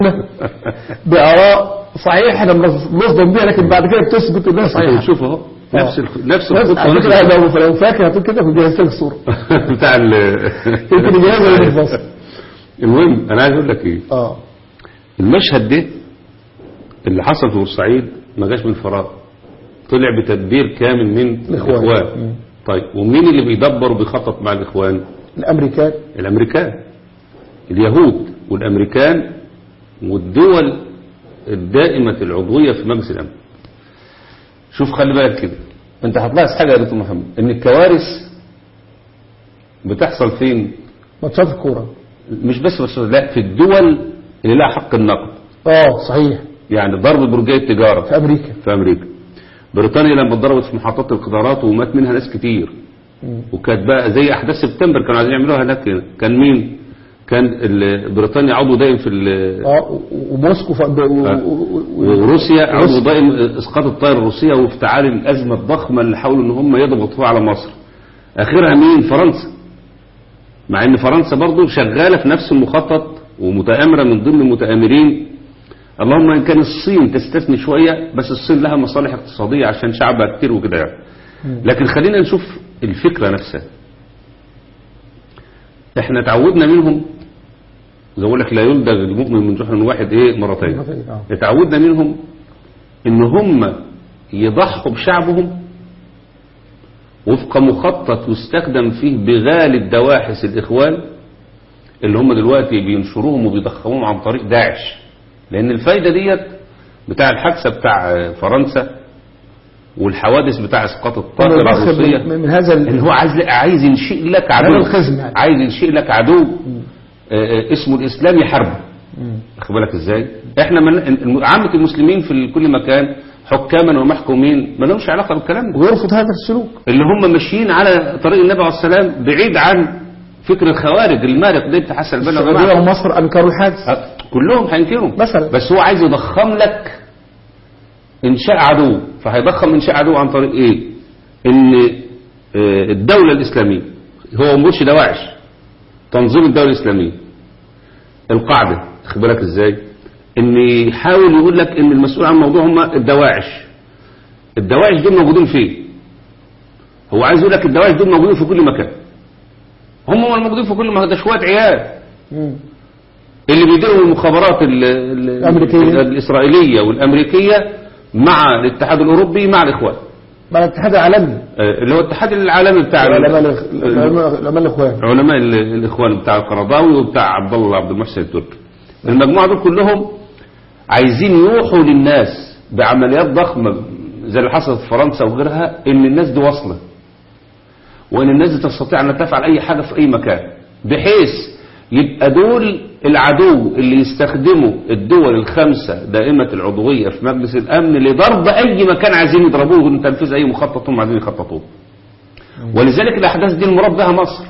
بآراء صحيح احنا بنصدم بيها لكن بعد كده بتثبت انها صحيحه شوف اهو نفس آه. الخ- نفس بس الخطه على ونفس فكره لو لو فاكر هتقول كده كنت جهزت لك الصوره بتاع ال يمكن الجهاز ولا الفصل المهم انا عايز اقول لك ايه اه المشهد ده اللي حصل في بورسعيد ما جاش من فراغ طلع بتدبير كامل من الإخوان. الاخوان مم. طيب ومين اللي بيدبر وبيخطط مع الاخوان الامريكان الامريكان اليهود والامريكان والدول الدائمة العضوية في مجلس الامن شوف خلي بالك كده انت هتلاحظ حاجة يا دكتور محمد ان الكوارث بتحصل فين ماتشات الكوره مش بس بس لا في الدول اللي لها حق النقد اه صحيح يعني ضرب برجية التجارة في امريكا في امريكا بريطانيا لما اتضربت في محطات القطارات ومات منها ناس كتير مم. وكانت بقى زي احداث سبتمبر كانوا عايزين يعملوها هناك هنا. كان مين كان ال- بريطانيا عضو دائم في ال- اه و- وموسكو ف... و... آه. و... و... وروسيا عضو روسيا. دائم اسقاط الطائره الروسيه وافتعال الازمه الضخمه اللي حاولوا ان هم يضغطوها على مصر اخرها مين فرنسا مع ان فرنسا برضو شغاله في نفس المخطط ومتآمره من ضمن المتآمرين اللهم ان كان الصين تستثني شويه بس الصين لها مصالح اقتصاديه عشان شعبها كتير وكده يعني لكن خلينا نشوف الفكره نفسها احنا تعودنا منهم زي اقول لك لا يلدغ المؤمن من جحر واحد ايه مرتين مرتين، آه. اتعودنا منهم ان هم يضحوا بشعبهم وفق مخطط يستخدم فيه بغالب دواحس الاخوان اللي هم دلوقتي بينشروهم وبيضخموهم عن طريق داعش لان الفايده ديت بتاع الحادثه بتاع فرنسا والحوادث بتاع اسقاط الطائره يضخم الروسيه من, من هذا ال... ان هو عايز عايز ينشئ لك هذا عدو الخزن يعني. عايز ينشئ لك عدو آه، آه، اسمه الاسلام يحاربه مم. واخد بالك ازاي احنا من الم- عامه المسلمين في كل مكان حكاما ومحكومين ما لهمش علاقه بالكلام ده ويرفض هذا السلوك اللي هم ماشيين على طريق النبي عليه السلام بعيد عن فكر الخوارج المارق ده بتاع حسن البنا السعوديه وجماعه ومصر انكروا الحادث أه، كلهم هينكروا مثلا. بس هو عايز يضخم لك انشاء عدو فهيضخم انشاء عدو عن طريق ايه ان آه، الدوله الاسلاميه هو مش دواعش تنظيم الدوله الاسلاميه القاعده خد بالك ازاي ان يحاول يقول لك ان المسؤول عن الموضوع هم الدواعش الدواعش دول موجودين فين هو عايز يقول لك الدواعش دول موجودين في كل مكان هم هم الموجودين في كل مكان ده شويه عيال مم. اللي بيديروا المخابرات ال- ال- الأمريكية. الإسرائيلية والأمريكية مع الاتحاد الأوروبي مع الإخوان مع الاتحاد العالمي آه، اللي هو الاتحاد العالمي بتاع العلماء الإخ- العلماء العلماء الاخوان علماء ال- الإخوان بتاع القرضاوي وبتاع عبد الله عبد المحسن التركي المجموعة دول كلهم عايزين يوحوا للناس بعمليات ضخمة زي اللي حصلت في فرنسا وغيرها إن الناس دي واصلة وإن الناس دي تستطيع أن تفعل أي حاجة في أي مكان بحيث يبقى دول العدو اللي يستخدموا الدول الخمسة دائمة العضوية في مجلس الأمن لضرب أي مكان عايزين يضربوه لتنفيذ أي مخطط هم عايزين يخططوه ولذلك الأحداث دي المراد بها مصر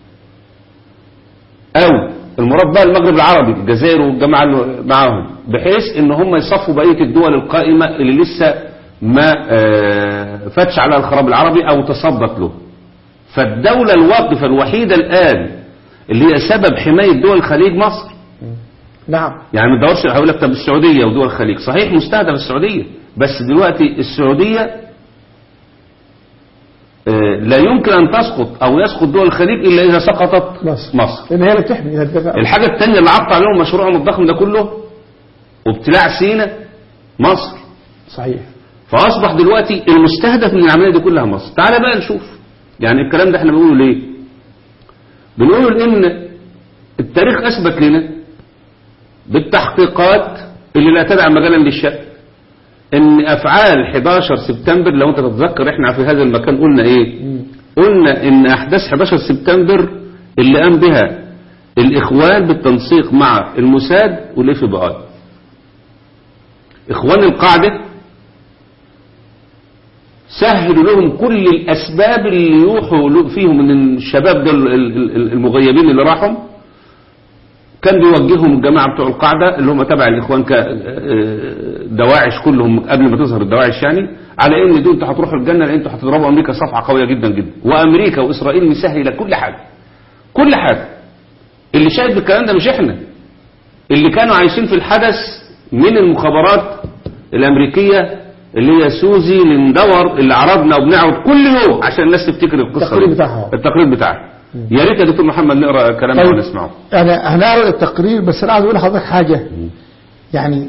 أو المراد بها المغرب العربي الجزائر والجماعة اللي معاهم بحيث ان هم يصفوا بقية الدول القائمة اللي لسه ما آه، فاتش على الخراب العربي او تصدت له فالدولة الواقفة الوحيدة الآن اللي هي سبب حماية دول الخليج مصر نعم يعني ما تدورش هقول لك طب السعودية ودول الخليج صحيح مستهدف السعودية بس دلوقتي السعودية آه، لا يمكن أن تسقط أو يسقط دول الخليج إلا إذا سقطت مصر. مصر لان هي اللي بتحمي هي الدفاع الحاجة التانية اللي عطى عليهم مشروعهم الضخم ده كله وابتلاع سينا مصر صحيح فأصبح دلوقتي المستهدف من العملية دي كلها مصر تعال بقى نشوف يعني الكلام ده احنا بنقوله ليه بنقوله لأن التاريخ أثبت لنا بالتحقيقات اللي لا تدع مجالا للشك ان افعال 11 سبتمبر لو انت تتذكر احنا في هذا المكان قلنا ايه قلنا ان احداث 11 سبتمبر اللي قام بها الاخوان بالتنسيق مع الموساد والاف بي اي اخوان القاعده سهلوا لهم كل الاسباب اللي يوحوا له- فيهم ان الشباب دول ال- ال- المغيبين اللي راحوا كان بيوجههم الجماعة بتوع القاعدة اللي هم تبع الإخوان كدواعش كلهم قبل ما تظهر الدواعش يعني على إن دول انتوا هتروحوا الجنة لأن انتوا هتضربوا أمريكا صفعة قوية جدا جدا وأمريكا وإسرائيل مسهلة كل حاجة كل حاجة اللي شاهد بالكلام ده مش إحنا اللي كانوا عايشين في الحدث من المخابرات الامريكيه اللي هي سوزي لندور اللي عرضنا وبنعرض كل يوم عشان الناس تفتكر القصه التقرير دي. بتاعها. التقرير بتاعها يا ريت يا دكتور محمد نقرا كلامه طيب. ونسمعه يعني هنعرض التقرير بس انا عايز اقول لحضرتك حاجه يعني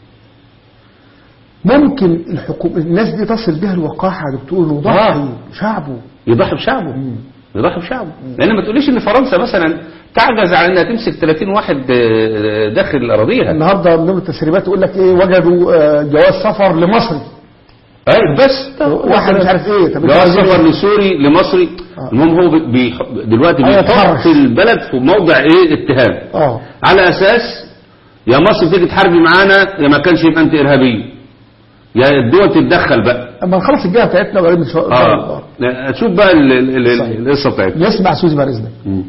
ممكن الحكومه الناس دي تصل بها الوقاحه اللي بتقول انه ضحي آه. شعبه يضحي بشعبه يضحي بشعبه لان ما تقوليش ان فرنسا مثلا تعجز على انها تمسك 30 واحد آه، داخل اراضيها النهارده من ضمن التسريبات يقول لك ايه وجدوا آه، جواز سفر لمصري اي بس واحد مش عارف ايه طب جواز إنت عايز سفر إيه؟ لسوري لمصري آه. المهم هو بي بي- دلوقتي أيوة، بيحط يتحرش. البلد في موضع ايه اتهام اه على اساس يا مصر تيجي تحاربي معانا يا ما كانش يبقى انت ارهابيه يا الدول تتدخل بقى اما نخلص الجهه بتاعتنا وبعدين نشوف اه لا، تشوف بقى ال- ال- ال- صحيح. القصه بتاعتنا نسمع سوزي بعد اذنك مم.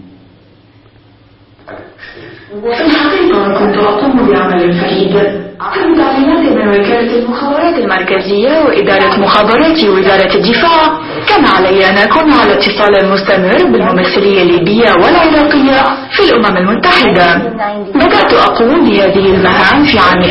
وفي الحقيقة كنت أقوم بعمل فريد عن تعليمات من وكالة المخابرات المركزية وإدارة مخابرات وزارة الدفاع كان علي أن أكون على اتصال مستمر بالممثلية الليبية والعراقية في الأمم المتحدة بدأت أقوم بهذه المهام في عام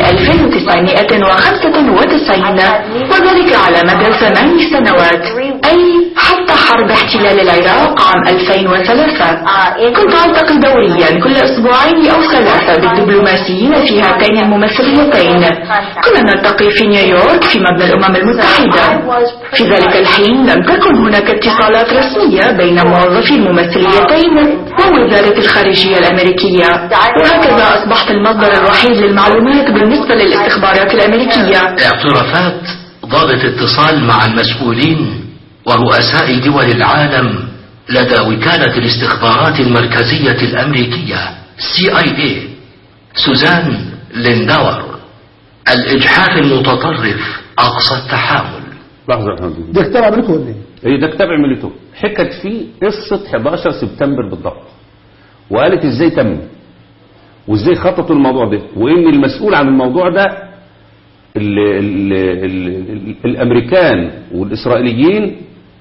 1995 وذلك على مدى ثمان سنوات أي حتى حرب احتلال العراق عام 2003 كنت ألتقي دوريا كل أسبوعين أو ثلاثة بالدبلوماسيين في هاتين الممثليتين كنا نلتقي في نيويورك في مبنى الأمم المتحدة في ذلك الحين لم تكن هناك اتصالات رسمية بين موظفي الممثليتين ووزارة الخارجية الأمريكية وهكذا أصبحت المصدر الوحيد للمعلومات بالنسبة للاستخبارات الأمريكية اعترافات ضابط اتصال مع المسؤولين ورؤساء دول العالم لدى وكالة الاستخبارات المركزية الأمريكية CIA سوزان لينداور الإجحاف المتطرف أقصى التحامل لحظه يا فندم. ده كتاب عملته ولا ايه؟ ايه ده كتاب عملته حكت فيه قصة 11 سبتمبر بالضبط وقالت ازاي تم وازاي خططوا الموضوع ده وان المسؤول عن الموضوع ده ال ال ال ال الامريكان والاسرائيليين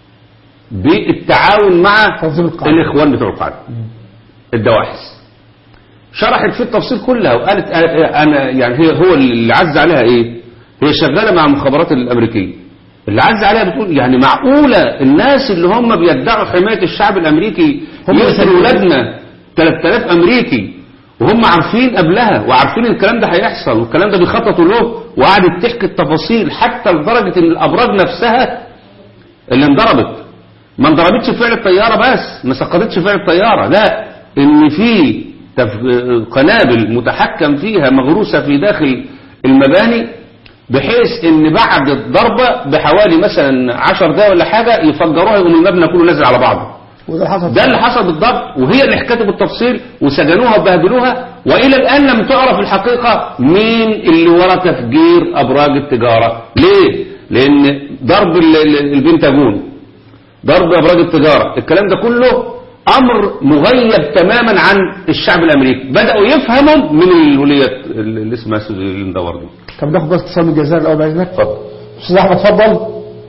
بالتعاون مع تنظيم القاعدة. الاخوان بتوع القاعده الدواحس شرحت في التفصيل كلها وقالت آه، انا يعني هي هو اللي عز عليها ايه هي شغاله مع المخابرات الامريكيه اللي عز عليها بتقول يعني معقوله الناس اللي هم بيدعوا حمايه الشعب الامريكي هم يقتلوا يسلموا. ولادنا 3000 امريكي وهم عارفين قبلها وعارفين الكلام ده هيحصل والكلام ده بيخططوا له وقعدت تحكي التفاصيل حتى لدرجه ان الابراج نفسها اللي انضربت ما انضربتش فعل الطيارة بس ما سقطتش فعل الطيارة لا ان في تف- قنابل متحكم فيها مغروسة في داخل المباني بحيث ان بعد الضربة بحوالي مثلا عشر دقايق ولا حاجة يفجروها يقوم المبنى كله نازل على بعضه وده اللي حصل ده اللي حصل بالضبط وهي اللي حكته بالتفصيل وسجنوها وبهدلوها والى الان لم تعرف الحقيقه مين اللي ورا تفجير ابراج التجاره ليه لان ضرب ال- ال- البنتاجون ضرب ابراج التجاره الكلام ده كله امر مغيب تماما عن الشعب الامريكي بداوا يفهموا من الوليات اللي اسمها سوزي ليندور دي طب ناخد بس اتصال من الجزائر الاول بعد اذنك اتفضل استاذ احمد اتفضل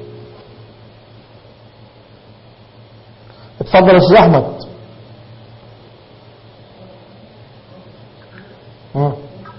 اتفضل يا استاذ احمد اه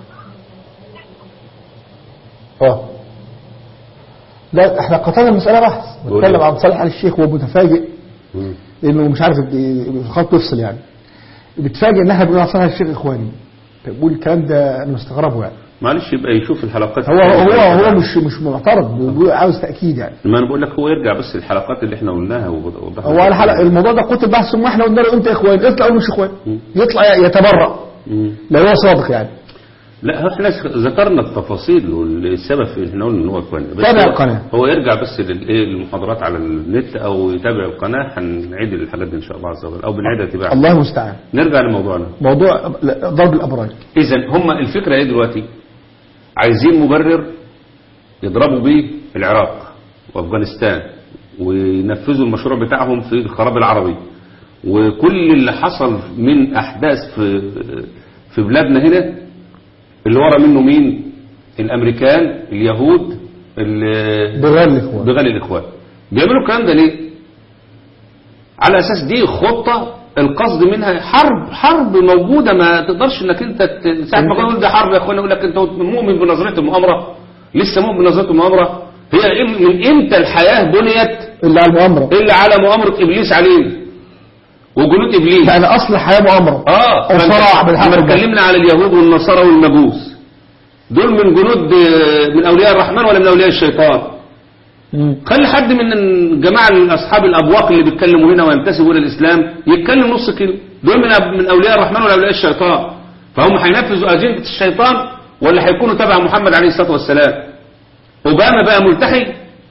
اه لا احنا قطعنا المسألة بحث قول بنتكلم لي. عن صالح آل الشيخ وهو متفاجئ لانه مش عارف الخط يفصل يعني بيتفاجئ ان احنا بنقول عن صالح آل الشيخ اخواني طيب بقول الكلام ده انا مستغربه يعني معلش يبقى يشوف الحلقات هو هو هو مش مش معترض بيقول عاوز تاكيد يعني ما انا بقول لك هو يرجع بس الحلقات اللي احنا قلناها ووضحها هو على حلقة الموضوع ده كتب بحث ثم احنا قلنا له انت اخوان يطلع يقول مش اخوان يطلع يتبرأ مم. لو هو صادق يعني لا هو احنا ذكرنا التفاصيل والسبب في احنا قلنا ان هو كويس بس تابع هو- القناة. هو يرجع بس للايه المحاضرات على النت او يتابع القناه هنعيد الحاجات دي ان شاء الله عز وجل او بنعيدها تباعا الله المستعان نرجع لموضوعنا موضوع ضرب الابراج اذا هم الفكره ايه دلوقتي عايزين مبرر يضربوا بيه العراق وافغانستان وينفذوا المشروع بتاعهم في الخراب العربي وكل اللي حصل من احداث في في بلادنا هنا اللي ورا منه مين الامريكان اليهود ال- بغير الاخوان بغالي الاخوان بيعملوا الكلام ده ليه على اساس دي خطه القصد منها حرب حرب موجودة ما تقدرش انك انت ت- ساعة ما تقول ده حرب يا اخوانا يقول لك انت مؤمن بنظرية المؤامرة لسه مؤمن بنظرية المؤامرة هي إم- من امتى الحياة بنيت اللي على المؤامرة الا على مؤامرة ابليس علينا وجنود ابليس يعني أصل الحياة مؤامرة اه أو صراع بالحق احنا والباطل. اتكلمنا على اليهود والنصارى والمجوس دول من جنود آه، من اولياء الرحمن ولا من اولياء الشيطان مم. خلي حد من الجماعة أصحاب الأبواق اللي بيتكلموا هنا وينتسبوا إلى الإسلام يتكلم نص كلمة دول من أب- من أولياء الرحمن ولا أولياء الشيطان فهم هينفذوا أجندة الشيطان ولا هيكونوا تبع محمد عليه الصلاة والسلام أوباما بقى ملتحي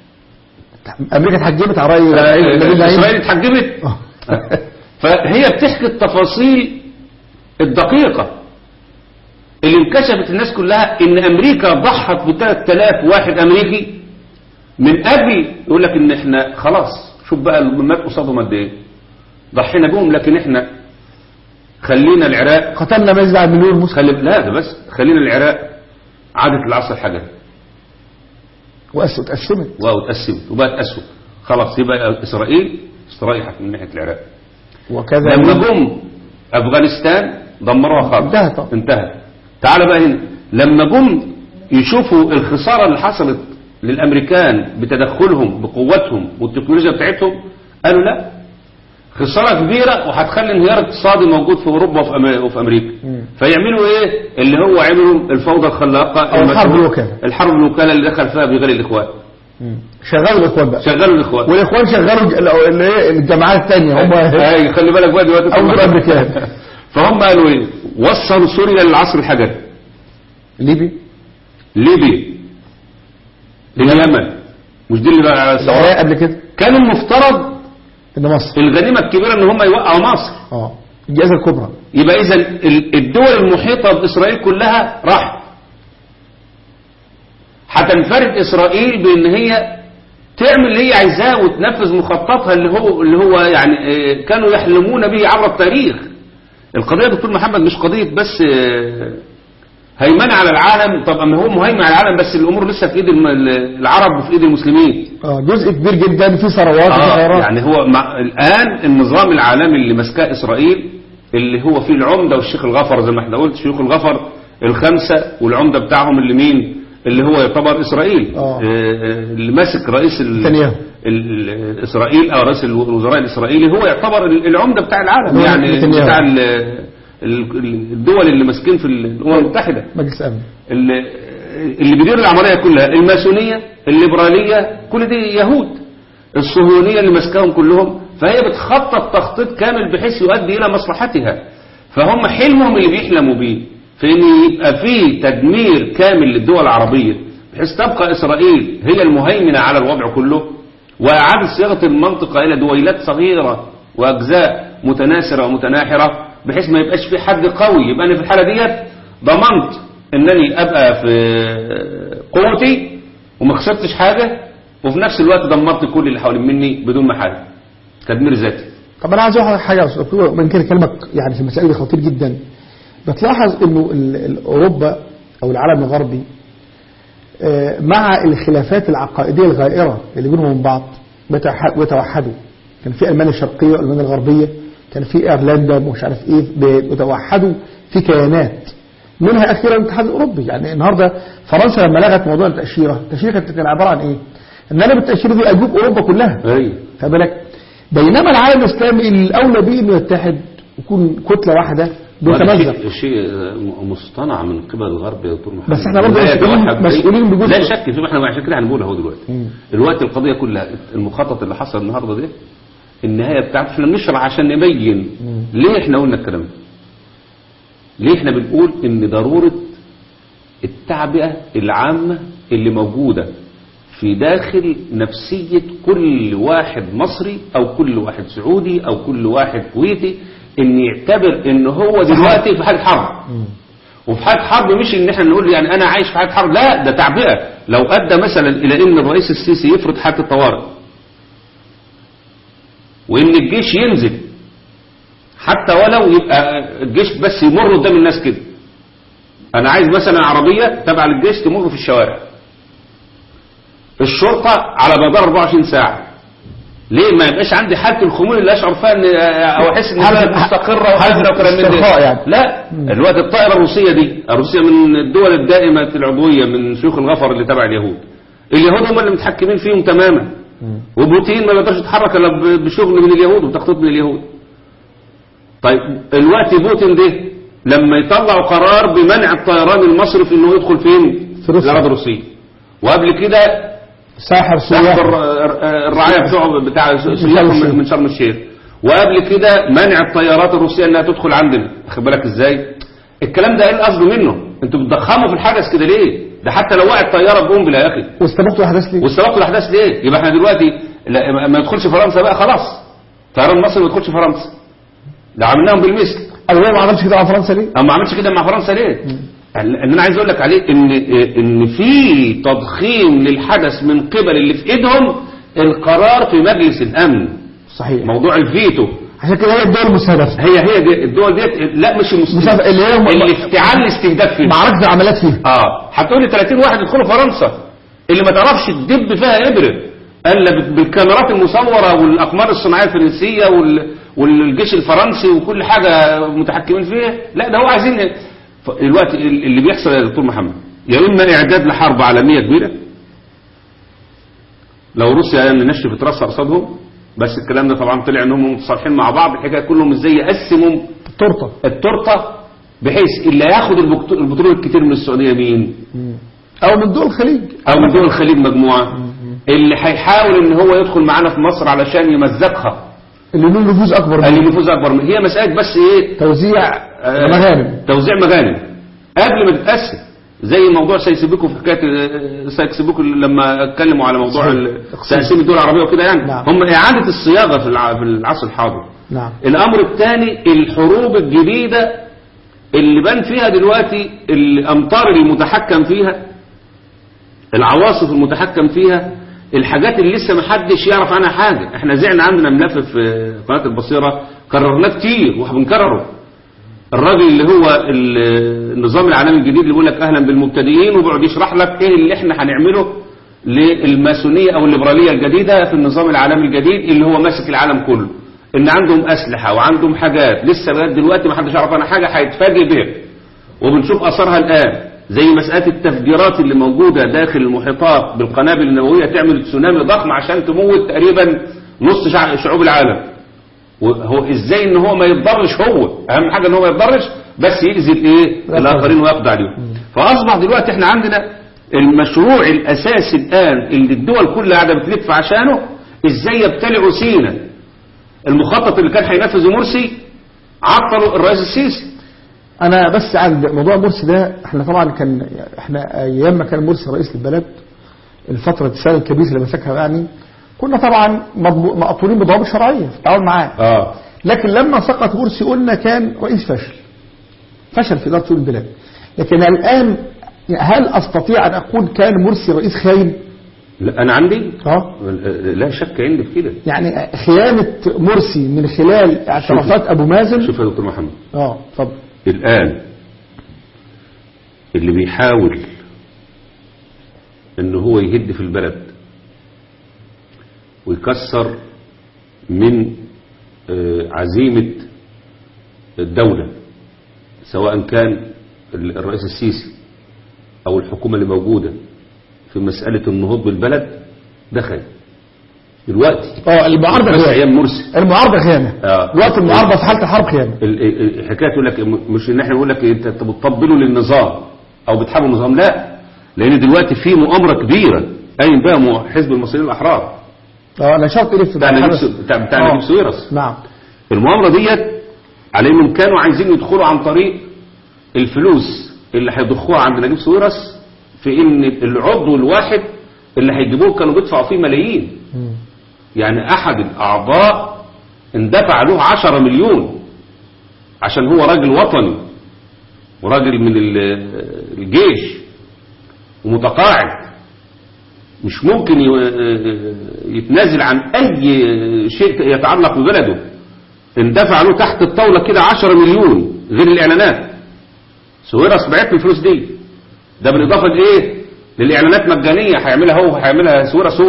أمريكا اتحجمت على رأي آه، النبي العين. إسرائيل اتحجبت آه. فهي بتحكي التفاصيل الدقيقة اللي انكشفت الناس كلها ان امريكا ضحت ب 3000 واحد امريكي من اجل يقول لك ان احنا خلاص شوف بقى المات قصادهم قد ايه ضحينا بهم لكن احنا خلينا العراق قتلنا ما يزيد عن مليون مسلم خلي لا ده بس خلينا العراق عادت العصر الحجري وأس- اتقسمت واتقسمت وبقت اسود خلاص يبقى اسرائيل استريحت من ناحيه العراق وكذا لما جم افغانستان دمروها خالص انتهت طبعا. انتهت تعال بقى هنا لما جم يشوفوا الخساره اللي حصلت للامريكان بتدخلهم بقوتهم والتكنولوجيا بتاعتهم قالوا لا خساره كبيره وهتخلي انهيار اقتصادي موجود في اوروبا وفي, أمريكا, وفي امريكا فيعملوا ايه اللي هو عملوا الفوضى الخلاقه أو الحرب المسؤول- الوكالة. الحرب الوكاله اللي دخل فيها بغير الاخوان شغلوا الإخوان بقى شغلوا الاخوان والإخوان شغلوا ج- ال- ال- إيه الجماعات الثانية هم اي خلي بالك بقى دلوقتي أو غير أمريكان. فهم قالوا ايه وصلوا سوريا للعصر الحجري ليبي ليبيا اليمن مش دي اللي بقى العراق سواء قبل كده كان المفترض إن مصر الغنيمة الكبيرة ان هم يوقعوا مصر اه الجائزة الكبرى يبقى اذا ال- الدول المحيطة باسرائيل كلها راحت هتنفرد اسرائيل بان هي تعمل اللي هي عايزاه وتنفذ مخططها اللي هو اللي هو يعني آه، كانوا يحلمون به عبر التاريخ القضية يا دكتور محمد مش قضية بس آه، هيمنة على العالم طب اما هو مهيمن على العالم بس الامور لسه في ايد الم- العرب وفي ايد المسلمين اه جزء كبير جدا في ثروات وفي آه خيرات يعني هو مع الآن النظام العالمي اللي ماسكاه إسرائيل اللي هو فيه العمدة والشيخ الغفر زي ما احنا قلت شيوخ الغفر الخمسة والعمدة بتاعهم اللي مين اللي هو يعتبر إسرائيل آه. آه، آه، اللي ماسك رئيس ال- نتنياهو. ال- ال- إسرائيل أو رئيس الوزراء الإسرائيلي هو يعتبر ال- العمدة بتاع العالم هو يعني نتنياهو. بتاع ال- ال- الدول اللي ماسكين في الأمم المتحدة مجلس أمن اللي اللي بيدير العملية كلها الماسونية الليبرالية كل دي يهود الصهيونية اللي ماسكاهم كلهم فهي بتخطط تخطيط كامل بحيث يؤدي إلى مصلحتها فهم حلمهم اللي بيحلموا بيه في ان يبقى في تدمير كامل للدول العربية بحيث تبقى إسرائيل هي المهيمنة على الوضع كله وإعادة صياغة المنطقة إلى دويلات صغيرة وأجزاء متناثرة ومتناحرة بحيث ما يبقاش في حد قوي يبقى أنا في الحالة ديت ضمنت أنني أبقى في قوتي وما خسرتش حاجة وفي نفس الوقت دمرت كل اللي حوالين مني بدون ما حاجة تدمير ذاتي طب انا عايز اقول لك حاجه يا استاذ دكتور من كده كلامك يعني في المسائل دي خطير جدا بتلاحظ انه ال- ال- اوروبا او العالم الغربي آه، مع الخلافات العقائديه الغائره اللي بينهم وبين بعض بتوح- بيتوحدوا كان في المانيا الشرقيه والمانيا الغربيه كان في ايرلندا ومش عارف ايه بيتوحدوا في كيانات منها اخيرا الاتحاد الاوروبي يعني النهارده فرنسا لما لغت موضوع التاشيره التاشيره كانت كان عباره عن ايه؟ ان انا بالتاشيره دي اجوب اوروبا كلها أيوة خد بالك بينما العالم الاسلامي الاولى به انه يتحد يكون كتله واحده بيتمزق شيء شيء مصطنع من قبل الغرب يا دكتور محمد بس احنا برضه لا مسؤولين- يتوحد. مسؤولين بجزء. لا شك في احنا عشان كده هنقول اهو دلوقتي دلوقتي القضيه كلها المخطط اللي حصل النهارده ده النهايه بتاعته احنا بنشرح عشان نبين ليه احنا قلنا الكلام ده ليه احنا بنقول ان ضروره التعبئه العامه اللي موجوده في داخل نفسيه كل واحد مصري او كل واحد سعودي او كل واحد كويتي ان يعتبر ان هو دلوقتي في حاله حرب وفي حاله حرب مش ان احنا نقول يعني انا عايش في حاله حرب لا ده تعبئه لو ادى مثلا الى ان الرئيس السيسي يفرض حاله الطوارئ وان الجيش ينزل حتى ولو يبقى الجيش بس يمر قدام الناس كده انا عايز مثلا عربيه تبع للجيش تمر في الشوارع الشرطه على مدار 24 ساعه ليه ما يبقاش عندي حاله الخمول اللي اشعر فيها ان او احس ان حالة- البلد مستقره حالة وقادره وكلام من استرخاء ده يعني. لا الوقت الطائره الروسيه دي الروسيه من الدول الدائمه العضويه من شيوخ الغفر اللي تبع اليهود اليهود هم اللي متحكمين فيهم تماما وبوتين ما بيقدرش يتحرك الا ب- بشغل من اليهود وتخطيط من اليهود طيب الوقت بوتين ده لما يطلعوا قرار بمنع الطيران المصري في انه يدخل فين في روسيا. الاراضي الروسيه وقبل كده ساحر تحت سياح الر- الرعايه بتوعه بتاع شرم سياحهم الشيخ. من شرم الشيخ وقبل كده منع الطيارات الروسيه انها تدخل عندنا واخد بالك ازاي الكلام ده ايه القصد منه انتوا بتضخموا في الحدث كده ليه ده حتى لو وقعت طياره بقنبله يا اخي واستبقتوا الاحداث ليه؟ واستبقوا الاحداث ليه يبقى احنا دلوقتي لا ما- ما يدخلش فرنسا بقى خلاص طيران مصر ما يدخلش فرنسا ده عملناهم بالمثل الولاء ما عملش كده على فرنسا ليه؟ أو ما عملش كده مع فرنسا ليه اللي انا عايز اقول لك عليه ان ان في تضخيم للحدث من قبل اللي في ايدهم القرار في مجلس الامن صحيح موضوع الفيتو عشان كده هي الدول المستهدفه هي هي دي الدول ديت لا مش المسلمين مسافة- اللي هي م- اللي افتعال الاستهداف فيه معركه العمليات فيها اه هتقول لي 30 واحد يدخلوا فرنسا اللي ما تعرفش تدب فيها ابره الا بال- بالكاميرات المصوره والاقمار الصناعيه الفرنسيه وال... والجيش الفرنسي وكل حاجه متحكمين فيها لا ده هو عايزين ف- الوقت ال- اللي بيحصل يا دكتور محمد يا اما اعداد لحرب عالميه كبيره لو روسيا يعني نشفت راسها قصادهم بس الكلام ده طبعا طلع انهم متصالحين مع بعض الحكايه كلهم ازاي يقسموا التورته التورته بحيث اللي هياخد البكت- البترول الكتير من السعوديه مين؟ او من دول الخليج او من دول الخليج مجموعه اللي هيحاول ان هو يدخل معانا في مصر علشان يمزقها اللي له نفوذ اكبر اللي من نفوذ اكبر من هي مساله بس ايه توزيع آه، مغانم توزيع مغانم قبل ما تتقسم زي موضوع سيسيبيكو في حكايه آه، سيسيبيكو لما اتكلموا على موضوع صحيح. ال- اقسام. تقسيم الدول العربيه وكده يعني نعم. هم اعاده الصياغه في الع- في العصر الحاضر نعم الامر الثاني الحروب الجديده اللي بان فيها دلوقتي الامطار المتحكم فيها العواصف المتحكم فيها الحاجات اللي لسه ما حدش يعرف عنها حاجه احنا زعنا عندنا ملف في قناه البصيره كررناه كتير وبنكرره الراجل اللي هو ال- النظام العالمي الجديد اللي بيقول لك اهلا بالمبتدئين وبيقعد يشرح لك ايه اللي احنا هنعمله للماسونيه او الليبراليه الجديده في النظام العالمي الجديد اللي هو ماسك العالم كله ان عندهم اسلحه وعندهم حاجات لسه لغايه دلوقتي ما حدش يعرف عنها حاجه هيتفاجئ بيها وبنشوف اثرها الان زي مساله التفجيرات اللي موجوده داخل المحيطات بالقنابل النوويه تعمل تسونامي ضخم عشان تموت تقريبا نص شع- شعوب العالم وهو ازاي ان هو ما يتضرش هو اهم حاجه ان هو ما يتضرش بس يأذي الايه الاخرين ويقضي عليهم فاصبح دلوقتي احنا عندنا المشروع الاساسي الان اللي الدول كلها قاعده بتلف عشانه ازاي يبتلعوا سينا المخطط اللي كان هينفذه مرسي عطلوا الرئيس السيسي انا بس عند موضوع مرسي ده احنا طبعا كان احنا ايام ما كان مرسي رئيس البلد الفتره السنه الكبيره اللي مسكها يعني كنا طبعا مضبو- مقطورين بضوابط شرعيه في التعامل معاه اه لكن لما سقط مرسي قلنا كان رئيس فشل فشل في اداره شؤون البلاد لكن الان هل استطيع ان اقول كان مرسي رئيس خاين؟ لا انا عندي اه لا شك عندي في كده يعني خيانه مرسي من خلال اعترافات ابو مازن شوف يا دكتور محمد اه اتفضل الآن اللي بيحاول ان هو يهد في البلد ويكسر من آه، عزيمة الدولة سواء كان ال- الرئيس السيسي او الحكومة اللي موجودة في مسألة النهوض بالبلد ده خير دلوقتي اه المعارضه بس خيانه ايام مرسي المعارضه خيانه آه. وقت المعارضه في حاله الحرب خيانه ال- ال- الحكايه تقول لك م- مش ان احنا نقول لك انت أنت بتطبلوا للنظام او بتحاربوا النظام لا لان دلوقتي في مؤامره كبيره قايم بها مو- حزب المصريين الاحرار اه انا شرط اليه في بتاع نجيب الحدث. سو- بتاع, بتاع آه. نجيب سويرس نعم المؤامره ديت على انهم كانوا عايزين يدخلوا عن طريق الفلوس اللي هيضخوها عند نجيب سويرس في ان العضو الواحد اللي هيجيبوه كانوا بيدفعوا فيه ملايين مم. يعني احد الاعضاء اندفع له عشرة مليون عشان هو راجل وطني وراجل من ال- الجيش ومتقاعد مش ممكن ي- يتنازل عن اي شيء يتعلق ببلده اندفع له تحت الطاولة كده عشرة مليون غير الاعلانات سويرس بعت له الفلوس دي ده بالاضافه لايه للاعلانات مجانيه هيعملها هو هيعملها سويرس هو له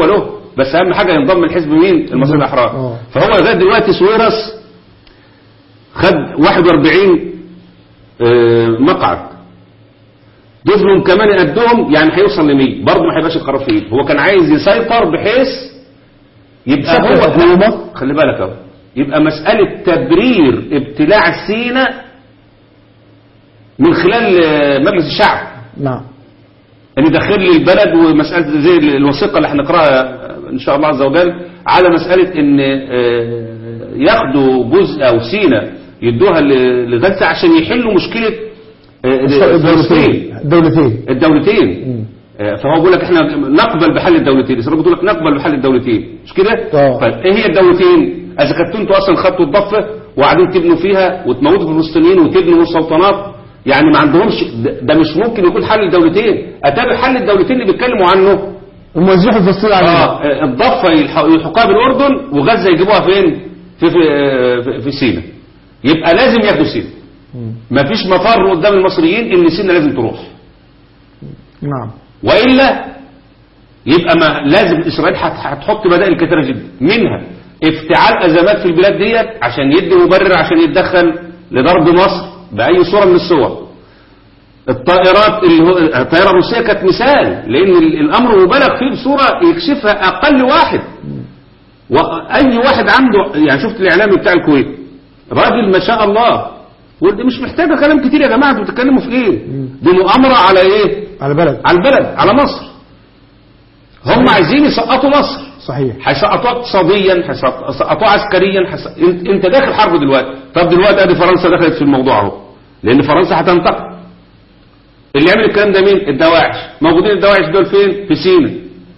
بس اهم حاجه ينضم الحزب مين المصريين الاحرار آه. فهو لغايه دلوقتي سويرس خد 41 آه، مقعد دول كمان يقدهم يعني هيوصل ل 100 برضه ما هيبقاش القرار في ايده هو كان عايز يسيطر بحيث يبقى شكل هو حكومة. خلي بالك اهو يبقى مسألة تبرير ابتلاع سينا من خلال آه، مجلس الشعب نعم ان يدخل لي البلد ومسألة زي الوثيقة اللي هنقراها آه، ان شاء الله عز وجل على مسألة ان آه، ياخدوا جزء او سينا يدوها ل- لغزة عشان يحلوا مشكلة آه، فلسطين الدولتين الدولتين الدولتين مم. آه، فهو بيقول لك احنا نقبل بحل الدولتين اسرائيل بتقول لك نقبل بحل الدولتين مش كده آه. طيب ايه هي الدولتين اذا كنتوا انتوا اصلا خدتوا الضفه وقاعدين تبنوا فيها وتموتوا في الفلسطينيين وتبنوا السلطنات يعني ما عندهمش ده, ده مش ممكن يكون حل الدولتين اتابع حل الدولتين اللي بيتكلموا عنه الموزعوا الفلسطيني علينا اه آه، الضفه يلح- يلحقوها بالاردن وغزه يجيبوها فين في في, آه، في, في سينا يبقى لازم ياخدوا سينا مفيش مفر قدام المصريين ان سينا لازم تروح نعم وإلا يبقى ما لازم إسرائيل هت- هتحط بدائل كثيرة جدا منها افتعال أزمات في البلاد ديت عشان يدي مبرر عشان يتدخل لضرب مصر بأي صورة من الصور الطائرات اللي هو الطائرة الروسية كانت مثال لأن ال- الأمر مبالغ فيه بصورة يكشفها أقل واحد وأي واحد عنده يعني شفت الإعلامي بتاع الكويت راجل ما شاء الله ودي مش محتاجة كلام كتير يا جماعة انتوا بتتكلموا في إيه دي مؤامرة على إيه على بلد على البلد على مصر هم عايزين يسقطوا مصر صحيح هيسقطوها اقتصاديا هيسقطوها عسكريا حس... انت انت داخل حرب دلوقتي طب دلوقتي ادي فرنسا دخلت في الموضوع اهو لان فرنسا هتنتقم اللي يعمل الكلام ده مين الدواعش موجودين الدواعش دول فين في سينا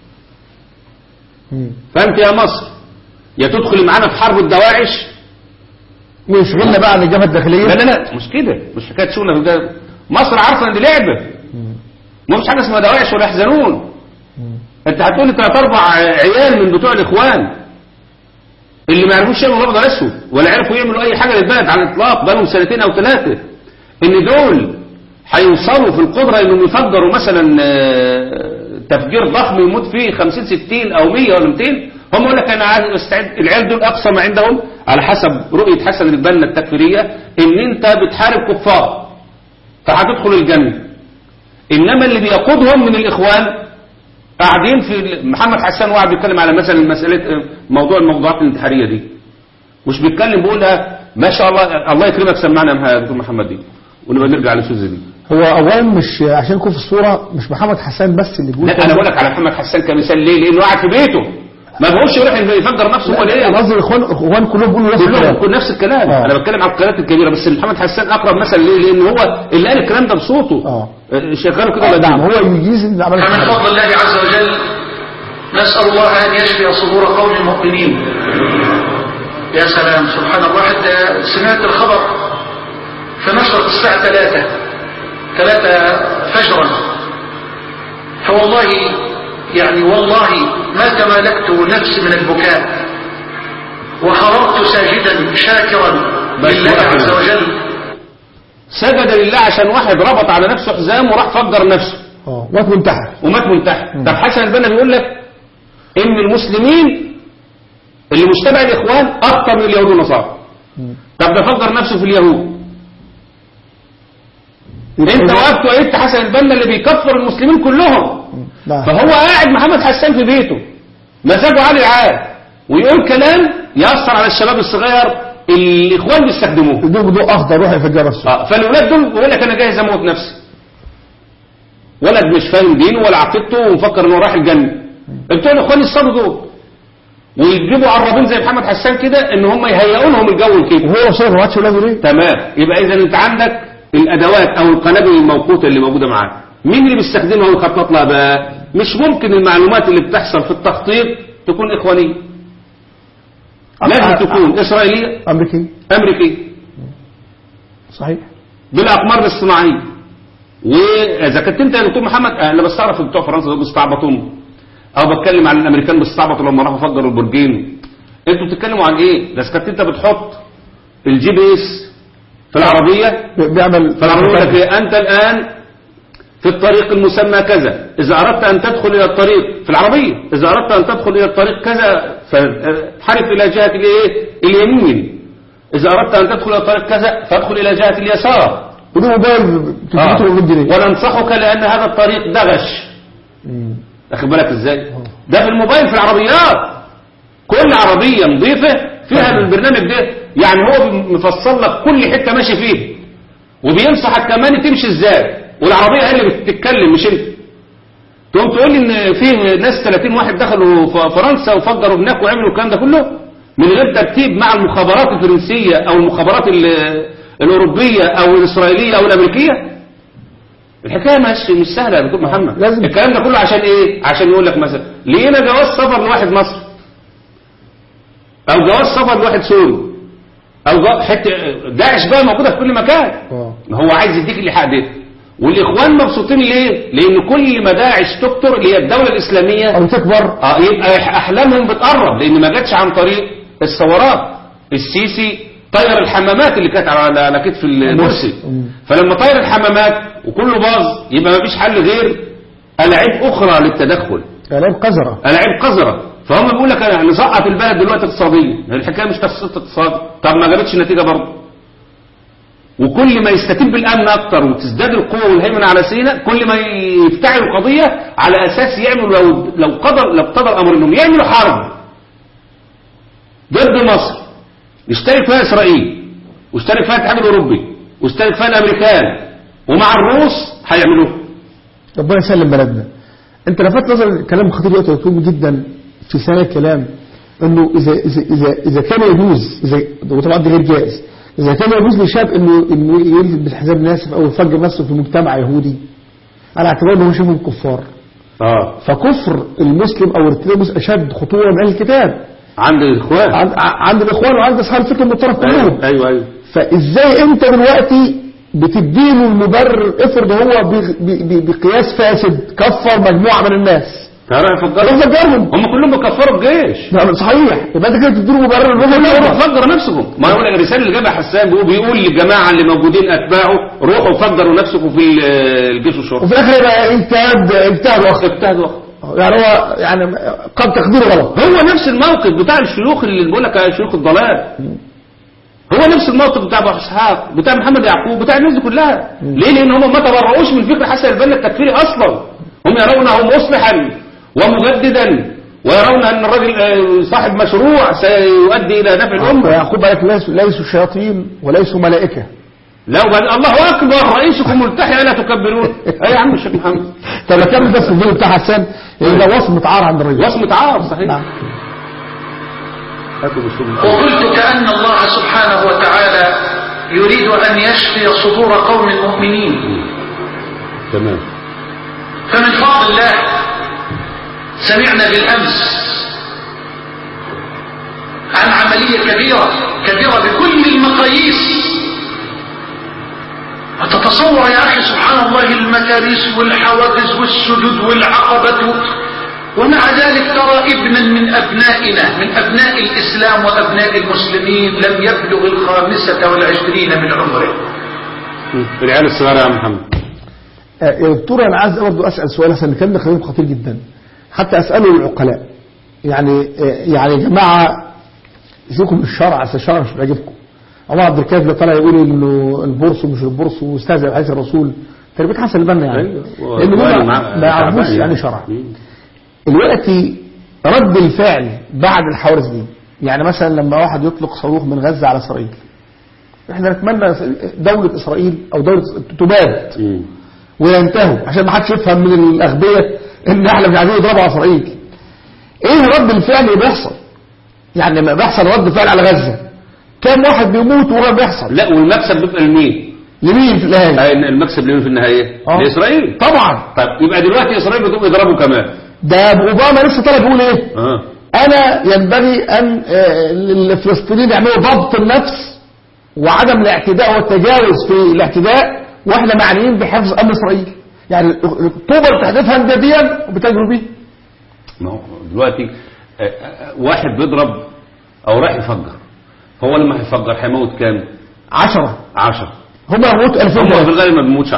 مم. فانت يا مصر يا تدخل معانا في حرب الدواعش ويشغلنا بقى عن الجبهة الداخلية لا لا لا مش كده مش حكايه شغلنا في ده مصر عارفه ان دي لعبه ما فيش حاجه اسمها دواعش ولا يحزنون انت هتقول لي ثلاث اربع عيال من بتوع الاخوان اللي ما يعرفوش يعملوا الابيض الاسود ولا عرفوا يعملوا اي حاجه للبلد على الاطلاق بقالهم سنتين او ثلاثه ان دول هيوصلوا في القدره انهم يفجروا مثلا آه، تفجير ضخم يموت فيه 50 60 او 100 ولا 200 هم يقول لك انا عايز استعد العيال دول اقصى ما عندهم على حسب رؤيه حسن البنا التكفيريه ان انت بتحارب كفار فهتدخل الجنه انما اللي بيقودهم من الاخوان قاعدين في محمد حسان وقاعد بيتكلم على مثلا مساله موضوع الموضوعات الانتحاريه دي مش بيتكلم بيقولها ما شاء الله الله يكرمك سمعنا يا دكتور محمد دي ونبقى نرجع لسوزي دي هو اولا مش عشان يكون في الصورة مش محمد حسان بس اللي بيقول لا انا بقول لك على محمد حسان كمثال ليه لانه قاعد في بيته ما بقولش يروح يفجر نفسه هو ليه انا قصدي الاخوان الاخوان كلهم بيقولوا نفس كلهم الكلام كل نفس الكلام آه. انا بتكلم على القناه الكبيره بس محمد حسان اقرب مثل ليه لان هو اللي قال الكلام ده بصوته آه. آه، شغاله كده آه، ولا نعم دي؟ هو يجيز ان عمل من فضل الله عز وجل نسأل الله أن يشفي صدور قوم المؤمنين يا سلام سبحان الله حتى سمعت الخبر فنشرت الساعة ثلاثة ثلاثة فجرا فوالله يعني والله ما تمالكت نفسي من البكاء وخررت ساجدا شاكرا بس لله واحد. عز وجل سجد لله عشان واحد ربط على نفسه حزام وراح فجر نفسه اه وقت منتهى ومات منتحر طب حسن البنا بيقول لك ان المسلمين اللي مش تبع الاخوان اكتر من اليهود والنصارى طب ده فجر نفسه في اليهود انت وقفت وقفت حسن البنا اللي بيكفر المسلمين كلهم نعم فهو قاعد محمد حسان في بيته مزاجه عالي العال ويقول كلام يأثر على الشباب الصغير اللي الاخوان بيستخدموه يدوق ضوء اخضر روح يفجر نفسه اه فالاولاد دول بيقول لك انا جاهز اموت نفسي ولد مش فاهم دينه ولا عقيدته ومفكر انه راح الجنه بتوع الاخوان يصطادوا دول ويجيبوا عرابين زي محمد حسان كده ان هم يهيئوا لهم الجو كده وهو صار ما عادش ولاده ليه تمام يبقى اذا انت عندك الادوات او القنابل الموقوته اللي موجوده معاك مين اللي بيستخدمها ويخطط لها بقى مش ممكن المعلومات اللي بتحصل في التخطيط تكون اخوانيه لازم تكون اسرائيليه امريكي امريكيه صحيح بالاقمار الاصطناعيه واذا كنت انت يا دكتور محمد انا بستعرف بتوع فرنسا دول بيستعبطوا او بتكلم عن الامريكان بيستعبطوا لما راحوا فجروا البرجين انتوا بتتكلموا عن ايه ده إذا كنت انت بتحط الجي بي اس في العربيه بيعمل فالعربيه يقول لك إيه؟ انت الان في الطريق المسمى كذا إذا أردت أن تدخل إلى الطريق في العربية إذا أردت أن تدخل إلى الطريق كذا فانحرف إلى جهة الإيه؟ اليمين إذا أردت أن تدخل إلى الطريق كذا فادخل إلى جهة اليسار بدون موبايل آه. تلفزيون بالجنيه وننصحك لأن هذا الطريق دغش أخد بالك إزاي ده في الموبايل في العربيات كل عربية نظيفة فيها البرنامج ده يعني هو مفصل لك كل حتة ماشي فيه وبينصحك كمان تمشي ازاي والعربية هي اللي بتتكلم مش انت تقوم تقول لي ان فيه ناس 30 واحد دخلوا ف- فرنسا وفجروا هناك وعملوا الكلام ده كله من غير ترتيب مع المخابرات الفرنسية او المخابرات ال- الاوروبية او الاسرائيلية او الامريكية الحكاية مش مش سهلة يا دكتور محمد لازم. الكلام ده كله عشان ايه عشان يقول لك مثلا لقينا جواز سفر لواحد مصري او جواز سفر لواحد سوري او جو- حته داعش بقى موجوده في كل مكان آه. هو عايز يديك الايحاء ده والاخوان مبسوطين ليه لان كل ما داعش تكتر اللي هي الدوله الاسلاميه او تكبر اه يبقى احلامهم بتقرب لان ما جاتش عن طريق الثورات السيسي طير الحمامات اللي كانت على على كتف المرسي مم. فلما طير الحمامات وكله باظ يبقى ما فيش حل غير العاب اخرى للتدخل كلام قذرة العاب قذره فهم بيقول لك انا نسقط البلد دلوقتي اقتصاديا الحكايه مش تخصص اقتصاد طب ما جابتش نتيجه برضه وكل ما يستتب الامن اكتر وتزداد القوه والهيمنه على سيناء كل ما يفتعل القضيه على اساس يعملوا لو لو قدر لو قدر الامر انهم يعملوا حرب ضد مصر يشترك فيها اسرائيل ويشترك فيها الاتحاد الاوروبي ويشترك فيها الامريكان ومع الروس هيعملوه ربنا يسلم بلدنا انت لفت نظر كلام خطير دلوقتي مكتوب جدا في سنة الكلام انه اذا اذا اذا, إذا كان يجوز اذا وطبعا ده غير جائز اذا كان يجوز لشاب انه انه يلبس حزام ناسف او يفجر نفسه في مجتمع يهودي على اعتبار انه يشوفهم كفار اه فكفر المسلم او ارتداد المسلم اشد خطوره من اهل الكتاب عند الاخوان عند, عند الاخوان وعند اصحاب الفكر المتطرف كلهم ايوه ايوه ايوه فازاي انت دلوقتي بتديله المبرر افرض هو بغ- ب- ب- بقياس فاسد كفر مجموعة من الناس تعالى يفجروا روح فجرهم هم كلهم بيكفروا الجيش نعم، صحيح يبقى انت كده بتديله مبرر روح روحوا فجرهم فجروا نفسكم ما هو الرسالة اللي جابها حسان بيقول بيقول للجماعة اللي موجودين أتباعه روحوا فجروا نفسكم في ال- الجيش والشرطة وفي الاخر يبقى اجتهاد اجتهاد واخر اجتهدوا يعني هو يعني قد تقديره غلط هو نفس الموقف بتاع الشيوخ اللي بقول لك يا شيوخ الضلال هو نفس الموقف بتاع ابو اسحاق بتاع محمد يعقوب بتاع الناس دي كلها ليه لان هم ما تبرؤوش من فكر حسن البنا التكفيري اصلا هم يرونه مصلحا ومجددا ويرون ان الراجل آه، صاحب مشروع سيؤدي الى نفع الامه يعقوب بالك ليسوا ليسوا شياطين وليسوا ملائكة لا وبعد الله اكبر رئيسكم ملتحي الا تكبرون اي يا عم الشيخ محمد طب اكمل بس الفيديو بتاع حسان اللي ده وصف متعار عند الرجل وصمة عار صحيح نعم هاتوا بالسبب. وقلت كأن الله سبحانه وتعالى يريد أن يشفي صدور قوم مؤمنين تمام فمن فضل الله سمعنا بالأمس عن عملية كبيرة كبيرة بكل المقاييس أتتصور يا أخي سبحان الله المكاريس والحواجز والسدود والعقبة ومع ذلك ترى ابنا من أبنائنا من أبناء الإسلام وأبناء المسلمين لم يبلغ الخامسة والعشرين من عمره العيال الصغيرة يا عم محمد آه، يا دكتور انا عايز برضه اسال سؤال عشان نتكلم خليل خطير جدا حتى اساله للعقلاء يعني آه، يعني يا جماعه سيبكم من الشرع اصل الشرع مش بيعجبكم عمر عبد الكافي اللي طلع يقول انه البورصه مش البورصه واستهزأ بحديث الرسول تربيه حسن البنا يعني أيوة. لان وقال هم مع- ما يعرفوش تعبان يعني شرع مم. دلوقتي رد الفعل بعد الحوادث دي يعني مثلا لما واحد يطلق صاروخ من غزه على اسرائيل احنا نتمنى دولة اسرائيل او دولة تباد مم. وينتهوا عشان ما حدش يفهم من الاغبياء ان احنا مش عايزين نضربوا على اسرائيل ايه رد الفعل اللي بيحصل يعني لما بيحصل رد فعل على غزه كام واحد بيموت وهو بيحصل لا والمكسب بيبقى لمين؟ لمين في النهايه آه، المكسب لمين في النهاية؟ آه. لإسرائيل طبعا طيب يبقى دلوقتي إسرائيل بتقوم يضربوا كمان ده اوباما لسه طلع بيقول ايه اه انا ينبغي ان آه، الفلسطينيين يعملوا ضبط النفس وعدم الاعتداء والتجاوز في الاعتداء واحنا معنيين بحفظ امن اسرائيل يعني الطوبه اللي بتحدثها جديا وبتجروا بيه ما هو دلوقتي آه، آه، واحد بيضرب أو راح يفجر هو لما هيفجر هيموت كام؟ عشرة عشرة هم يموتوا 2000 هم في واحد. الغالب ما بيموتش عشرة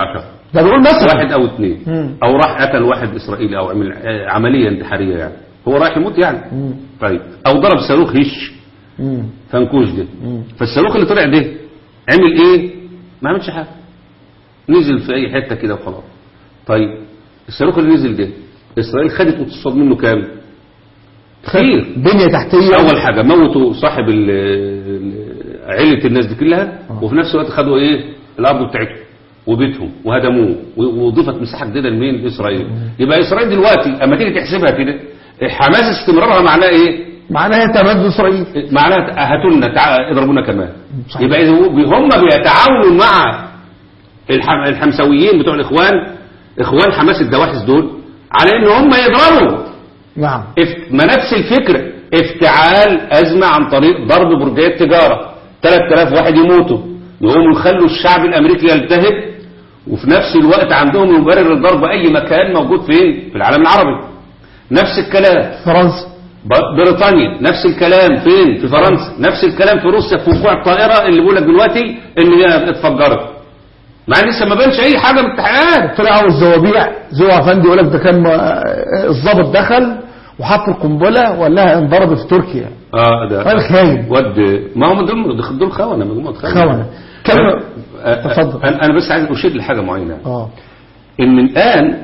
ده بيقول مثلا واحد او اثنين مم. او راح قتل واحد اسرائيلي او عمل آه، عمليه انتحاريه يعني هو رايح يموت يعني مم. طيب او ضرب صاروخ هش مم. فنكوش ده مم. فالصاروخ اللي طلع ده عمل ايه ما عملش حاجه نزل في اي حته كده وخلاص طيب الصاروخ اللي نزل ده اسرائيل خدت واتصاد منه كام كتير بنية تحتية اول حاجه موتوا صاحب ال- ال- عيله الناس دي كلها وفي نفس الوقت خدوا ايه الارض بتاعتهم وبيتهم وهدموه و- وضيفت مساحه جديده لمين لاسرائيل يبقى اسرائيل دلوقتي اما تيجي تحسبها كده حماس استمرارها معناه ايه معناها تمد إسرائيل معناها هاتوا لنا تعا- اضربونا كمان صحيح. يبقى إذا هو- هم بيتعاونوا مع الحم- الحمسويين بتوع الاخوان اخوان حماس الدواحس دول على ان هم يضربوا نعم اف- ما نفس الفكرة افتعال أزمة عن طريق ضرب برجيات تجارة 3000 واحد يموتوا يقوموا يخلوا الشعب الأمريكي يلتهب وفي نفس الوقت عندهم مبرر لضرب أي مكان موجود فين في العالم العربي نفس الكلام فرنسا ب- بريطانيا نفس الكلام فين في فرنسا نفس الكلام في روسيا في وقوع الطائرة اللي بيقول لك دلوقتي ان هي اتفجرت مع ان لسه ما بانش اي حاجة من التحقيقات طلعوا الزوابيع زو افندي يقول لك ده كان آه، الضابط دخل وحط القنبله وقال لها انضربت في تركيا اه ده راجل خاين ود ما هم دول دول خونه مجموعه خونه خونة. كلمة- أه، تفضل. انا أنا بس عايز اشير لحاجه معينه اه ان الان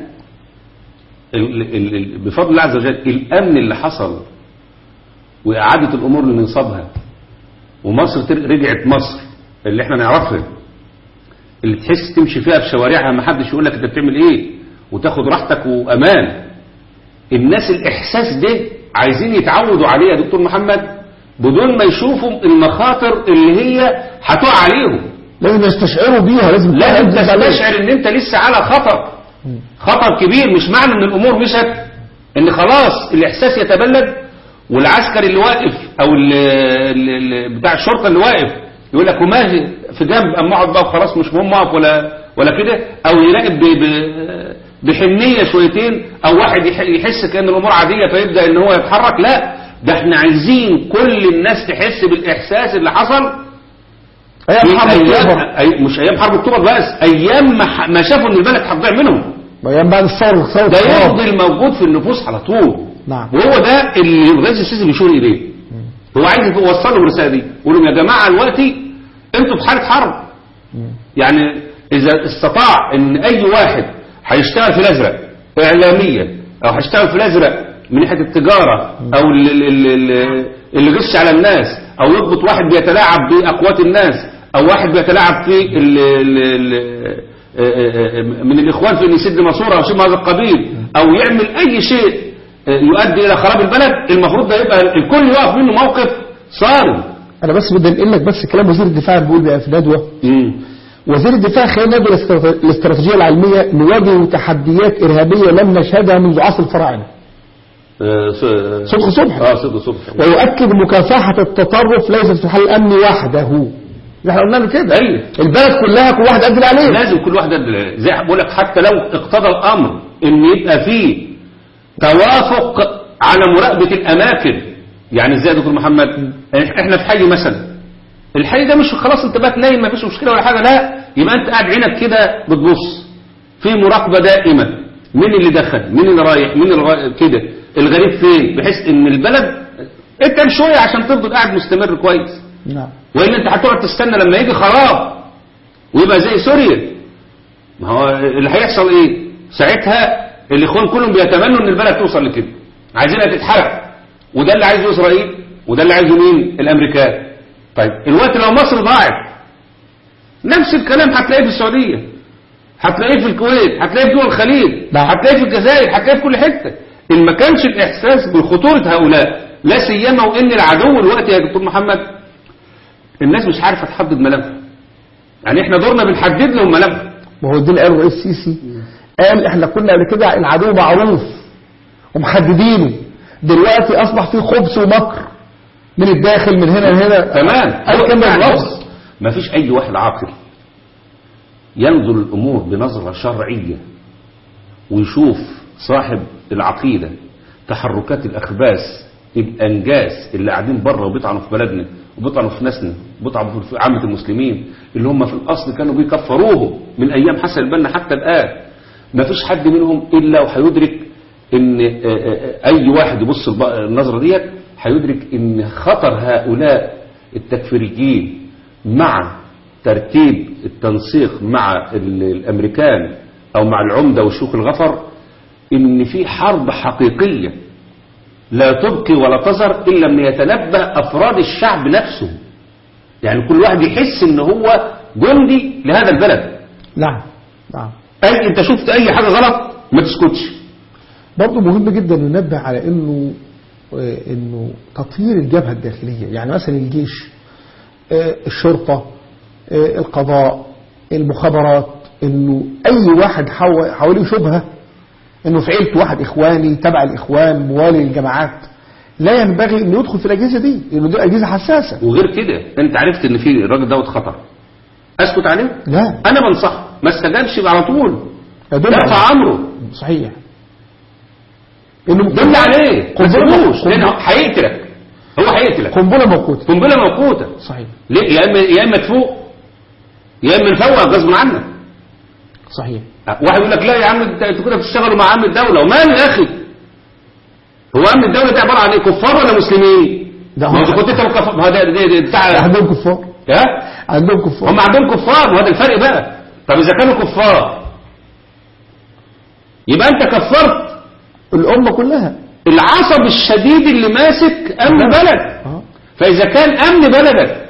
ال- ال- ال- بفضل الله عز وجل الامن اللي حصل واعاده الامور لنصابها ومصر تر- رجعت مصر اللي احنا نعرفها اللي تحس تمشي فيها في شوارعها ما حدش يقول لك انت بتعمل ايه وتاخد راحتك وامان الناس الاحساس ده عايزين يتعودوا عليه يا دكتور محمد بدون ما يشوفوا المخاطر اللي هي هتقع عليهم لازم يستشعروا بيها لازم لازم تهدد عليها. تستشعر ان انت لسه على خطر خطر كبير مش معنى ان الامور مشت ان خلاص الاحساس يتبلد والعسكري اللي واقف او ال ال ال بتاع الشرطه اللي واقف يقول لك وما في جنب اما اقعد بقى وخلاص مش مهم اقف ولا ولا كده او يراقب ب- ب- بحنيه شويتين او واحد يح- يحس كان الامور عاديه فيبدا ان هو يتحرك لا ده احنا عايزين كل الناس تحس بالاحساس اللي حصل ايام في حرب أيام اكتوبر أي مش أيام حرب أكتوبر بس أيام ما, ح- ما شافوا إن البلد هتضيع منهم ايام بعد الثوره ثوره ده الخراب. يفضل موجود في النفوس على طول نعم. وهو ده اللي الرئيس السيسي بيشير إليه هو عايز يوصل لهم الرسالة دي يقول لهم يا جماعة دلوقتي أنتوا في حالة حرب يعني إذا استطاع إن أي واحد هيشتغل في الأزرق إعلاميا أو هيشتغل في الأزرق من ناحية التجارة أو ال- ال- ال- ال- اللي غش على الناس أو يضبط واحد بيتلاعب بأقوات الناس أو واحد بيتلاعب في ال ال ال من الإخوان في أن يسد ماسورة أو شيء من هذا القبيل أو يعمل أي شيء يؤدي إلى خراب البلد المفروض ده يبقى الكل يقف منه موقف صارم انا بس بدي انقل لك بس كلام وزير الدفاع بيقول بقى في ندوه مم. وزير الدفاع خلال ندوه الاسترات- الاستراتيجيه العلميه نواجه تحديات ارهابيه لم نشهدها منذ عصر الفراعنه آه، س- صدق صبحي. اه صدق صبحي ويؤكد مكافحه التطرف ليست في حل الامن وحده احنا قلنا له كده أيوه. البلد كلها كل واحد قدر عليه لازم كل واحد يدل زي بقول لك حتى لو اقتضى الامر ان يبقى فيه توافق على مراقبه الاماكن يعني ازاي يا دكتور محمد احنا في حي مثلا الحي ده مش خلاص انت بقى نايم ما فيش مشكله ولا حاجه لا يبقى انت قاعد عينك كده بتبص في مراقبه دائمه مين اللي دخل مين اللي رايح مين اللي غا- كده الغريب فين بحيث ان البلد انت شويه عشان تفضل قاعد مستمر كويس نعم والا انت هتقعد تستنى لما يجي خراب ويبقى زي سوريا ما هو اللي هيحصل ايه ساعتها الاخوان كلهم بيتمنوا ان البلد توصل لكده عايزينها تتحرق وده اللي عايزه اسرائيل وده اللي عايزه مين الامريكان طيب الوقت لو مصر ضاعت نفس الكلام هتلاقيه في السعوديه هتلاقيه في الكويت هتلاقيه في دول الخليج نعم. هتلاقيه في الجزائر هتلاقيه في كل حته ان ما كانش الاحساس بخطوره هؤلاء لا سيما وان العدو الوقت يا دكتور محمد الناس مش عارفه تحدد ملامحه يعني احنا دورنا بنحدد لهم ملامحه ما هو ده اللي قاله الرئيس السيسي قال احنا كنا قبل كده العدو معروف ومحددينه دلوقتي اصبح فيه خبث ومكر من الداخل من هنا لهنا تمام قال كان باللفظ ما فيش اي واحد عاقل ينظر الامور بنظره شرعيه ويشوف صاحب العقيده تحركات الاخباث الانجاز اللي قاعدين بره وبيطعنوا في بلدنا وبيطعنوا في ناسنا وبيطعنوا في عامه المسلمين اللي هم في الاصل كانوا بيكفروهم من ايام حسن البنا حتى الان ما فيش حد منهم الا وهيدرك ان آه، آه، اي واحد يبص الب- النظره ديت هيدرك ان خطر هؤلاء التكفيريين مع ترتيب التنسيق مع ال- الامريكان او مع العمده وشيوخ الغفر ان في حرب حقيقيه لا تبقي ولا تذر الا لما يتنبه افراد الشعب نفسه يعني كل واحد يحس ان هو جندي لهذا البلد نعم نعم اي انت شفت اي حاجه غلط ما تسكتش برضه مهم جدا ننبه على انه آه، انه تطوير الجبهه الداخليه يعني مثلا الجيش آه، الشرطه آه، القضاء المخابرات انه اي واحد حو- حواليه شبهه انه في عيلته واحد اخواني تبع الاخوان موالي للجماعات لا ينبغي انه يدخل في الاجهزه دي لانه دي اجهزه حساسه وغير كده انت عرفت ان في الراجل دوت خطر اسكت عليه لا انا بنصحه ما استجابش على طول يدل ارفع على امره صحيح انه دل عليه ما قنبله تسيبوش لان قنبله, هيقتلك هو هيقتلك قنبلة موقوته قنبله موقوته صحيح ليه يا اما يا اما تفوق يا اما نفوق غصب عنك صحيح واحد يقول لك لا يا عم انت انتوا كده بتشتغلوا مع امن الدوله وماله يا اخي هو امن الدوله ده عباره عن ايه كفار ولا مسلمين ده ما هو- اذا كنت انت كفار ما هو ده ده- ده بتاع عندهم كفار ها عندهم كفار هم عندهم كفار وهذا الفرق بقى طب اذا كانوا كفار يبقى انت كفرت الأمة كلها العصب الشديد اللي ماسك امن بلد آه. فاذا كان امن بلدك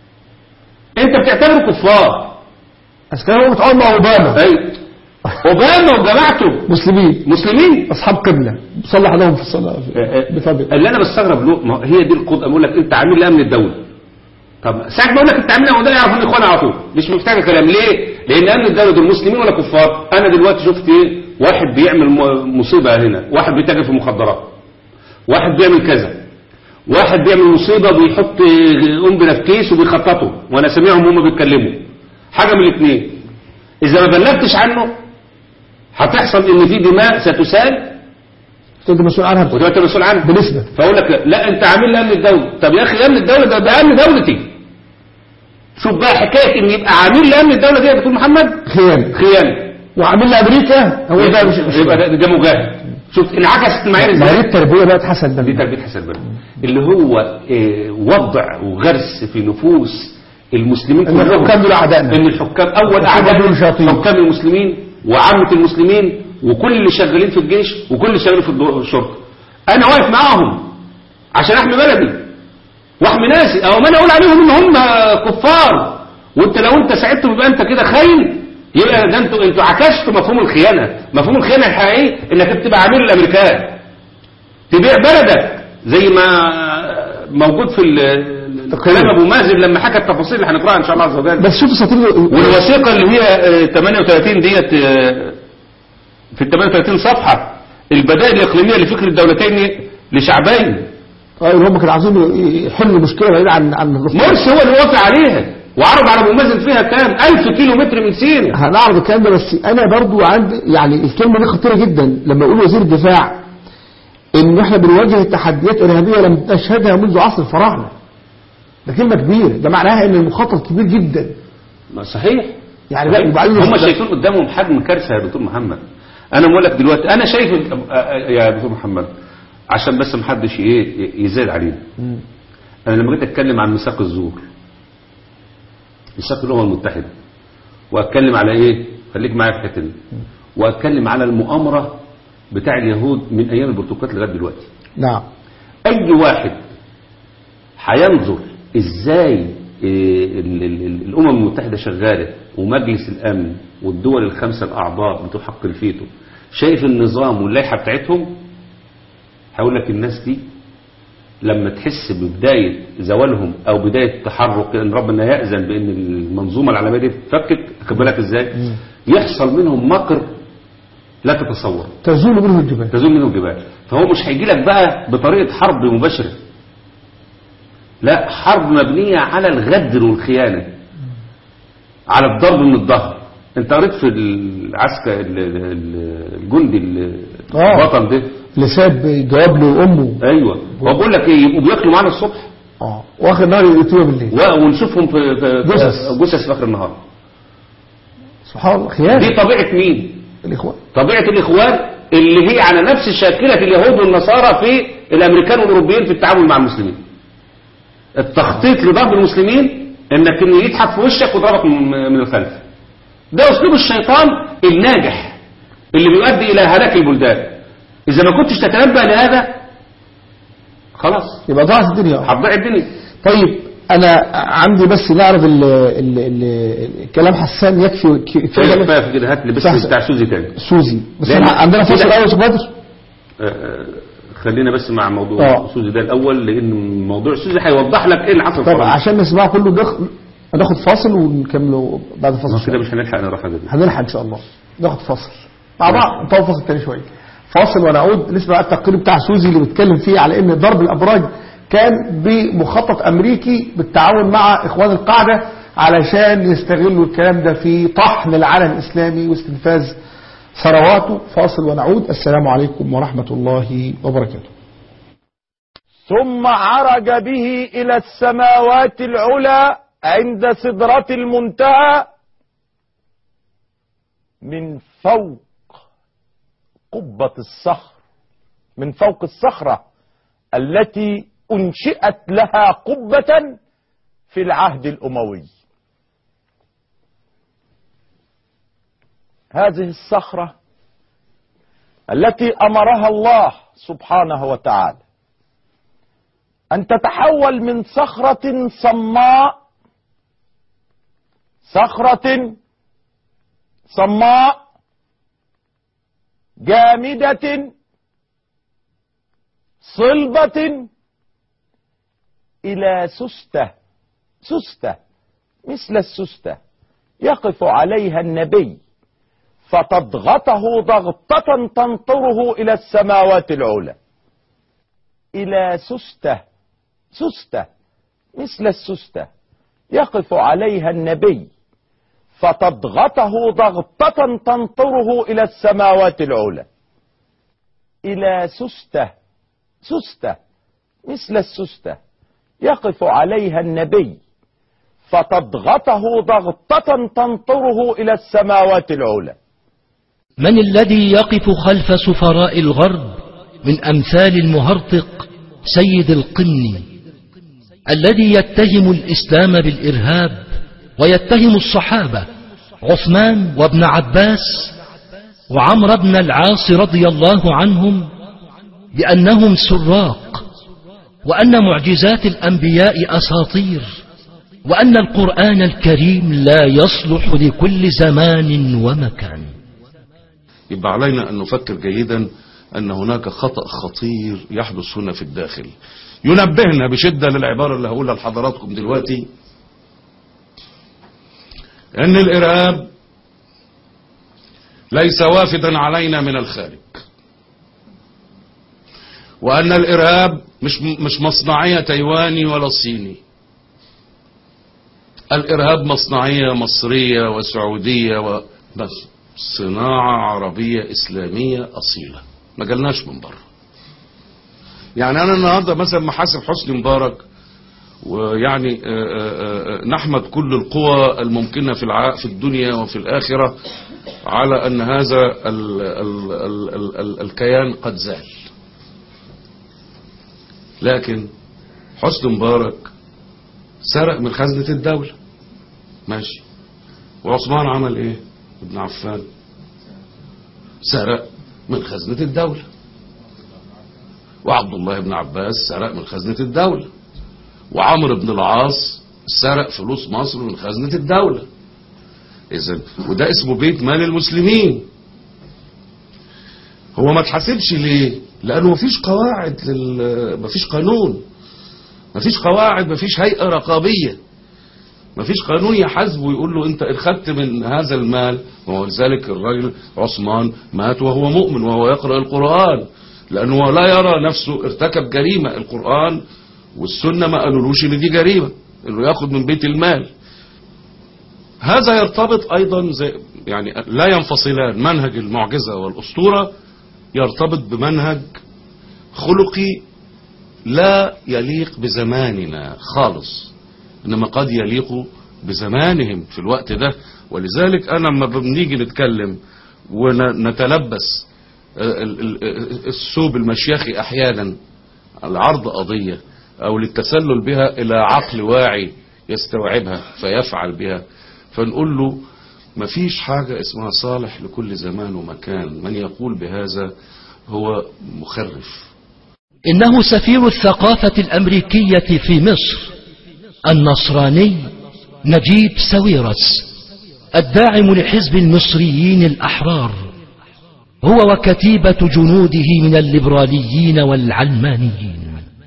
انت بتعتبره كفار بس كانوا هم بتعاون مع أوباما اي اوباما وجماعته مسلمين مسلمين أصحاب قبلة صلح لهم في الصلاة بفضل اللي انا بستغرب له ما هي دي القضيه بقول لك انت عامل امن الدوله طب ساعه ما اقول لك انت عامل امن الدوله يعرف ان اخوان على طول مش محتاج كلام ليه لان امن الدوله دول مسلمين ولا كفار انا دلوقتي شفت ايه واحد بيعمل م- مصيبه هنا واحد بيتاجر في المخدرات واحد بيعمل كذا واحد بيعمل مصيبه بيحط قنبله في كيس وبيخططه وانا سامعهم هم بيتكلموا حاجه من الاثنين اذا ما بلغتش عنه هتحصل ان في دماء ستسال انت مسؤول عنها وتبقى انت مسؤول عنها بنسبة فاقول لك لا انت عامل لي امن الدوله طب يا اخي امن الدوله ده ده امن دولتي شوف بقى حكايه ان يبقى عامل لي امن الدوله دي يا دكتور محمد خيانة خيانه وعامل لي أمريكا هو ده مش مش يبقى ده, ده مجاهد شوف انعكست المعايير ما هي ازاي التربية بقى حسن دي ده تربيه حسن بن اللي هو اه، وضع وغرس في نفوس المسلمين ان الحكام دول أعدائنا ان الحكام اول الحكام دول اعداء شياطين. حكام المسلمين وعامه المسلمين وكل اللي شغالين في الجيش وكل اللي شغالين في الدو- الشرطه انا واقف معاهم عشان احمي بلدي واحمي ناسي او ما انا اقول عليهم ان هم كفار وانت لو انت ساعدتهم يبقى انت كده خاين يبقى ده انتوا انتوا عكستوا مفهوم الخيانه مفهوم الخيانه الحقيقي انك بتبقى عميل الامريكان تبيع بلدك زي ما موجود في ال- كلام ابو مازن لما حكى التفاصيل اللي هنقراها ان شاء الله عز وجل بس شوف سطير والوثيقة اللي هي آه، 38 ديت آه، في ال 38 صفحة البدائل الإقليمية لفكر الدولتين لشعبين اه اللي هم كانوا عايزين يحلوا مشكلة بعيدة عن عن مرسي هو اللي وافق عليها وعرض على ابو مازن فيها كام 1000 كيلو متر من سيناء هنعرض الكلام ده بس انا برضو عندي يعني الكلمه دي خطيره جدا لما يقول وزير الدفاع ان احنا بنواجه تحديات ارهابيه لم نشهدها منذ عصر الفراعنه ده كلمه كبيره ده معناها ان المخاطر كبير جدا ما صحيح يعني لا وبعدين هم شايفين قدامهم حجم كارثة يا دكتور محمد انا بقول لك دلوقتي انا شايف آه، آه، يا دكتور محمد عشان بس محدش ايه يزاد علينا انا لما جيت اتكلم عن ميثاق الزور ميثاق الامم المتحده واتكلم على ايه خليك معايا في الحته دي واتكلم على المؤامره بتاع اليهود من ايام البرتقالات لغايه دلوقتي نعم اي واحد هينظر ازاي إيه، ال- ال- ال- الامم المتحده شغاله ومجلس الامن والدول الخمسه الاعضاء بتوع حق الفيتو شايف النظام واللائحه بتاعتهم هقول لك الناس دي لما تحس ببدايه زوالهم او بدايه تحرك ان ربنا ياذن بان المنظومه العالميه دي تتفكك خد بالك ازاي يحصل منهم مكر لا تتصور تزول منه الجبال تزول منه الجبال فهو مش هيجي لك بقى بطريقة حرب مباشرة لا حرب مبنية على الغدر والخيانة على الضرب من الظهر انت قريت في العسكر ال- ال- الجندي ال- آه. البطل ده اللي ساب جواب لامه ايوه هو بقول لك ايه يبقوا بياكلوا معانا الصبح اه واخر نهار يقتلوه بالليل و- ونشوفهم في في في- جثث. جثث في اخر النهار سبحان الله دي خيانه طبيعه مين؟ الاخوان طبيعه الاخوان اللي هي على نفس شاكله اليهود والنصارى في الامريكان والاوروبيين في التعامل مع المسلمين التخطيط لضرب المسلمين انك إن يضحك في وشك ويضربك من من الخلف ده اسلوب الشيطان الناجح اللي بيؤدي الى هلاك البلدان اذا ما كنتش تتنبأ لهذا خلاص يبقى ضاعت الدنيا هتضيع الدنيا طيب انا عندي بس نعرض ال ال ال الكلام حسان يكفي كفايه كفايه كفايه كده هات لي بس صح. بتاع سوزي تاني سوزي بس لأن- احنا عندنا فصل لا. اول يا بدر آه، آه، خلينا بس مع موضوع آه. سوزي ده الاول لان موضوع سوزي هيوضح لك ايه اللي حصل في طب فرنسا. عشان نسمعه كله ناخ- ناخد فاصل ونكمله بعد ما فاصل كده شوية. مش هنلحق نروح حاجه دي هنلحق ان شاء الله ناخد فاصل مع بعض نطول فاصل تاني شويه فاصل ونعود نسمع بقى التقرير بتاع سوزي اللي بيتكلم فيه على ان ضرب الابراج كان بمخطط امريكي بالتعاون مع اخوان القاعده علشان يستغلوا الكلام ده في طحن العالم الاسلامي واستنفاذ ثرواته فاصل ونعود السلام عليكم ورحمه الله وبركاته ثم عرج به إلى السماوات العلى عند سدرة المنتهى من فوق قبة الصخر من فوق الصخرة التي أنشئت لها قبة في العهد الأموي هذه الصخرة التي أمرها الله سبحانه وتعالى أن تتحول من صخرة صماء صخرة صماء جامدة صلبة إلى سستة سستة مثل السستة يقف عليها النبي فتضغطه ضغطة تنطره إلى السماوات العلى إلى سستة سستة مثل السستة يقف عليها النبي فتضغطه ضغطة تنطره إلى السماوات العلى إلى سستة سستة مثل السستة يقف عليها النبي فتضغطه ضغطة تنطره إلى السماوات العلى من الذي يقف خلف سفراء الغرب من أمثال المهرطق سيد القني الذي يتهم الإسلام بالإرهاب ويتهم الصحابة عثمان وابن عباس وعمر بن العاص رضي الله عنهم بأنهم سراق وأن معجزات الأنبياء أساطير وأن القرآن الكريم لا يصلح لكل زمان ومكان يبقى علينا أن نفكر جيدا أن هناك خطأ خطير يحدث هنا في الداخل ينبهنا بشدة للعبارة اللي هقولها لحضراتكم دلوقتي أن الإرهاب ليس وافدا علينا من الخارج وأن الإرهاب مش مش مصنعية تايواني ولا صيني الإرهاب مصنعية مصرية وسعودية و... بس صناعة عربية إسلامية أصيلة ما جالناش من بره يعني أنا النهاردة مثلا محاسب حسني مبارك ويعني آه، آه، آه، نحمد كل القوى الممكنة في الع... في الدنيا وفي الآخرة على أن هذا ال... ال... ال... ال... ال... الكيان قد زال لكن حسني مبارك سرق من خزنة الدولة ماشي وعثمان عمل ايه ابن عفان سرق من خزنة الدولة وعبد الله بن عباس سرق من خزنة الدولة وعمرو بن العاص سرق فلوس مصر من خزنة الدولة إذا وده اسمه بيت مال المسلمين هو ما اتحاسبش ليه لأنه مفيش قواعد لل... مفيش قانون مفيش قواعد مفيش هيئة رقابية مفيش قانون يحاسبه ويقول له انت اخذت من هذا المال ولذلك الراجل عثمان مات وهو مؤمن وهو يقرأ القرآن لأنه لا يرى نفسه ارتكب جريمة القرآن والسنة ما قالولوش ان دي جريمة انه ياخد من بيت المال هذا يرتبط ايضا زي يعني لا ينفصلان منهج المعجزة والاسطورة يرتبط بمنهج خلقي لا يليق بزماننا خالص إنما قد يليق بزمانهم في الوقت ده ولذلك أنا لما بنيجي نتكلم ونتلبس ال- ال- الثوب المشيخي أحيانا العرض قضية أو للتسلل بها إلى عقل واعي يستوعبها فيفعل بها فنقول له مفيش حاجة اسمها صالح لكل زمان ومكان من يقول بهذا هو مخرف إنه سفير الثقافة الأمريكية في مصر النصراني نجيب ساويرس الداعم لحزب المصريين الأحرار هو وكتيبة جنوده من الليبراليين والعلمانيين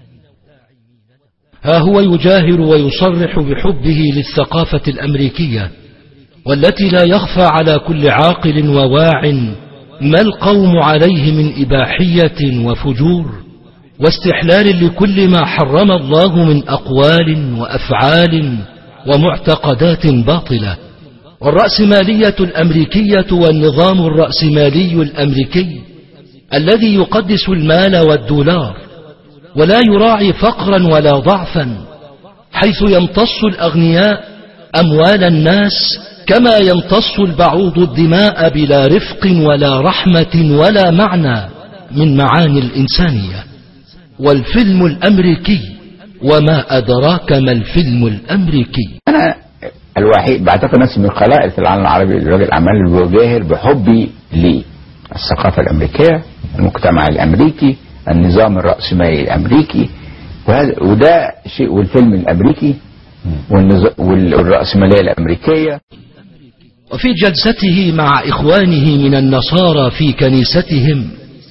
ها هو يجاهر ويصرح بحبه للثقافة الأمريكية والتي لا يخفى على كل عاقل وواع ما القوم عليه من إباحية وفجور واستحلال لكل ما حرم الله من أقوال وأفعال ومعتقدات باطلة والرأسمالية الأمريكية والنظام الرأسمالي الأمريكي الذي يقدس المال والدولار ولا يراعي فقرا ولا ضعفا حيث يمتص الأغنياء أموال الناس كما يمتص البعوض الدماء بلا رفق ولا رحمة ولا معنى من معاني الإنسانية والفيلم الأمريكي وما أدراك ما الفيلم الأمريكي انا الوحيد بعتقد نفسي من القلائل في العالم العربي رجل الاعمال اللي بجاهر بحبي للثقافه الامريكيه المجتمع الامريكي النظام الراسمالي الامريكي وهذا وده شيء والفيلم الامريكي والنظ- وال- والراسماليه الامريكيه وفي جلسته مع إخوانه من النصارى في كنيستهم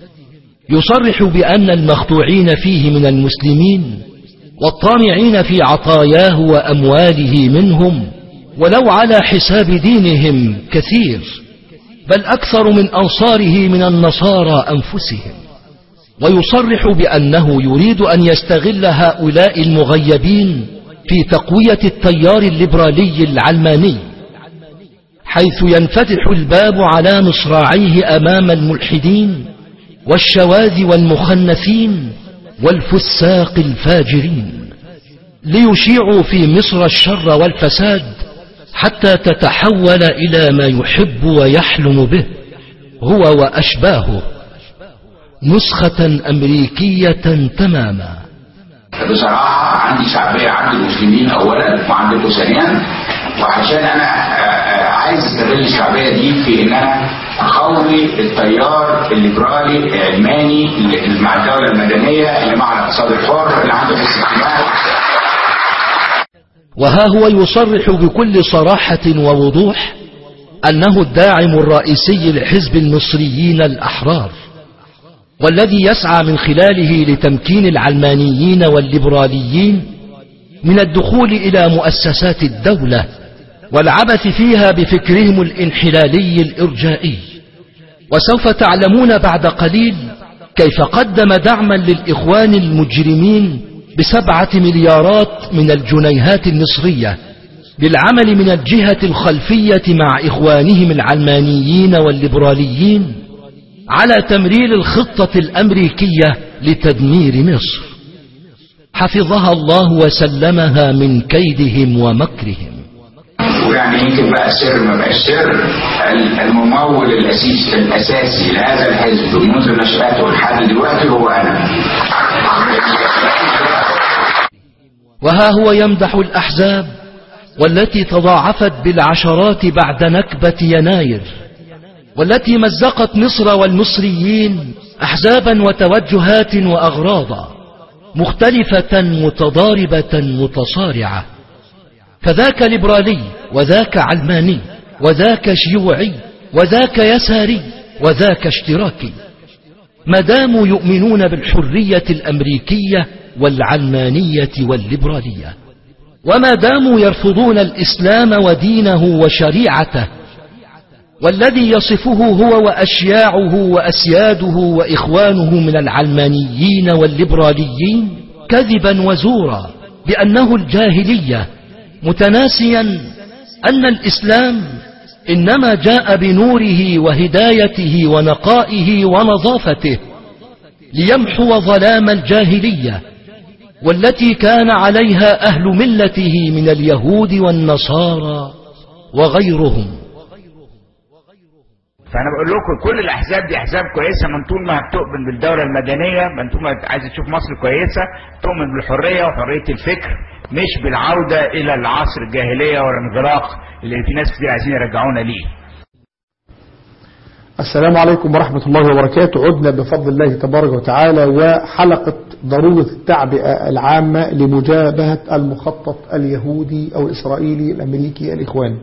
يصرح بأن المخدوعين فيه من المسلمين والطامعين في عطاياه وأمواله منهم ولو على حساب دينهم كثير بل أكثر من أنصاره من النصارى أنفسهم ويصرح بأنه يريد أن يستغل هؤلاء المغيبين في تقوية التيار الليبرالي العلماني حيث ينفتح الباب على مصراعيه أمام الملحدين والشواذ والمخنثين والفساق الفاجرين ليشيعوا في مصر الشر والفساد حتى تتحول إلى ما يحب ويحلم به هو وأشباهه نسخة أمريكية تماما بصراحة عندي شعبية عند المسلمين أولا وعندكم ثانيا وعشان أنا آه، آه، عايز استغل الشعبية دي في إن أنا أقوي التيار الليبرالي العلماني اللي مع الدولة المدنية اللي مع الاقتصاد الحر اللي عنده الاستثمار وها هو يصرح بكل صراحة ووضوح أنه الداعم الرئيسي لحزب المصريين الأحرار والذي يسعى من خلاله لتمكين العلمانيين والليبراليين من الدخول إلى مؤسسات الدولة والعبث فيها بفكرهم الانحلالي الإرجائي وسوف تعلمون بعد قليل كيف قدم دعما للإخوان المجرمين بسبعة مليارات من الجنيهات المصرية للعمل من الجهة الخلفية مع إخوانهم العلمانيين والليبراليين على تمرير الخطة الأمريكية لتدمير مصر حفظها الله وسلمها من كيدهم ومكرهم ويعني يمكن بقى السر ما بقاش سر ال- الممول الأسيس الأساسي لهذا الحزب منذ نشأته لحد دلوقتي هو أنا وها هو يمدح الأحزاب والتي تضاعفت بالعشرات بعد نكبة يناير والتي مزقت مصر والمصريين أحزابا وتوجهات وأغراضا مختلفة متضاربة متصارعة فذاك ليبرالي وذاك علماني وذاك شيوعي وذاك يساري وذاك اشتراكي ما داموا يؤمنون بالحرية الأمريكية والعلمانية والليبرالية وما داموا يرفضون الإسلام ودينه وشريعته والذي يصفه هو وأشياعه وأسياده وإخوانه من العلمانيين والليبراليين كذبا وزورا بأنه الجاهلية متناسيا أن الإسلام إنما جاء بنوره وهدايته ونقائه ونظافته ليمحو ظلام الجاهلية والتي كان عليها أهل ملته من اليهود والنصارى وغيرهم فانا بقول لكم كل الاحزاب دي احزاب كويسه من طول ما بتؤمن بالدوله المدنيه من طول ما عايزه تشوف مصر كويسه تؤمن بالحريه وحريه الفكر مش بالعوده الى العصر الجاهليه والانغلاق اللي في ناس كتير عايزين يرجعونا ليه السلام عليكم ورحمة الله وبركاته عدنا بفضل الله تبارك وتعالى وحلقة ضرورة التعبئة العامة لمجابهة المخطط اليهودي أو الإسرائيلي الأمريكي الإخواني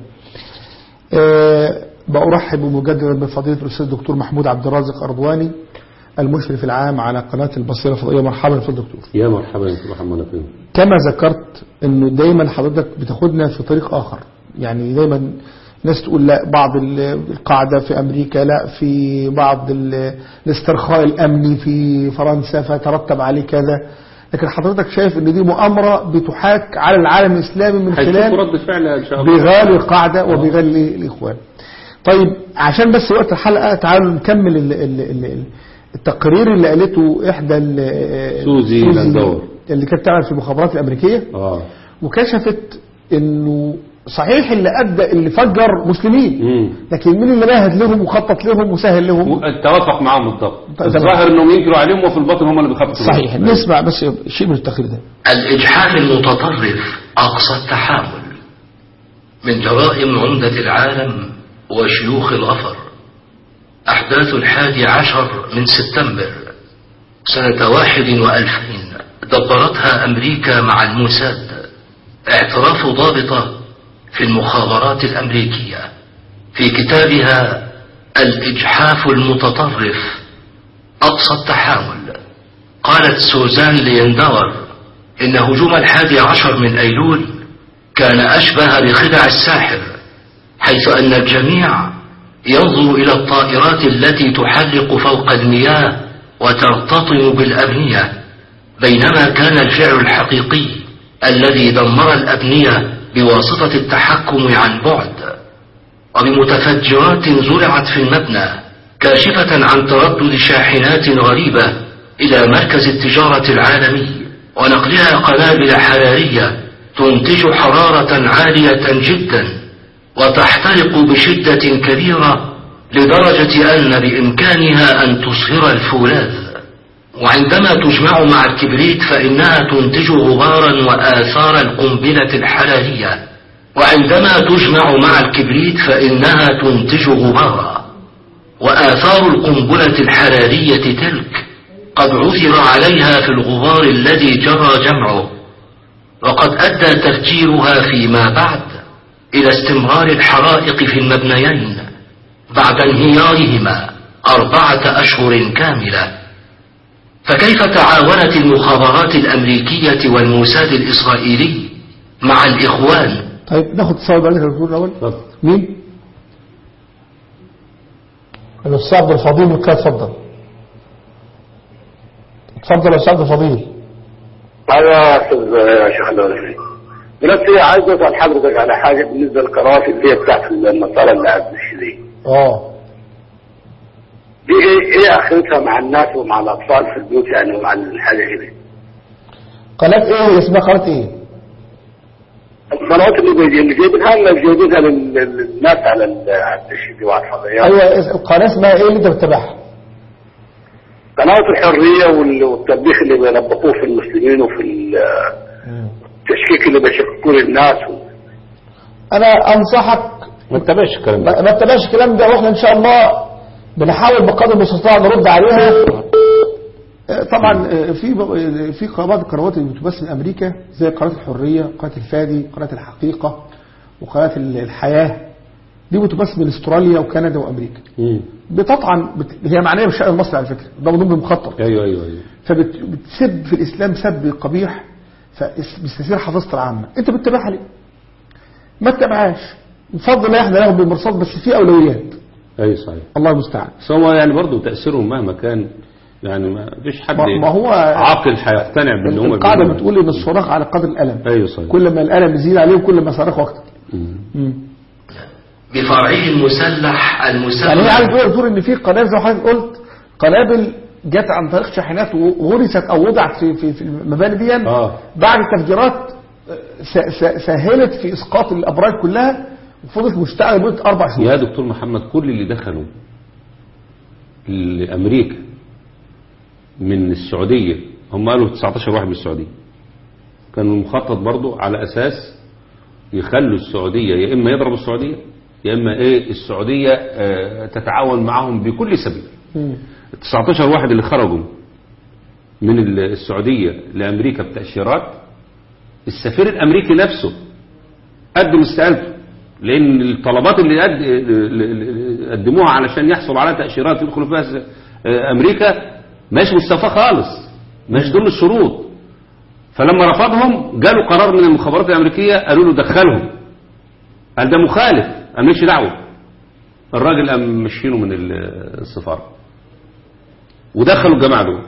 أه بأرحب مجددا بفضيلة الأستاذ الدكتور محمود عبد الرازق أرضواني المشرف العام على قناة البصيرة الفضائية مرحبا في الدكتور يا مرحبا يا محمد فين كما ذكرت انه دايما حضرتك بتاخدنا في طريق اخر يعني دايما ناس تقول لا بعض القاعدة في امريكا لا في بعض الاسترخاء الامني في فرنسا فترتب عليه كذا لكن حضرتك شايف ان دي مؤامرة بتحاك على العالم الاسلامي من خلال رد فعل ان شاء الله بغال القاعدة وبغال الاخوان طيب عشان بس وقت الحلقة تعالوا نكمل ال ال ال التقرير اللي قالته احدى سوزي لاندور اللي كانت تعمل في المخابرات الامريكيه اه وكشفت انه صحيح اللي ادى اللي فجر مسلمين مم. لكن مين اللي مهد لهم وخطط لهم وسهل لهم التوافق معاهم بالضبط طيب، الظاهر انهم ينكروا عليهم وفي الباطن هم اللي بيخططوا صحيح نسمع بس شيء من التقرير ده الإجحاف المتطرف أقصى التحامل من جرائم عمدة العالم وشيوخ الغفر أحداث الحادي عشر من سبتمبر سنة واحد وألفين دبرتها أمريكا مع الموساد اعتراف ضابطة في المخابرات الأمريكية في كتابها الإجحاف المتطرف أقصى التحامل قالت سوزان ليندور إن هجوم الحادي عشر من أيلول كان أشبه بخدع الساحر حيث أن الجميع ينظر إلى الطائرات التي تحلق فوق المياه وترتطم بالأبنية بينما كان الفعل الحقيقي الذي دمر الأبنية بواسطة التحكم عن بعد وبمتفجرات زرعت في المبنى كاشفة عن تردد شاحنات غريبة إلى مركز التجارة العالمي ونقلها قنابل حرارية تنتج حرارة عالية جدا وتحترق بشدة كبيرة لدرجة أن بإمكانها أن تصهر الفولاذ وعندما تجمع مع الكبريت فإنها تنتج غبارا وآثار القنبلة الحرارية وعندما تجمع مع الكبريت فإنها تنتج غبارا وآثار القنبلة الحرارية تلك قد عثر عليها في الغبار الذي جرى جمعه وقد أدى تفجيرها فيما بعد إلى استمرار الحرائق في المبنيين بعد انهيارهما أربعة أشهر كاملة فكيف تعاونت المخابرات الأمريكية والموساد الإسرائيلي مع الإخوان طيب ناخد اتصال بالك يا دكتور الاول اتفضل. مين الاستاذ عبد الفضيل من القاهره اتفضل اتفضل يا استاذ عبد الفضيل ايوه يا استاذ يا شيخ الدولي دلوقتي عايز اسال حضرتك على حاجه بالنسبه للقنوات اللي هي بتاعت النصارى اللي عند الشيخ اه دي ايه ايه اخرتها مع الناس ومع الاطفال في البيوت يعني ومع الحاجه كده قناه ايه اسمها قناه ايه القنوات اللي بيجي- اللي جايبينها لنا جايبينها لل- للناس على ال- على التشيك وعلى الفضائيات ايوه اس- القناه اسمها ايه اللي انت بتتابعها قنوات الحريه وال- والتطبيق اللي بيلبقوه في المسلمين وفي ال- التشكيك اللي بيشككوه للناس و... انا انصحك ما تتابعش الكلام ده ما ما تتابعش الكلام ده واحنا ان شاء الله بنحاول بقدر المستطاع نرد عليها آه، طبعا آه، في ب- في بعض القنوات اللي بتبث من امريكا زي قناه الحريه قناه الفادي قناه الحقيقه وقناه ال- الحياه دي بتبث من استراليا وكندا وامريكا مم. بتطعن بت... هي معنيه بالشأن المصري على فكره ده مضمون بمخطط ايوه ايوه ايوه فبتسب في الاسلام سب قبيح فبتستثير حافظه العامه انت بتتابعها ليه؟ ما تتابعهاش بفضل الله احنا ناخد بالمرصاد بس في اولويات ايوه صحيح الله المستعان بس هو يعني برضه تاثيرهم مهما كان يعني ما فيش حد ما ما هو عاقل هيقتنع باللي هم القاعده بيقولوه. بتقول ان الصراخ على قدر الالم ايوه صحيح كل ما الالم يزيد عليهم كل ما صرخوا اكتر مم. مم. بفرعه المسلح يعني هي المسلح عايز تقول تقول ان في قنابل زي ما حضرتك قلت قنابل جت عن طريق شاحنات وغرست او وضعت في في, في المباني دي آه. بعد التفجيرات س- س- سهلت في اسقاط الابراج كلها وفضلت مشتعله لمده اربع شهور يا دكتور محمد كل اللي دخلوا لأمريكا من السعودية هم قالوا 19 واحد من السعودية كانوا مخطط برضو على أساس يخلوا السعودية يا إما يضربوا السعودية يا إما إيه السعودية آه، تتعاون معهم بكل سبيل مم. ال 19 واحد اللي خرجوا من ال- السعودية لأمريكا بتأشيرات السفير الأمريكي نفسه قدم استقالته لأن الطلبات اللي قد- اللي قدموها علشان يحصل على تأشيرات يدخلوا فيها س- أمريكا مش مستوفى خالص مش دول الشروط فلما رفضهم جاله قرار من المخابرات الأمريكية قالوا له دخلهم قال ده مخالف قال ماليش دعوة الراجل قام مشينه من ال- السفارة ودخلوا الجماعة دول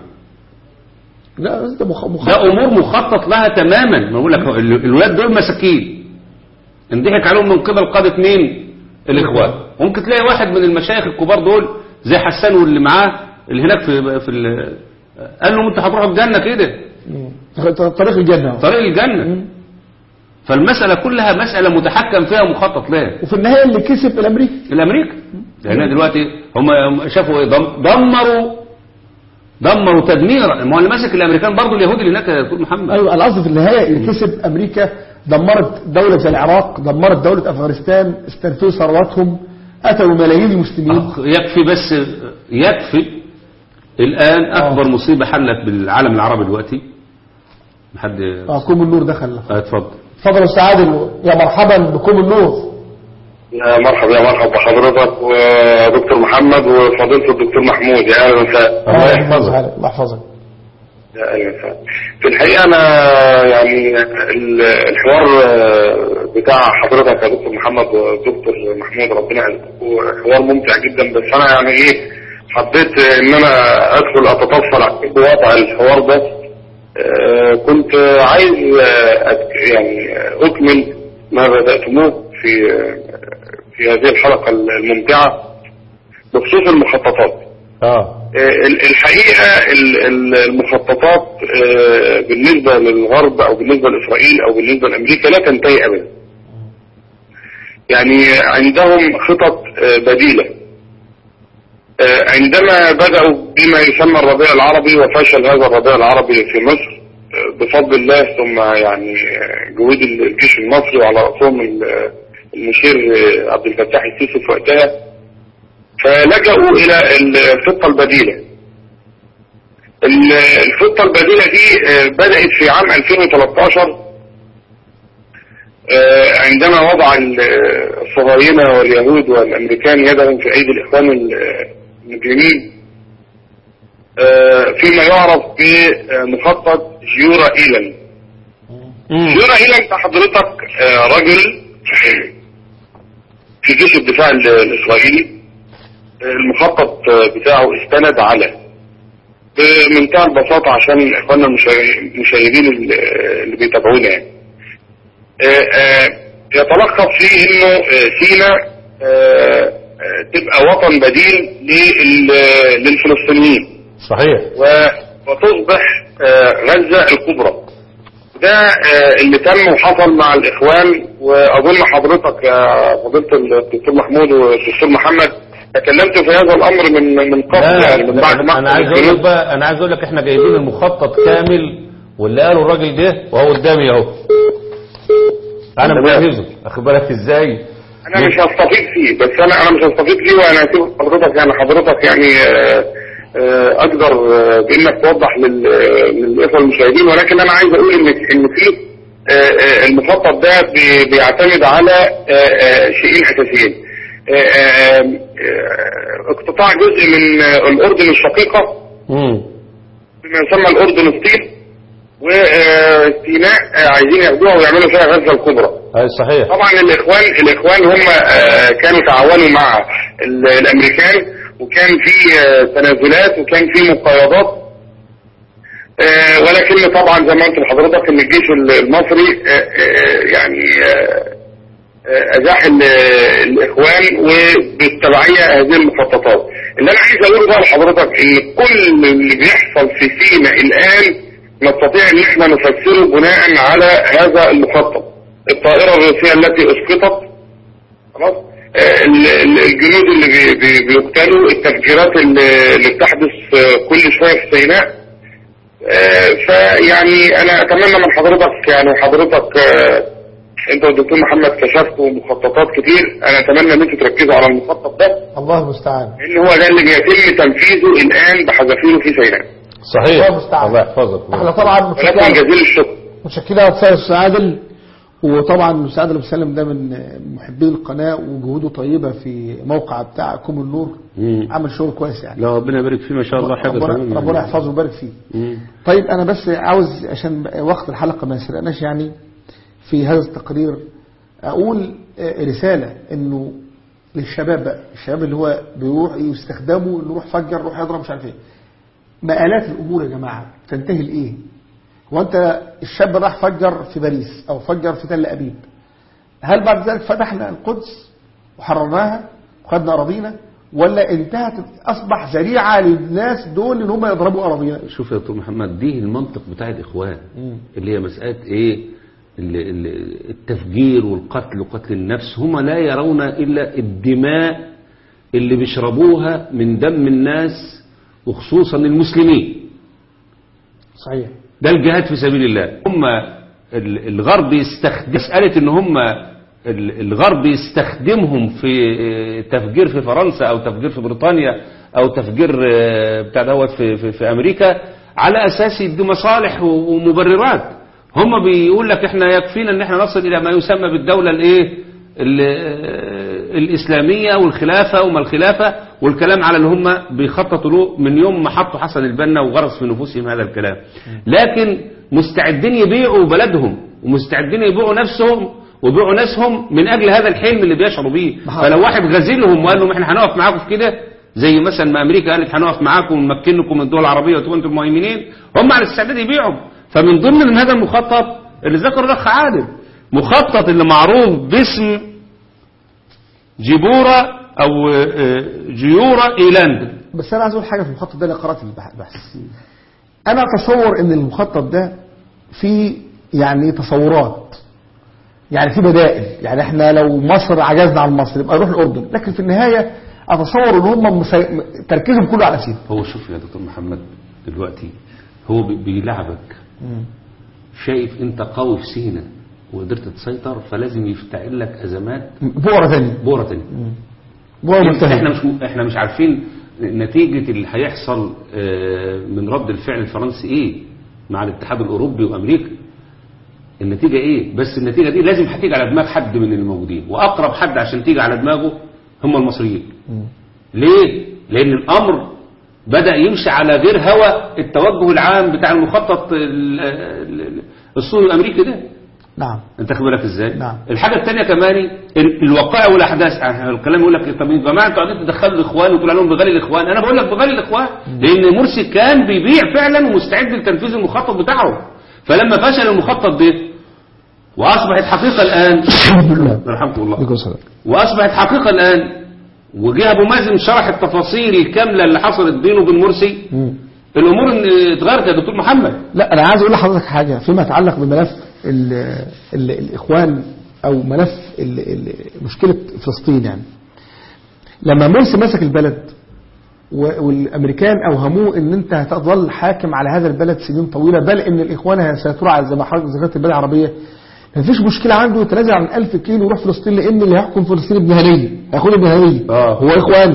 لا ده مخ... مخ... ده امور مخطط لها تماما ما بقول لك ال- الولاد دول مساكين انضحك عليهم من قبل قاده مين الاخوان ممكن تلاقي واحد من المشايخ الكبار دول زي حسان واللي معاه اللي هناك في في ال- قال لهم انتوا هتروحوا الجنه كده مم. طريق الجنه طريق الجنه فالمساله كلها مساله متحكم فيها ومخطط لها وفي النهايه اللي كسب الامريكي الامريكا لان دلوقتي هم هم شافوا ايه دم- دمروا دمروا تدميرا ما هو اللي ماسك الامريكان برضه اليهود اللي هناك يا دكتور محمد ايوه القصد في النهايه اللي كسب امريكا دمرت دوله زي العراق دمرت دوله افغانستان استنفذوا ثرواتهم قتلوا ملايين المسلمين أخ، يكفي بس يكفي الآن أكبر مصيبة حلت بالعالم العربي دلوقتي حد اه كوم النور دخل آه، اتفضل اتفضل يا استاذ عادل يا مرحبا بكوم النور يا مرحبا يا مرحبا بحضرتك ودكتور محمد وفضيلة الدكتور محمود يا اهلا وسهلا الله يحفظك الله يحفظك يا اهلا وسهلا في الحقيقة انا يعني ال- الحوار بتاع حضرتك يا دكتور محمد والدكتور محمود ربنا يعزكم حوار ممتع جدا بس انا يعني ايه حبيت ان انا ادخل اتطفل على وضع الحوار ده آه، كنت عايز آه، أت- يعني اكمل ما بداتموه في آه، في هذه الحلقه الممتعه بخصوص المخططات اه آه، ال- الحقيقه ال- ال- المخططات آه، بالنسبه للغرب او بالنسبه لاسرائيل او بالنسبه لامريكا لا تنتهي ابدا يعني عندهم خطط آه، بديله آه، عندما بدأوا بما يسمى الربيع العربي وفشل هذا الربيع العربي في مصر آه، بفضل الله ثم يعني آه، جهود الجيش المصري وعلى رأسهم ال- المشير آه، عبد الفتاح السيسي في وقتها فلجأوا إلى الخطة البديلة ال- الخطة البديلة دي آه، بدأت في عام 2013 آه، عندما وضع ال- الصهاينة واليهود والأمريكان يدهم في أيدي الإخوان ال- المجرمين آه، فيما يعرف بمخطط جيورا إيلان جيورا إيلان ده حضرتك آه، رجل في جيش الدفاع ال- الإسرائيلي آه، المخطط آه، بتاعه استند على بمنتهى البساطة عشان إخواننا المشا- المشاهدين اللي اللي بيتابعونا يعني آه، آه، يتلخص في انه آه، سيناء آه، آه، تبقى وطن بديل لل- للفلسطينيين صحيح و- وتصبح آه، غزة الكبرى ده آه، اللي تم وحصل مع الإخوان وأظن حضرتك يا فضيلة الدكتور محمود والدكتور محمد تكلمتوا في هذا الأمر من من قبل يعني من بعد ما انا عايز اقول لك بقى انا عايز اقول لك احنا جايبين المخطط كامل واللي قاله الراجل ده وهو قدامي اهو انا مجهزه اخد بالك ازاي انا مش هستفيد فيه بس انا انا مش هستفيد فيه وانا هسيب حضرتك يعني حضرتك يعني آه، آه، اقدر آه، بانك توضح لل- للاخوه المشاهدين ولكن انا عايز اقول ان ان في آه، آه، المخطط ده بي- بيعتمد على آه، آه، شيئين اساسيين آه، آه، آه، اقتطاع جزء من آه، الاردن الشقيقه امم بما يسمى الاردن الصين وسيناء عايزين ياخدوها ويعملوا فيها غزه الكبرى اي صحيح طبعا الاخوان الاخوان هم آه، كانوا تعاونوا مع ال- الامريكان وكان في آه، تنازلات وكان في مقايضات آه، ولكن طبعا زي ما قلت لحضرتك ان الجيش ال- المصري آه، آه، يعني آه، آه، ازاح ال- الاخوان وبالتبعيه هذه المخططات اللي انا عايز اقوله بقى لحضرتك ان كل اللي بيحصل في سيناء الان نستطيع ان احنا نفسره بناء على هذا المخطط الطائره الروسيه التي اسقطت خلاص آه، ال- ال- الجنود اللي بي- بي- بيقتلوا التفجيرات اللي اللي بتحدث آه، كل شويه في سيناء آه، فيعني انا اتمنى من حضرتك يعني حضرتك آه، انت والدكتور محمد كشفتوا مخططات كتير انا اتمنى ان انتوا تركزوا على المخطط ده الله المستعان لان هو ده اللي بيتم تنفيذه الان بحذافيره في سيناء صحيح الله المستعان. الله يحفظك احنا طبعا ولكن متشكرين جزيل الشكر متشكرين على اتصال الاستاذ عادل وطبعا الاستاذ عادل ابو سالم ده من محبين القناه وجهوده طيبه في موقع بتاع كوم النور مم. عمل شغل كويس يعني لا ربنا يبارك فيه ما شاء الله حاجة ربنا, تمام ربنا يعني. يحفظه ويبارك فيه مم. طيب انا بس عاوز عشان وقت الحلقه ما يسرقناش يعني في هذا التقرير اقول آه، رساله انه للشباب بقى الشباب اللي هو بيروح يستخدموا انه يروح فجر يروح يضرب مش عارف ايه مآلات الامور يا جماعه تنتهي لايه هو انت الشاب راح فجر في باريس او فجر في تل ابيب هل بعد ذلك فتحنا القدس وحررناها وخدنا اراضينا ولا انتهت اصبح ذريعه للناس دول ان هم يضربوا اراضينا شوف يا دكتور محمد دي المنطق بتاع الاخوان اللي هي مساله ايه ال- ال- التفجير والقتل وقتل النفس هم لا يرون الا الدماء اللي بيشربوها من دم الناس وخصوصا المسلمين صحيح ده الجهاد في سبيل الله هم ال- الغرب يستخدم مسألة ان هم ال- الغرب يستخدمهم في آه، تفجير في فرنسا او تفجير في بريطانيا او تفجير آه، بتاع دوت في, في, في امريكا على اساس يدوا مصالح و- ومبررات هم بيقول لك احنا يكفينا ان احنا نصل الى ما يسمى بالدولة الايه ال- آه، الاسلامية والخلافة وما الخلافة والكلام على اللي هم بيخططوا له من يوم ما حطوا حسن البنا وغرس في نفوسهم هذا الكلام لكن مستعدين يبيعوا بلدهم ومستعدين يبيعوا نفسهم ويبيعوا ناسهم من اجل هذا الحلم اللي بيشعروا بيه فلو واحد غازلهم وقال لهم احنا هنقف معاكم في كده زي مثلا ما امريكا قالت هنقف معاكم ونمكنكم من الدول العربيه وتبقوا انتم مهيمنين هم على استعداد يبيعوا فمن ضمن من هذا المخطط اللي ذكره الاخ عادل مخطط اللي معروف باسم جيبورا او آه، جيورا ايلاند بس انا عايز اقول حاجه في المخطط ده اللي قرات البح- البحث انا اتصور ان المخطط ده فيه يعني تصورات يعني في بدائل يعني احنا لو مصر عجزنا عن مصر يبقى نروح الاردن لكن في النهايه اتصور ان هم مسي... تركيزهم كله على سينا هو شوف يا دكتور محمد دلوقتي هو بي- بيلعبك شايف انت قوي في سينا وقدرت تسيطر فلازم يفتعل لك ازمات بؤره ثانيه بورة تانية بؤره احنا منتهيه مش احنا مش عارفين نتيجة اللي هيحصل آه، من رد الفعل الفرنسي ايه مع الاتحاد الاوروبي وامريكا النتيجة ايه بس النتيجة دي لازم هتيجي على دماغ حد من الموجودين واقرب حد عشان تيجي على دماغه هم المصريين ليه لان الامر بدأ يمشي على غير هوى التوجه العام بتاع المخطط ال- ال- الصهيوني الامريكي ده نعم انت خد بالك ازاي نعم. الحاجه الثانيه كمان ال- الوقائع والاحداث يعني الكلام يقول لك طب يا جماعه انتوا قاعدين تدخلوا الاخوان وتقول عليهم بغالي الاخوان انا بقول لك بغالي الاخوان لان مرسي كان بيبيع فعلا ومستعد لتنفيذ المخطط بتاعه فلما فشل المخطط ده واصبحت حقيقه الان الحمد لله رحمه الله عليكم السلام واصبحت حقيقه الان وجه ابو مازن شرح التفاصيل الكامله اللي حصلت بينه وبين مرسي مم. الامور ان- اتغيرت يا دكتور محمد لا انا عايز اقول لحضرتك حاجه فيما يتعلق بملف ال ال الاخوان او ملف ال ال مشكله فلسطين يعني لما مرسي مسك البلد و- والامريكان اوهموه ان انت هتظل حاكم على هذا البلد سنين طويله بل ان الاخوان هيسيطروا على زي ما حضرتك ذكرت البلد العربيه مفيش مشكله عنده يتنازل عن 1000 كيلو ويروح فلسطين لان اللي هيحكم فلسطين ابن هنيه هياخد ابن هنيه آه. هو اخوان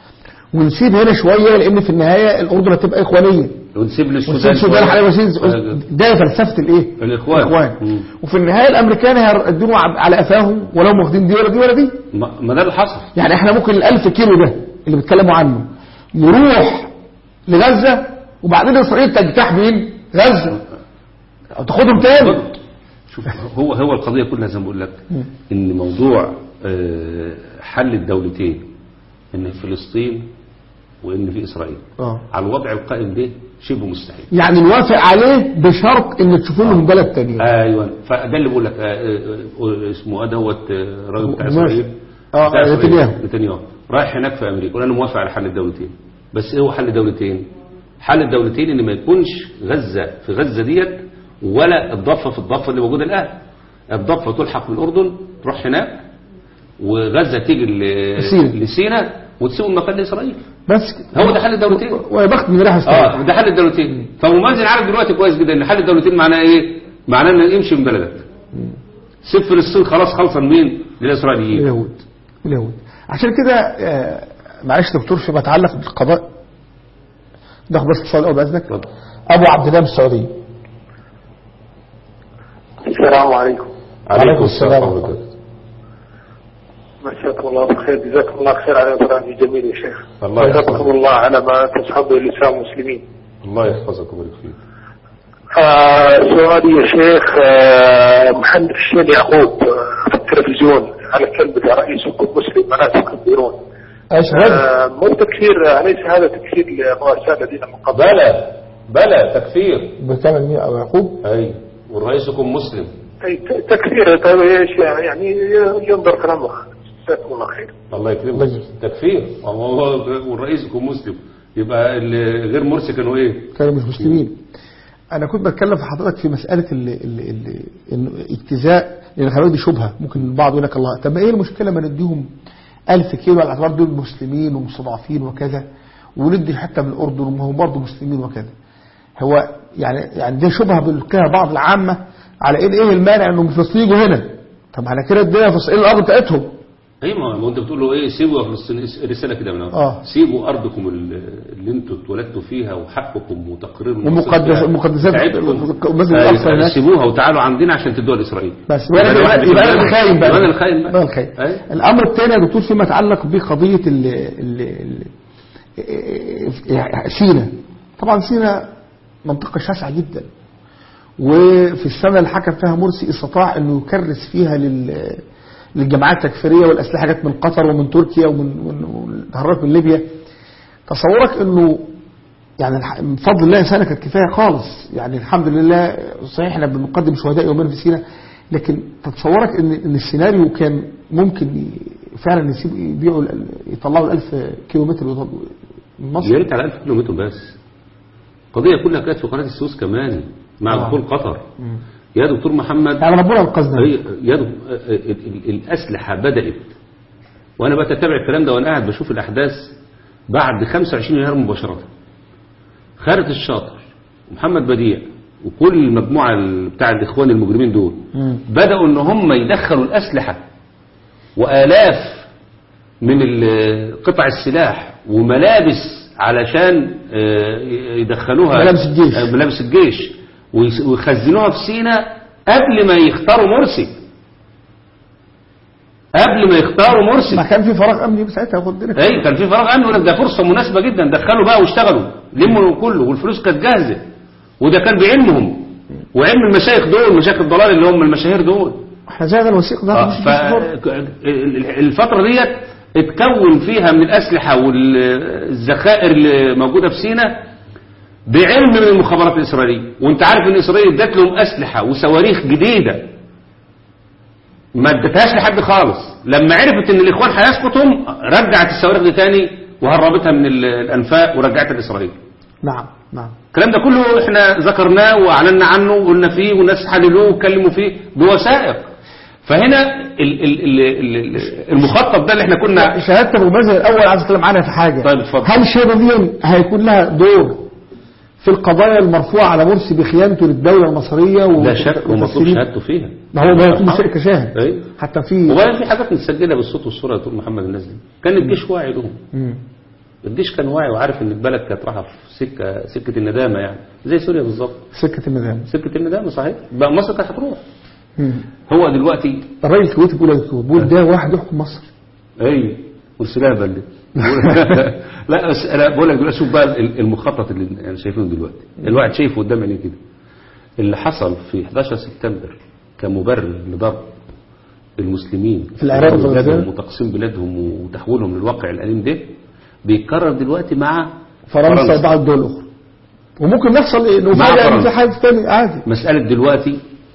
ونسيب هنا شويه لان في النهايه الاردن هتبقى اخوانيه ونسيب ونسيب للسودان السودان شوية. حاليا وسيد ده فلسفه الايه؟ الإخوان. الاخوان مم. وفي النهايه الامريكان هيردوا على قفاهم ولا هم واخدين دي ولا دي ولا دي ما ما ده اللي حصل يعني احنا ممكن ال1000 كيلو ده اللي بيتكلموا عنه يروح لغزه وبعدين اسرائيل تجتاح مين؟ غزه او تاخدهم تاني شوف هو هو القضيه كلها زي ما بقول لك ان موضوع آه، حل الدولتين ان فلسطين وان في اسرائيل اه على الوضع القائم ده شبه مستحيل يعني نوافق عليه بشرط ان تشوفوا لهم بلد تانية ايوه فده اللي بقول لك آه، آه، آه، اسمه ايه دوت آه، الراجل بتاع ماشي. اسرائيل اه بتاع إسرائيل، نتنياهو. نتنياهو رايح هناك في امريكا وانا موافق على حل الدولتين بس ايه هو حل الدولتين حل الدولتين ان ما يكونش غزه في غزه ديت ولا الضفه في الضفه اللي موجوده الان الضفه تلحق بالاردن تروح هناك وغزه تيجي ل- لسينا. لسينا وتسيب المكان لاسرائيل بس هو ده حل الدولتين ويا بخت من راح اه ده حل الدولتين فممازن عارف دلوقتي كويس جدا ان حل الدولتين معناه ايه معناه ان يمشي من بلدك سيب فلسطين خلاص خلصا مين للاسرائيليين اليهود اليهود عشان كده آه، معلش دكتور فيما يتعلق بالقضاء ده بس اتصال الاول باذنك ابو عبد الله من السعوديه السلام عليكم عليكم السلام ورحمه الله مساكم الله بالخير جزاكم الله خير على برنامج جميل يا شيخ الله يحفظك. جزاكم الله على ما تسحب الاسلام المسلمين الله يحفظك ويبارك فيك آه سؤالي يا شيخ آه محمد الشيخ يعقوب آه في التلفزيون على كلمة رئيسكم مسلم ولا تكبرون ايش آه مو تكفير أليس هذا تكفير لرؤساء الذين من قبل بلى بلى تكفير بكلام مين ابو يعقوب اي ورئيسكم مسلم أي ت- تكفير طيب ايش يعني ينظر كلامه جزاكم الله خير الله يكرمك تكفير والله ورئيسكم مسلم يبقى اللي غير مرسي كانوا ايه كانوا مش مسلمين انا كنت بتكلم في حضرتك في مساله اللي اللي اللي انه اجتزاء لان خلي بالك دي شبهه ممكن البعض يقول لك الله طب ما ايه المشكله ما نديهم 1000 كيلو على اعتبار دول مسلمين ومستضعفين وكذا وندي حته من الاردن وما هم برضه مسلمين وكذا هو يعني يعني دي شبهه بيلقيها بعض العامه على ان ايه المانع انهم فلسطين يجوا هنا طب على كده الدنيا فلسطين الارض بتاعتهم اي ما ما انت بتقول له ايه سيبوا يا فلسطين رساله كده من أول. آه. سيبوا ارضكم ال- اللي انتوا اتولدتوا فيها وحقكم وتقرير ومقدس- المقدسات- المسجد الأقصى هناك. سيبوها وتعالوا عندنا عشان تدوها لاسرائيل بس يبقى انا واحد يبقى انا بيحب- الخاين بقى يبقى انا الخاين بقى يبقى أنا الخاين أي. الامر الثاني يا دكتور فيما يتعلق بقضيه ال ال ال سينا طبعا سينا منطقه شاسعه جدا وفي السنه اللي حكم فيها مرسي استطاع انه يكرس فيها لل للجماعات التكفيريه والاسلحه جت من قطر ومن تركيا ومن ومن- والتحركات من ليبيا تصورك انه يعني الح- من فضل الله سنه كانت كفايه خالص يعني الحمد لله صحيح احنا بنقدم شهداء يومين في سينا لكن تتصورك ان ان السيناريو كان ممكن ي- فعلا يسيب يبيعوا ال- يطلعوا ال 1000 كيلو متر ويضربوا من مصر يا ريت على 1000 كيلو متر بس القضيه كلها كانت في قناه السويس كمان مع آه. دخول قطر يا دكتور محمد يعني ربنا انقذنا هي- يا دك- ال- ال- الأسلحة بدأت وأنا بتتابع الكلام ده وأنا قاعد بشوف الأحداث بعد 25 يناير مباشرة خالد الشاطر ومحمد بديع وكل المجموعة ال- بتاع الإخوان المجرمين دول مم. بدأوا إن هم يدخلوا الأسلحة وآلاف من ال- قطع السلاح وملابس علشان آه، يدخلوها ملابس الجيش. آه، ملابس الجيش ويس- ويخزنوها في سينا قبل ما يختاروا مرسي قبل ما يختاروا مرسي ما كان في فراغ امني ساعتها خد بالك اي كان في فراغ امني يقول لك ده فرصه مناسبه جدا دخلوا بقى واشتغلوا لموا كله والفلوس كانت جاهزه وده كان بعلمهم وعلم المشايخ دول مشايخ الضلال اللي هم المشاهير دول احنا زي الوثيق ده آه، مش ف- ال- الفترة ديت اتكون فيها من الأسلحة والذخائر اللي موجودة في سينا بعلم من المخابرات الإسرائيلية وانت عارف ان إسرائيل ادت لهم أسلحة وصواريخ جديدة ما ادتهاش لحد خالص لما عرفت ان الإخوان هيسقطهم رجعت الصواريخ دي تاني وهربتها من ال- الأنفاق ورجعتها لإسرائيل نعم نعم الكلام ده كله احنا ذكرناه واعلنا عنه وقلنا فيه والناس حللوه واتكلموا فيه بوثائق فهنا ال ال ال ال المخطط ده اللي احنا كنا شهادة ابو مازن الاول عايز اتكلم عنها في حاجه طيب اتفضل هل الشهاده دي هيكون لها دور في القضايا المرفوعه على مرسي بخيانته للدوله المصريه و- لا شك ومطلوب وتسليم- شهادته فيها ما هو ما يكون شيء كشاهد ايوه حتى في وبعدين في حاجات متسجله بالصوت والصوره يا دكتور محمد الناس دي كان الجيش واعي لهم مم. الجيش كان واعي وعارف ان البلد كانت رايحه في سكه سكه الندامه يعني زي سوريا بالظبط سكه النظام سكه الندامه صحيح بقى مصر كانت هتروح مم. هو دلوقتي الراجل الكويتي بيقول يا دكتور بيقول ده واحد يحكم مصر اي مرسلها بلد لا بس انا بقول لك دلوقتي شوف بقى المخطط اللي انا شايفينه دلوقتي الواحد شايفه قدام عينيه كده اللي حصل في 11 سبتمبر كمبرر لضرب المسلمين في العراق وفي بلادهم غزة. وتقسيم بلادهم وتحويلهم للواقع الأليم ده بيتكرر دلوقتي مع فرنسا وبعض الدول الاخرى وممكن يحصل ايه انه مع فجاه إن فرنسا. في حاجه ثانيه عادي مسألة دلوقتي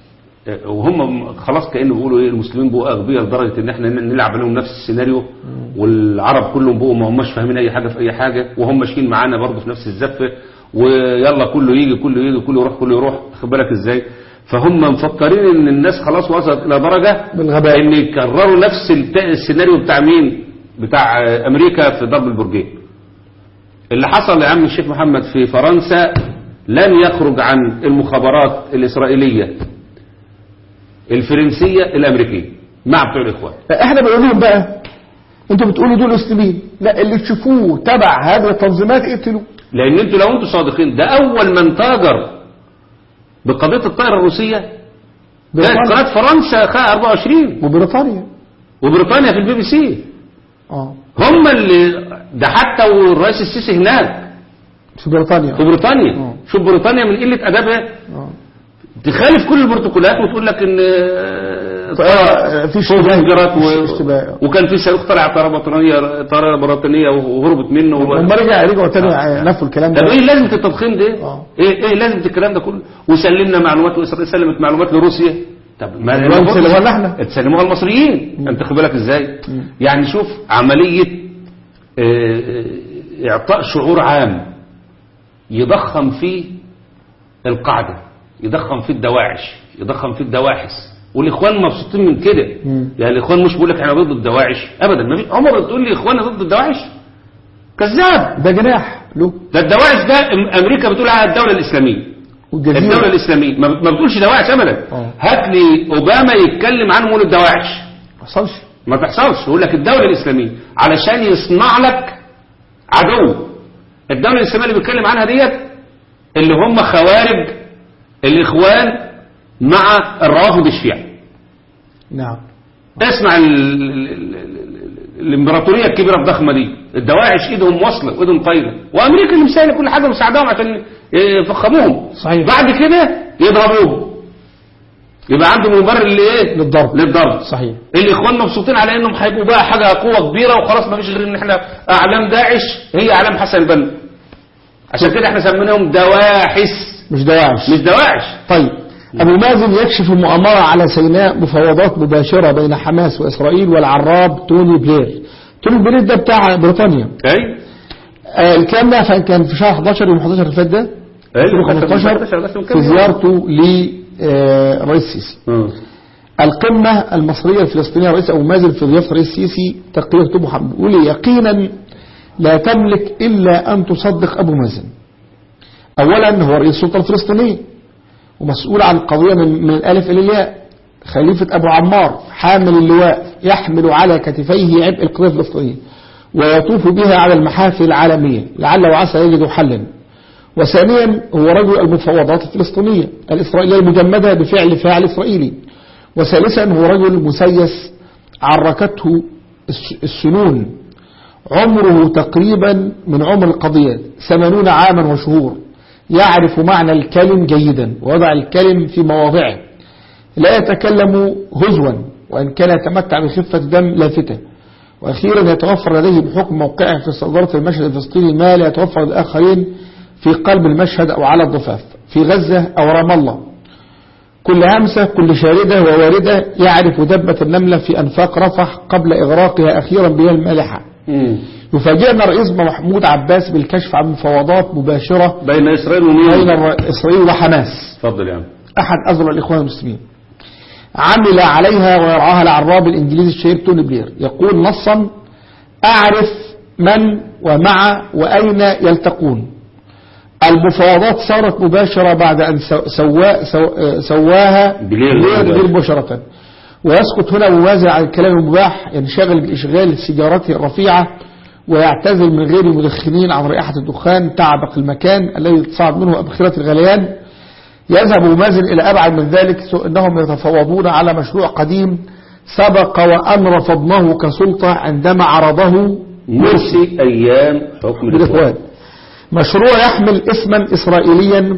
آه، وهم خلاص كانه بيقولوا ايه المسلمين بقوا اغبياء لدرجه ان احنا نلعب عليهم نفس السيناريو والعرب كلهم بقوا ما هماش فاهمين اي حاجه في اي حاجه وهم ماشيين معانا برضه في نفس الزفه ويلا كله يجي كله يجي كله يروح كله يروح خد بالك ازاي فهم مفكرين ان الناس خلاص وصلت الى درجه بالغباء. ان يكرروا نفس الت- السيناريو بتاع مين بتاع آه، امريكا في ضرب البرجين اللي حصل يا عم الشيخ محمد في فرنسا لن يخرج عن المخابرات الإسرائيلية الفرنسية الأمريكية مع بتوع الإخوان احنا بنقول لهم بقى انتوا بتقولوا دول مسلمين لا اللي تشوفوه تبع هذه التنظيمات اقتلوه لأن انتوا لو انتوا صادقين ده أول من تاجر بقضية الطائرة الروسية كانت بريطانيا. قناة فرنسا خ 24 وبريطانيا وبريطانيا في البي بي سي اه هم اللي ده حتى والرئيس السيسي هناك في بريطانيا في بريطانيا شوف بريطانيا من قلة أدبها اه تخالف كل البروتوكولات وتقول لك ان آه، طائرة- في فوق اشتباه. انفجارات في و... اشتباه. وكان في صاروخ طلع طياره بريطانيه طياره بريطانيه وهربت منه و... هم رجع رجعوا تاني نفوا الكلام طب ده ايه لازمه التضخيم ده؟ آه. ايه ايه لازمه الكلام ده كله؟ وسلمنا معلومات واسرائيل سلمت معلومات لروسيا طب ما الوقت اللي ولا احنا تسلموها المصريين انت خد بالك ازاي؟ يعني شوف عمليه آه، آه، اعطاء شعور عام يضخم فيه القاعده يضخم فيه الدواعش يضخم فيه الدواحس والاخوان مبسوطين من كده يعني الاخوان مش بيقول لك احنا ضد الدواعش ابدا ما في عمر بتقول لي اخوانا ضد الدواعش كذاب ده جناح له ده الدواعش ده أم- امريكا بتقول على الدوله الاسلاميه الدوله والجزيرة الاسلاميه ما ما بتقولش دواعش ابدا آه. هات لي اوباما يتكلم عنهم يقول الدواعش ما حصلش ما تحصلش يقول لك الدوله الاسلاميه علشان يصنع لك عدو الدوله الاسلاميه اللي بيتكلم عنها ديت اللي هم خوارج الاخوان مع الروافض الشيعة نعم اسمع ال- ال- ال- ال- الامبراطوريه الكبيره الضخمه دي الدواعش ايدهم واصله وايدهم طايله وامريكا اللي مساله كل حاجه مساعدهم عشان يفخموهم صحيح. بعد كده يضربوهم يبقى عنده مبرر لايه للضرب للضرب صحيح الاخوان مبسوطين على انهم هيبقوا بقى حاجه قوه كبيره وخلاص ما فيش غير ان احنا اعلام داعش هي اعلام حسن البنا عشان كده احنا سميناهم دواحس مش دواعش مش دواعش طيب أبو مازن يكشف المؤامرة على سيناء مفاوضات مباشرة بين حماس وإسرائيل والعراب توني بلير توني بلير ده بتاع بريطانيا اي آه الكلام ده فان كان في شهر 11 يوم 11 اللي فات ده ايوه 2015 في زيارته للرئيس السيسي آه. القمة المصرية الفلسطينية رئيس أبو مازن في ضيافة الرئيس السيسي تقرير كتب محمد بيقول يقينا لا تملك إلا أن تصدق أبو مازن أولا هو رئيس السلطة الفلسطينية ومسؤول عن القضية من, من الألف إلى الياء خليفة أبو عمار حامل اللواء يحمل على كتفيه عبء القضية الفلسطينية ويطوف بها على المحافل العالمية لعل وعسى يجد حلا وثانيا هو رجل المفاوضات الفلسطينية الإسرائيلية المجمدة بفعل فاعل إسرائيلي وثالثا هو رجل مسيس عركته الس- السنون عمره تقريبا من عمر القضية ثمانون عاما وشهور يعرف معنى الكلم جيدا ووضع الكلم في مواضعه لا يتكلم هزوا وإن كان يتمتع بخفة دم لافتة وأخيرا يتوفر لديه بحكم موقعه في صدارة المشهد الفلسطيني ما لا يتوفر للآخرين في قلب المشهد أو على الضفاف في غزة أو رام الله كل همسة كل شاردة وواردة يعرف دبة النملة في أنفاق رفح قبل إغراقها أخيرا بها المالحة مم. يفاجئنا رئيس محمود عباس بالكشف عن مفاوضات مباشرة بين اسرائيل بين ومين الر- إسرائيل وحماس اتفضل يا عم أحد أزرع الإخوان المسلمين عمل عليها ويرعاها العراب الإنجليزي الشهير توني بلير يقول نصا أعرف من ومع وأين يلتقون المفاوضات صارت مباشرة بعد أن سو- سوا سو- سواها بلير بلير مباشرة ويسقط هنا موازع عن الكلام المباح ينشغل بإشغال سيجارته الرفيعة ويعتزل من غير المدخنين عن رائحة الدخان تعبق المكان الذي تصعد منه أبخرة الغليان يذهب مازن إلى أبعد من ذلك سوء أنهم يتفاوضون على مشروع قديم سبق وأن رفضناه كسلطة عندما عرضه مرسي ايام حكم بالإخوان الاخوان مشروع يحمل اسما إسرائيليا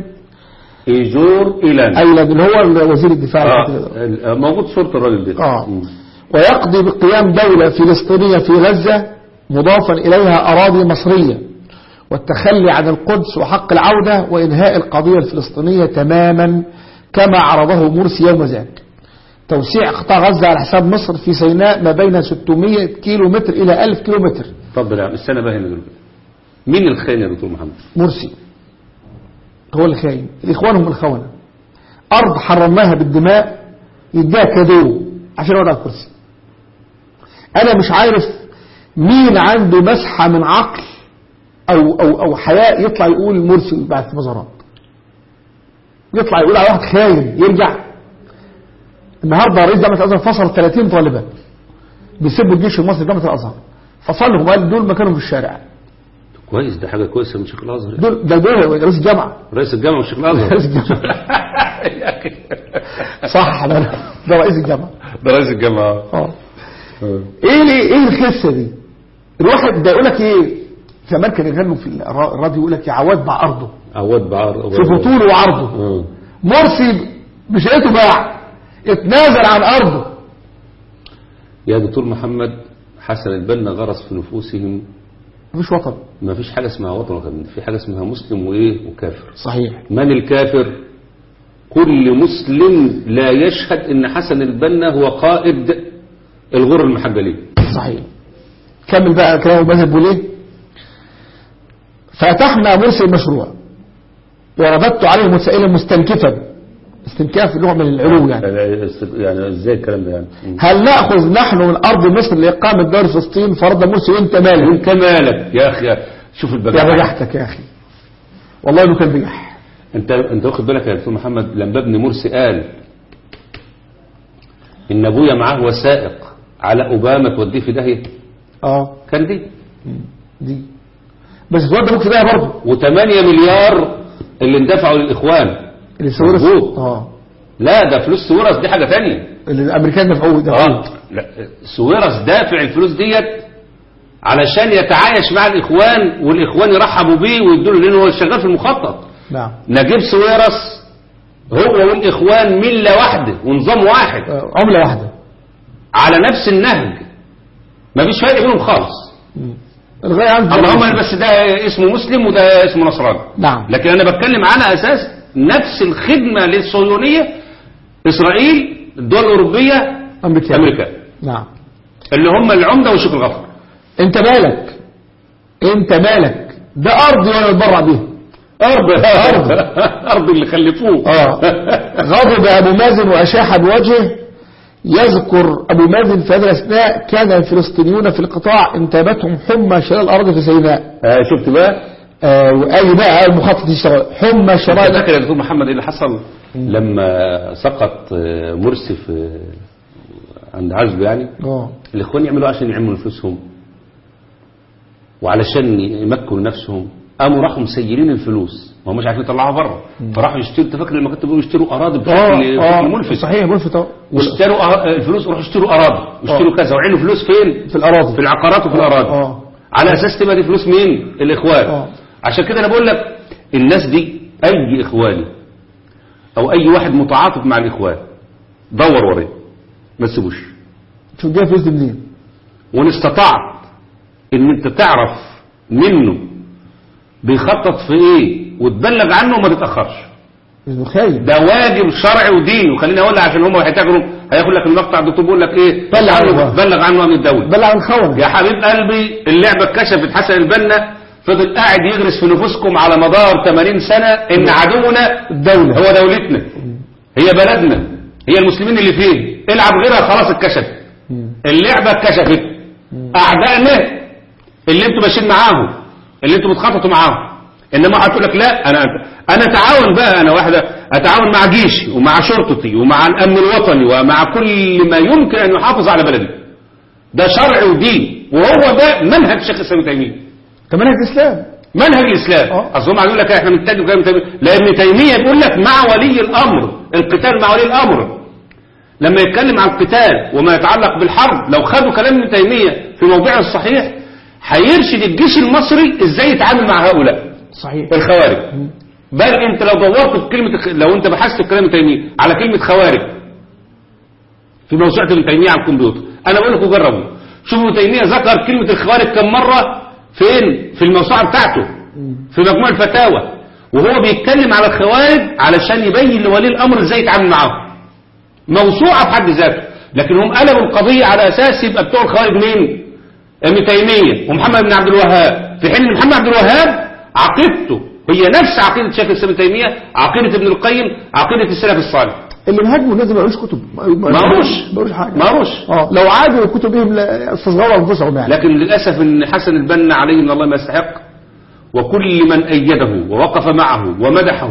ايجور ايلان أيضا اللي هو وزير الدفاع آه. ال- موجود صورة الراجل ده آه. مم. ويقضي بقيام دولة فلسطينية في غزة مضافا إليها أراضي مصرية والتخلي عن القدس وحق العودة وإنهاء القضية الفلسطينية تماما كما عرضه مرسي يوم ذاك توسيع قطاع غزة على حساب مصر في سيناء ما بين 600 كيلو متر إلى 1000 كيلو متر اتفضل يا عم استنى بقى هنا دلوقتي مين الخاين يا دكتور محمد مرسي هو الخاين الإخوان هم الخونة أرض حرمناها بالدماء يديها كادو عشان يقعد على الكرسي أنا مش عارف مين عنده مسحة من عقل أو أو أو حياء يطلع يقول مرسي بعد في مزارات يطلع يقول على واحد خاين يرجع النهارده رئيس جامعة الأزهر فصل 30 طالبا بيسبوا الجيش المصري في جامعة الأزهر فصلهم وقال دول مكانهم في الشارع كويس ده حاجة كويسة من شيخ الأزهر دول ده دول رئيس الجامعة رئيس الجامعة وشيخ الأزهر رئيس الجامعة صح ده ده رئيس الجامعة ده رئيس الجامعة اه ايه ليه ايه الخسه دي الواحد ده يقول لك ايه زمان كانوا يغنوا في الرا- الراديو يقول لك يا عواد باع ارضه عواد بعار في طوله وعرضه آه. مرسي مش لقيته باع اتنازل عن ارضه يا دكتور محمد حسن البنا غرس في نفوسهم مفيش وطن ما فيش حاجة اسمها وطن وطن في حاجة اسمها مسلم وإيه وكافر صحيح من الكافر كل مسلم لا يشهد ان حسن البنا هو قائد الغر المحجلين صحيح كمل بقى كلامه مذهب بوليه فاتحنا مرسي المشروع ورددت عليه مسائلا مستنكفا استنكاف نوع من العلو يعني يعني ازاي الكلام ده يعني هل ناخذ نحن من ارض مصر لاقامه دار فلسطين فرض مرسي وانت مالك انت مالك يا اخي شوف يا البجاحة بجحتك يا اخي والله انه كان بجح انت انت واخد بالك يا دكتور محمد لما ابن مرسي قال ان ابويا معاه وثائق على اوباما توديه في داهيه اه كان دي دي بس الواد ده ممكن بقى برضه و8 مليار اللي اندفعوا للاخوان اللي سورس مظبوط. اه لا ده فلوس سويرس دي حاجه ثانيه اللي الامريكان دفعوه ده اه لا سويرس دافع الفلوس ديت علشان يتعايش مع الاخوان والاخوان يرحبوا بيه ويدوا له لانه هو شغال في المخطط نعم نجيب سويرس هو والاخوان مله واحده ونظام واحد آه، عمله واحده على نفس النهج مفيش فرق بينهم خالص الغايه عنده اللهم بس ده اسمه مسلم وده اسمه نصراني نعم لكن انا بتكلم على اساس نفس الخدمه للصهيونيه اسرائيل الدول الاوروبيه امريكا امريكا نعم اللي هم العمده وشيخ الغفر انت مالك انت مالك ده ارض وانا اتبرع بيها ارض أرض. ارض اللي خلفوه اه غضب ابو مازن واشاح بوجهه يذكر ابو مازن في هذه الاثناء كان الفلسطينيون في القطاع انتابتهم حمى شراء الارض في سيناء آه شفت بقى آه واي بقى المخطط يشتغل حمى انت شراء فاكر يا دكتور محمد ايه اللي حصل لما سقط آه، مرسي في عند عزب يعني اه الاخوان يعملوا عشان يعملوا نفوسهم وعلشان يمكنوا نفسهم قاموا راحوا مسيرين الفلوس ما هم مش عارفين يطلعوها بره فراحوا يشتروا انت فاكر لما كنت بيقولوا يشتروا اراضي بشكل اه بشكل اه ملفت صحيح ملفت اه واشتروا أر- الفلوس وراحوا يشتروا اراضي واشتروا كذا وعينوا فلوس فين في الاراضي في العقارات وفي الاراضي اه على اساس تبقى دي فلوس مين الاخوان اه عشان كده انا بقول لك الناس دي اي اخواني او اي واحد متعاطف مع الاخوان دور وراه ما تسيبوش شوف جاي فلوس دي منين وان استطعت ان انت تعرف منه بيخطط في ايه وتبلغ عنه وما تتاخرش مش خاين ده واجب شرعي وديني وخليني اقول لك عشان هم هيتاجروا هياخد لك المقطع الدكتور بيقول لك ايه بلغ عنه. بلغ عنه امن الدوله بلع عن خونه يا حبيب قلبي اللعبة اتكشفت حسن البنا فضل قاعد يغرس في نفوسكم على مدار 80 سنة ان عدونا الدولة هو دولتنا هي بلدنا هي المسلمين اللي فيه العب غيرها خلاص اتكشفت اللعبة اتكشفت اعدائنا اللي انتوا ماشيين معاهم اللي انتوا بتخططوا معاهم انما هتقول لك لا انا انا اتعاون بقى انا واحده اتعاون مع جيشي ومع شرطتي ومع الامن الوطني ومع كل ما يمكن ان يحافظ على بلدي ده شرع ودين وهو ده منهج شيخ الاسلام ابن تيميه ده منهج الاسلام منهج الاسلام اه. اصل هم يقول لك احنا بنتاجر كلام ابن تيميه لا ابن تيميه بيقول لك مع ولي الامر القتال مع ولي الامر لما يتكلم عن القتال وما يتعلق بالحرب لو خدوا كلام ابن تيميه في موضعه الصحيح هيرشد الجيش المصري ازاي يتعامل مع هؤلاء صحيح الخوارج بل انت لو دورت في كلمه لو انت بحثت في كلام ابن تيميه على كلمه خوارج في موسوعه ابن تيميه على الكمبيوتر انا بقول لكم جربوا شوفوا ابن تيميه ذكر كلمه الخوارج كم مره فين في الموسوعه بتاعته في مجموع الفتاوى وهو بيتكلم على الخوارج علشان يبين لولي الامر ازاي يتعامل معاهم موسوعه في حد ذاته لكن هم قلبوا القضيه على اساس يبقى بتوع الخوارج مين ابن تيميه ومحمد بن عبد الوهاب في حين ان محمد عبد الوهاب عقيدته هي نفس عقيده شيخ الاسلام ابن تيميه عقيده ابن القيم عقيده السلف الصالح اللي مهاجموا الناس ما قالوش كتب ما قروش. ما قروش حاجه ما قروش. اه لو عادوا كتبهم لا- استصغروا انفسهم يعني لكن للأسف أن حسن البنا عليه من الله ما يستحق وكل من أيده ووقف معه ومدحه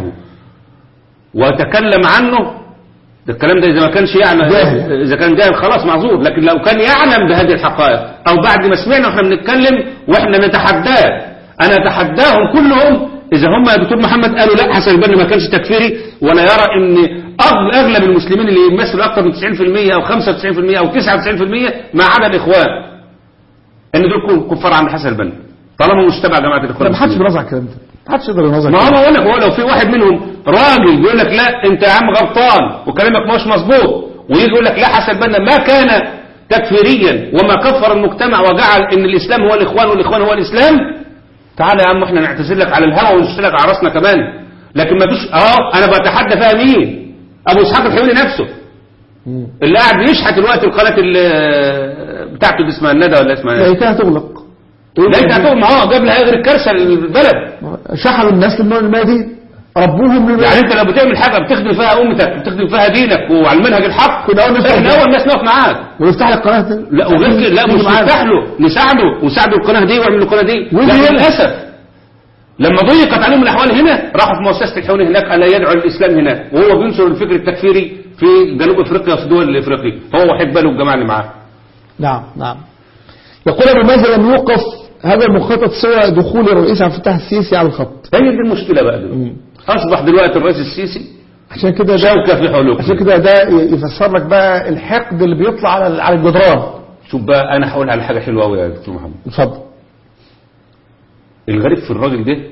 وتكلم عنه ده الكلام ده إذا ما كانش يعلم جاهل. إذا كان جاهل خلاص معذور لكن لو كان يعلم بهذه الحقائق أو بعد ما سمعنا وإحنا بنتكلم وإحنا نتحداه أنا أتحداهم كلهم إذا هم يا دكتور محمد قالوا لا حسن البنا ما كانش تكفيري ولا يرى إن أغ- أغلب المسلمين اللي يمثلوا أكثر من 90% أو 95% أو 99% ما عدا الإخوان ان دول كفار عند حسن البنا طالما مش تبع جماعه الاخوان لا ما حدش المسلمين. بينازع الكلام ده ما حدش يقدر ينازع ما هو الكلام بقول لك هو لو في واحد منهم راجل بيقول لك لا انت يا عم غلطان وكلامك مش مظبوط ويجي يقول لك لا حسن البنا ما كان تكفيريا وما كفر المجتمع وجعل ان الاسلام هو الاخوان والاخوان هو الاسلام تعالى يا عم احنا نعتذر لك على الهوى ونشترك لك على راسنا كمان لكن ما فيش اه انا بتحدى فيها مين ابو اسحاق الحيواني نفسه مم. اللي قاعد بيشحت الوقت القناه ال- بتاعته دي اسمها الندى ولا اسمها ايه؟ لقيتها تغلق لا انت هتقول ما هو جاب لها غير الكارثه للبلد شحنوا الناس للنوع المادي ربوهم للمادي يعني انت لو بتعمل حاجه بتخدم فيها امتك بتخدم فيها دينك وعلى المنهج الحق كنا أول ناس احنا نقف اول ناس نقف معاك ويفتح لك قناه تاني. لا وغير كده لا نيجي مش معانا. نفتح له نساعده ونساعده القناه دي ويعمل القناه دي ويجي لكن هنا. للاسف لما ضيقت عليهم الاحوال هنا راحوا في مؤسسه الحيوان هناك الا يدعو الاسلام هناك وهو بينشر الفكر التكفيري في جنوب افريقيا وفي دول افريقيا هو واحد باله الجماعه اللي معاه نعم نعم يقول ابو مازن لم يوقف هذا المخطط سوى دخول الرئيس عبد الفتاح السيسي على الخط هي دي المشكله بقى دلوقتي اصبح دلوقتي الرئيس السيسي عشان كده ده شوكه في حلوك عشان كده ده يفسر لك بقى الحقد اللي بيطلع على على الجدران شوف بقى انا هقول على حاجه حلوه قوي يا دكتور محمد اتفضل الغريب في الراجل ده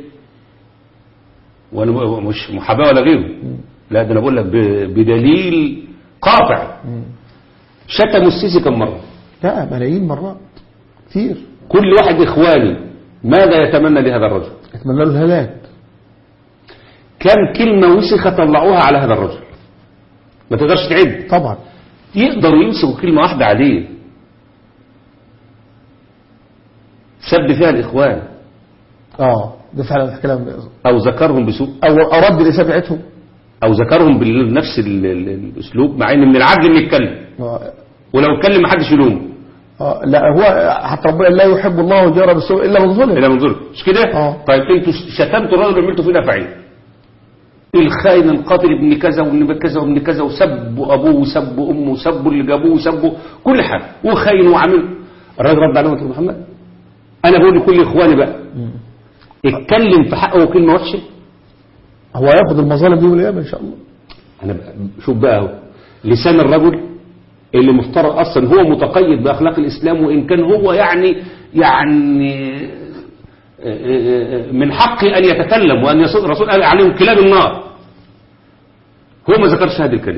وانا مش محاباه ولا غيره لا ده انا بقول لك ب- بدليل قاطع شتموا السيسي كم مره لا ملايين مرات كتير كل واحد اخواني ماذا يتمنى لهذا الرجل اتمنى له الهلاك كم كلمه وسخه طلعوها على هذا الرجل ما تقدرش تعد طبعا يقدروا يمسكوا كلمه واحده عليه سب فيها الاخوان اه ده فعلا كلام او ذكرهم بسوء او ارد الاساءه بتاعتهم او ذكرهم بنفس ال- ال- الاسلوب مع ان من العدل انه يتكلم آه. ولو اتكلم محدش يلومه آه. لا هو حتى ربنا لا يحب الله الجار بالسوء الا من ظلم الى منظور مش كده آه. طيب انتوا شتمتوا الراجل وعملتوا فيه نفعين الخاين القاتل ابن كذا وابن كذا وابن كذا وسبوا ابوه وسبوا امه وسبوا اللي جابوه وسبوا كل حاجه وخاين وعمل الراجل رد عليهم قال له محمد انا بقول لكل اخواني بقى اتكلم في حقه كلمه وحشه هو هياخد المظالم دي والقيامه ان شاء الله انا بقى شوف بقى اهو لسان الرجل اللي مفترض اصلا هو متقيد باخلاق الاسلام وان كان هو يعني يعني من حقه ان يتكلم وان يصد الرسول قال عليهم كلاب النار هو ما ذكرش هذه الكلمه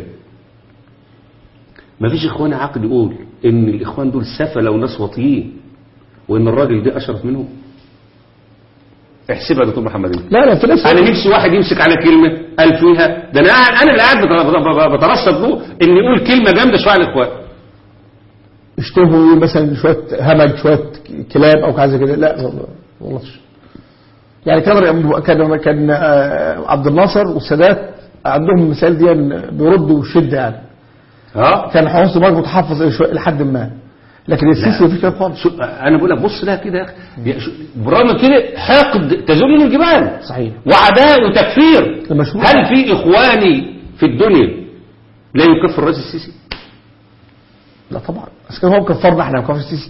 ما فيش اخوان عقل يقول ان الاخوان دول سفله وناس واطيين وان الراجل ده اشرف منهم احسبها يا دكتور محمد لا لا في ناس انا نفسي واحد يمسك على كلمه قال فيها ده انا قاعد انا اللي قاعد بت- بترصد له ان يقول كلمه جامده شويه على الاخوان يشتهوا مثلا شويه همج شويه كلاب او حاجه زي كده لا والله والله مش. يعني كان كان كان آه، عبد الناصر والسادات عندهم المثال دي بيردوا بشده يعني ها كان حسني مبارك متحفظ شويه لحد ما لكن السيسي مفيش كده خالص شو انا بقول لك بص لها كده يا اخي يا شو- برغم كده حقد تزول من الجبال صحيح وعداء وتكفير المشروع. هل في اخواني في الدنيا لا يكفر الرئيس السيسي لا طبعا بس كان هو كفرنا احنا كفر السيسي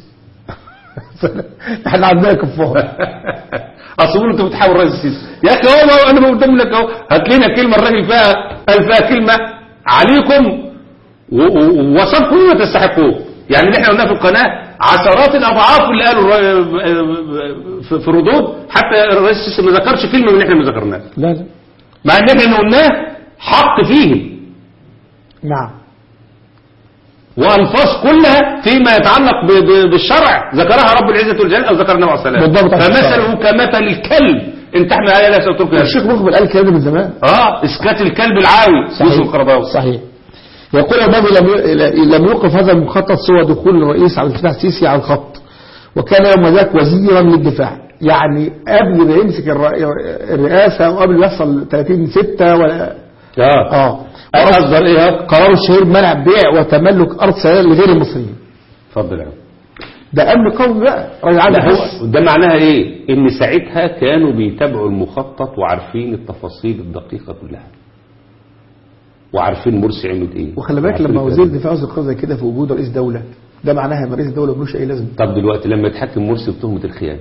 احنا عندنا كفار اصل انت بتحاول الرئيس السيسي يا اخي هو هو انا بقدم لك اهو هات لنا كلمه الراجل فيها قال فيها كلمه عليكم و- و- ووصفكم ما تستحقوه يعني اللي احنا قلناه في القناه عشرات الاضعاف اللي قالوا الر- في في الردود حتى الرئيس السيسي ما ذكرش كلمه من اللي احنا ما ذكرناها لا لا مع ان احنا قلناه حق فيهم نعم والفاظ كلها فيما يتعلق ب- ب- بالشرع ذكرها رب العزه والجلال او ذكر النبي عليه الصلاه بالضبط. فمثله كمثل الكلب انت احنا على لا تركيا الشيخ مقبل قال الكلام ده من زمان اه اسكات الكلب العاوي يوسف القرضاوي صحيح يقول البابي لم ي- لم يوقف هذا المخطط سوى دخول الرئيس عبد الفتاح السيسي على الخط وكان يوم ذاك وزيرا للدفاع يعني قبل ما يمسك الر- الرئاسة وقبل ما يحصل 30 6 ولا اه اه اصدر ايه قرار الشهير منع بيع وتملك ارض سيارة لغير المصريين اتفضل يا عم ده امن قومي بقى راجل عنده لا حس هو ده معناها ايه ان ساعتها كانوا بيتابعوا المخطط وعارفين التفاصيل الدقيقة كلها وعارفين مرسي عمل ايه وخلي بالك وعارفين لما الكلام وزير ده. الدفاع يصدر قرار زي كده في وجود رئيس دولة ده معناها ان رئيس الدولة ملوش اي لازمه طب دلوقتي لما يتحكم مرسي بتهمة الخيانة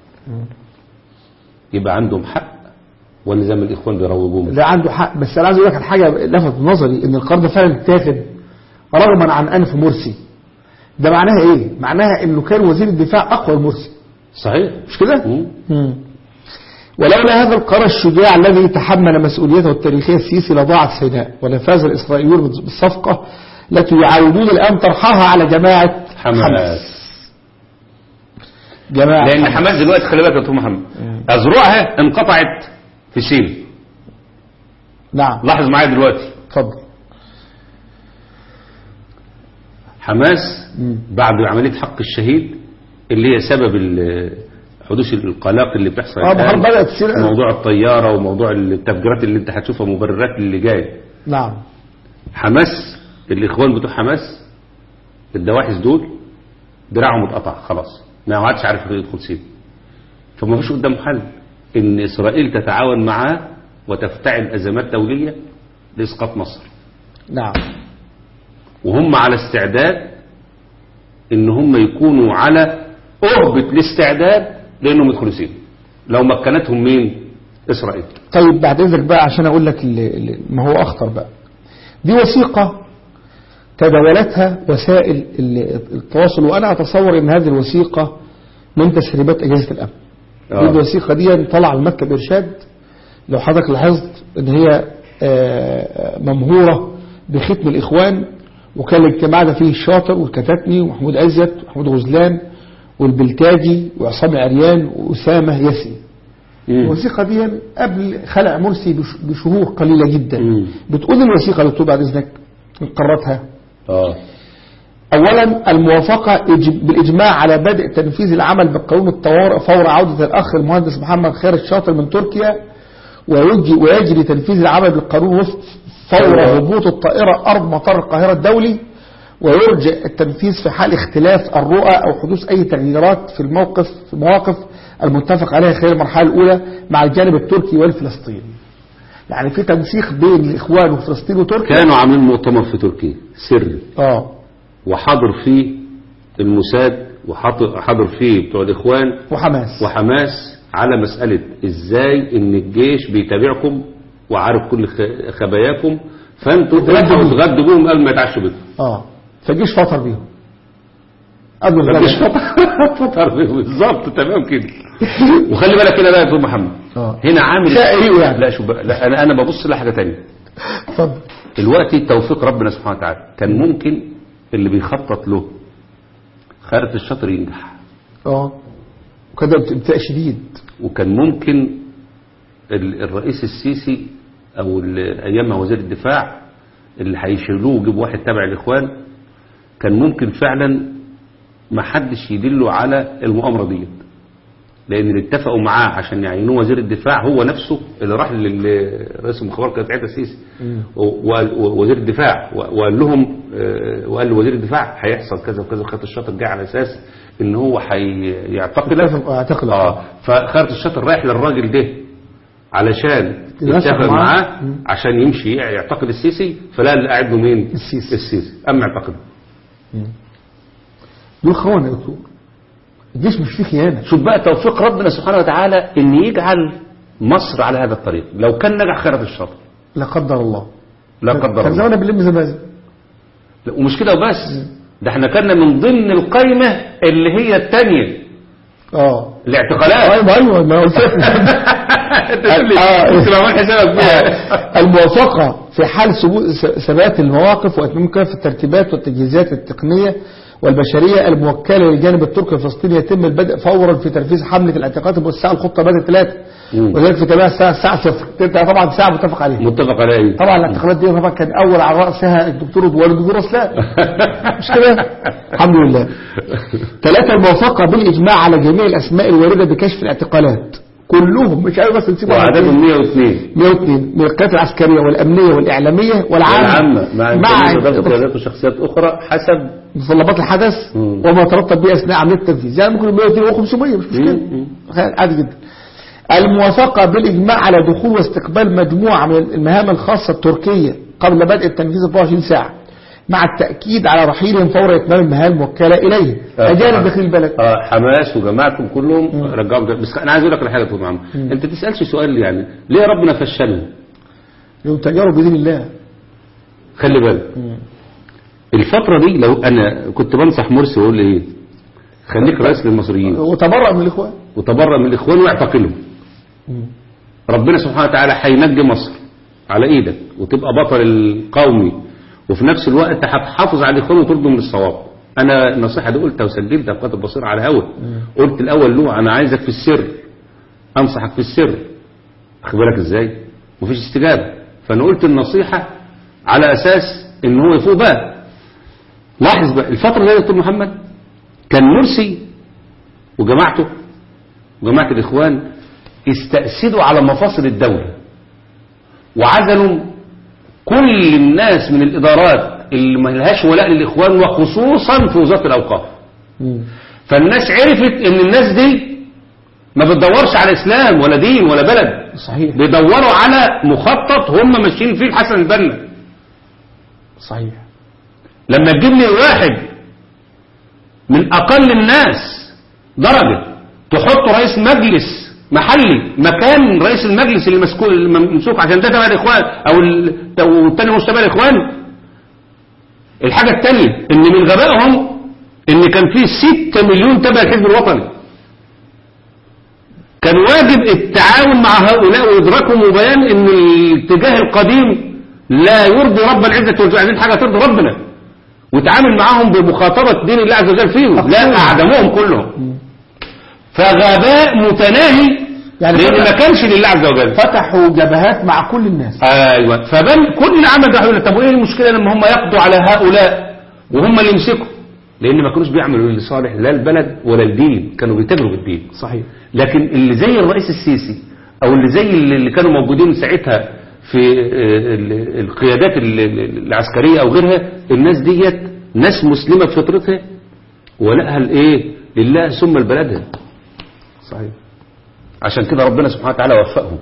يبقى عندهم حق ولا زي ما الاخوان بيروجوهم ده عنده حق بس انا عايز اقول لك على حاجه لفت نظري ان القرار ده فعلا اتاخد رغما عن انف مرسي ده معناها ايه معناها انه كان وزير الدفاع اقوى من مرسي صحيح مش كده مم. مم. ولولا هذا القرار الشجاع الذي تحمل مسؤوليته التاريخية السيسي لضاعت سيناء ولفاز الإسرائيليون بالصفقة التي يعاودون الآن طرحها على جماعة حماس جماعة لان حماس دلوقتي خلي بالك يا دكتور محمد اذرعها انقطعت في سينا نعم لاحظ معايا دلوقتي اتفضل حماس مم. بعد عملية حق الشهيد اللي هي سبب ال- حدوث القلاق اللي بتحصل اه الآن. بحر بدأت تصير موضوع الطيارة وموضوع التفجيرات اللي انت هتشوفها مبررات اللي جاي نعم حماس الاخوان بتوع حماس الدواحس دول دراعهم اتقطع خلاص ما عادش عارف يدخل سينا فما فيش قدامه حل ان اسرائيل تتعاون معاه وتفتعل ازمات دوليه لاسقاط مصر نعم وهم على استعداد ان هم يكونوا على اهبة الاستعداد لانهم يدخلوا سينا لو مكنتهم مين اسرائيل طيب بعد اذنك بقى عشان اقول لك اللي اللي ما هو اخطر بقى دي وثيقة تداولتها وسائل ال- التواصل وانا اتصور ان هذه الوثيقة من تسريبات اجهزة الامن آه. دي الوثيقة دي طلع من مكتب ارشاد لو حضرتك لاحظت ان هي آه، ممهورة بختم الاخوان وكان الاجتماع ده فيه الشاطر والكتاتني ومحمود عزت ومحمود غزلان والبلتاجي وعصام عريان واسامه ياسين الوثيقة دي قبل خلع مرسي بش- بشهور قليلة جدا مم. بتقول الوثيقة اللي بتقول بعد إذنك قررتها اه أولا الموافقة إج- بالإجماع على بدء تنفيذ العمل بقانون الطوارئ فور عودة الأخ المهندس محمد خير الشاطر من تركيا ويجي ويجري تنفيذ العمل بالقانون وفق فور هبوط الطائرة أرض مطار القاهرة الدولي ويرجع التنفيذ في حال اختلاف الرؤى أو حدوث أي تغييرات في الموقف في المواقف المتفق عليها خلال المرحلة الأولى مع الجانب التركي والفلسطيني يعني في تنسيق بين الإخوان وفلسطين وتركيا كانوا عاملين مؤتمر في تركيا سري اه وحضر فيه الموساد وحضر حضر فيه بتوع الاخوان وحماس وحماس على مسألة ازاي ان الجيش بيتابعكم وعارف كل خ- خباياكم فانتوا تروحوا تغدوا بيهم قبل ما يتعشوا بيكم اه فالجيش فطر بيهم قبل الجيش الغداء فطر فطر بيهم بالظبط تمام كده وخلي بالك كده بقى يا دكتور محمد اه هنا عامل شقي يعني. لا شو بقى لا انا انا ببص لحاجه تانية اتفضل دلوقتي توفيق ربنا سبحانه وتعالى كان ممكن اللي بيخطط له خارج الشطر ينجح اه وكده ابتلاء شديد وكان ممكن ال- الرئيس السيسي او ال- ايامها وزير الدفاع اللي هيشيلوه ويجيبوا واحد تابع الاخوان كان ممكن فعلا ما حدش يدله على المؤامره ديت لان اللي اتفقوا معاه عشان يعينوه وزير الدفاع هو نفسه اللي راح لرئيس المخابرات كانت ساعتها السيسي و- و- وزير الدفاع و- وقال لهم آه، وقال لوزير الدفاع هيحصل كذا وكذا وخالد الشاطر جه على اساس ان هو هيعتقلك اتفق- اعتقلك. اه فخالد الشاطر رايح للراجل ده علشان ينسق يتفق معاه. معاه عشان يمشي يعتقد السيسي فلا اللي قاعد له مين السيسي. السيسي اما اعتقد دول خونه يا دكتور الجيش مش فيه خيانه شوف بقى توفيق ربنا سبحانه وتعالى ان يجعل مصر على هذا الطريق لو كان نجح خالد الشاطر لا قدر الله لا قدر كان الله زماننا بنلم زمازم لا، ومش كده وبس ده احنا كنا من ضمن القايمة اللي هي الثانية اه الاعتقالات ايوه ايوه ما قلت لك انت تقول لي آه. كنت بعمل حسابك بيها الموافقة في حال ثبوت- ثبات المواقف واتمام كافة الترتيبات والتجهيزات التقنية والبشرية الموكلة للجانب التركي الفلسطيني يتم البدء فورا في تنفيذ حملة الاعتقالات الموسعة الخطة بدأت ثلاثة وذلك في تمام الساعة الساعة صفر ده طبعا ساعة متفق عليها متفق عليه طبعا الاعتقالات دي طبعا كان اول على راسها الدكتور رضوان الدكتور اسلام مش كده الحمد لله ثلاثة الموافقة بالإجماع على جميع الأسماء الواردة بكشف الاعتقالات كلهم مش عارف بس نسيب وعددهم 102 102 من القيادات العسكرية والأمنية والإعلامية والعامة العامة مع مع مع قيادات وشخصيات أخرى حسب متطلبات الحدث وما ترتب به أثناء عملية التنفيذ يعني ممكن 102 و 500 مش مشكلة تخيل عادي جدا الموافقة بالإجماع على دخول واستقبال مجموعة من المهام الخاصة التركية قبل بدء التنفيذ 24 ساعة مع التأكيد على رحيلهم فور إتمام المهام الموكلة إليه أجانب داخل البلد آه حماس وجماعتهم كلهم رجعوا ده. بس انا عايز اقول لك على حاجه يا دكتور محمد انت تسالش سؤال يعني ليه ربنا فشلهم يوم تجارب بإذن الله خلي بالك الفتره دي لو انا كنت بنصح مرسي واقول له ايه خليك رئيس للمصريين وتبرأ من الإخوان وتبرأ من الاخوان واعتقلهم ربنا سبحانه وتعالى هينجي مصر على ايدك وتبقى بطل القومي وفي نفس الوقت هتحافظ على الاخوان وترده من الصواب انا النصيحه دي قلتها وسجلتها في قناه البصير على هوا قلت الاول له انا عايزك في السر انصحك في السر واخد بالك ازاي مفيش استجابه فانا قلت النصيحه على اساس ان هو يفوق بقى لاحظ بقى الفتره دي يا دكتور محمد كان مرسي وجماعته وجماعه الاخوان استأسدوا على مفاصل الدوله وعزلوا كل الناس من الادارات اللي ما لهاش ولاء للاخوان وخصوصا في وزاره الاوقاف فالناس عرفت ان الناس دي ما بتدورش على اسلام ولا دين ولا بلد صحيح بيدوروا على مخطط هم ماشيين فيه الحسن البنا صحيح لما تجيب لي واحد من اقل الناس درجه تحط رئيس مجلس محلي مكان رئيس المجلس اللي مسكو- اللي ممسوك عشان ده تبع الاخوان او ال- والتاني مش تبع الاخوان الحاجه الثانيه ان من غبائهم ان كان في 6 مليون تبع الحزب الوطني كان واجب التعاون مع هؤلاء وإدراكهم وبيان ان الاتجاه القديم لا يرضي رب العزة والجلال عايزين حاجة ترضي ربنا وتعامل معاهم بمخاطبة دين الله عز وجل فيهم لا أعدموهم كلهم فغباء متناهي يعني لأن فتح- ما كانش لله عز وجل فتحوا جبهات مع كل الناس ايوه فبل كل عمل ده يقول لك طب وايه المشكله لما هم يقضوا على هؤلاء وهم اللي يمسكوا لان ما كانوش بيعملوا لصالح لا البلد ولا الدين كانوا بيتاجروا بالدين صحيح لكن اللي زي الرئيس السيسي او اللي زي اللي اللي كانوا موجودين ساعتها في آه، ال- القيادات ال- ال- العسكريه او غيرها الناس ديت ناس مسلمه بفطرتها ولها الايه لله ثم لبلدها صحيح عشان كده ربنا سبحانه وتعالى وفقهم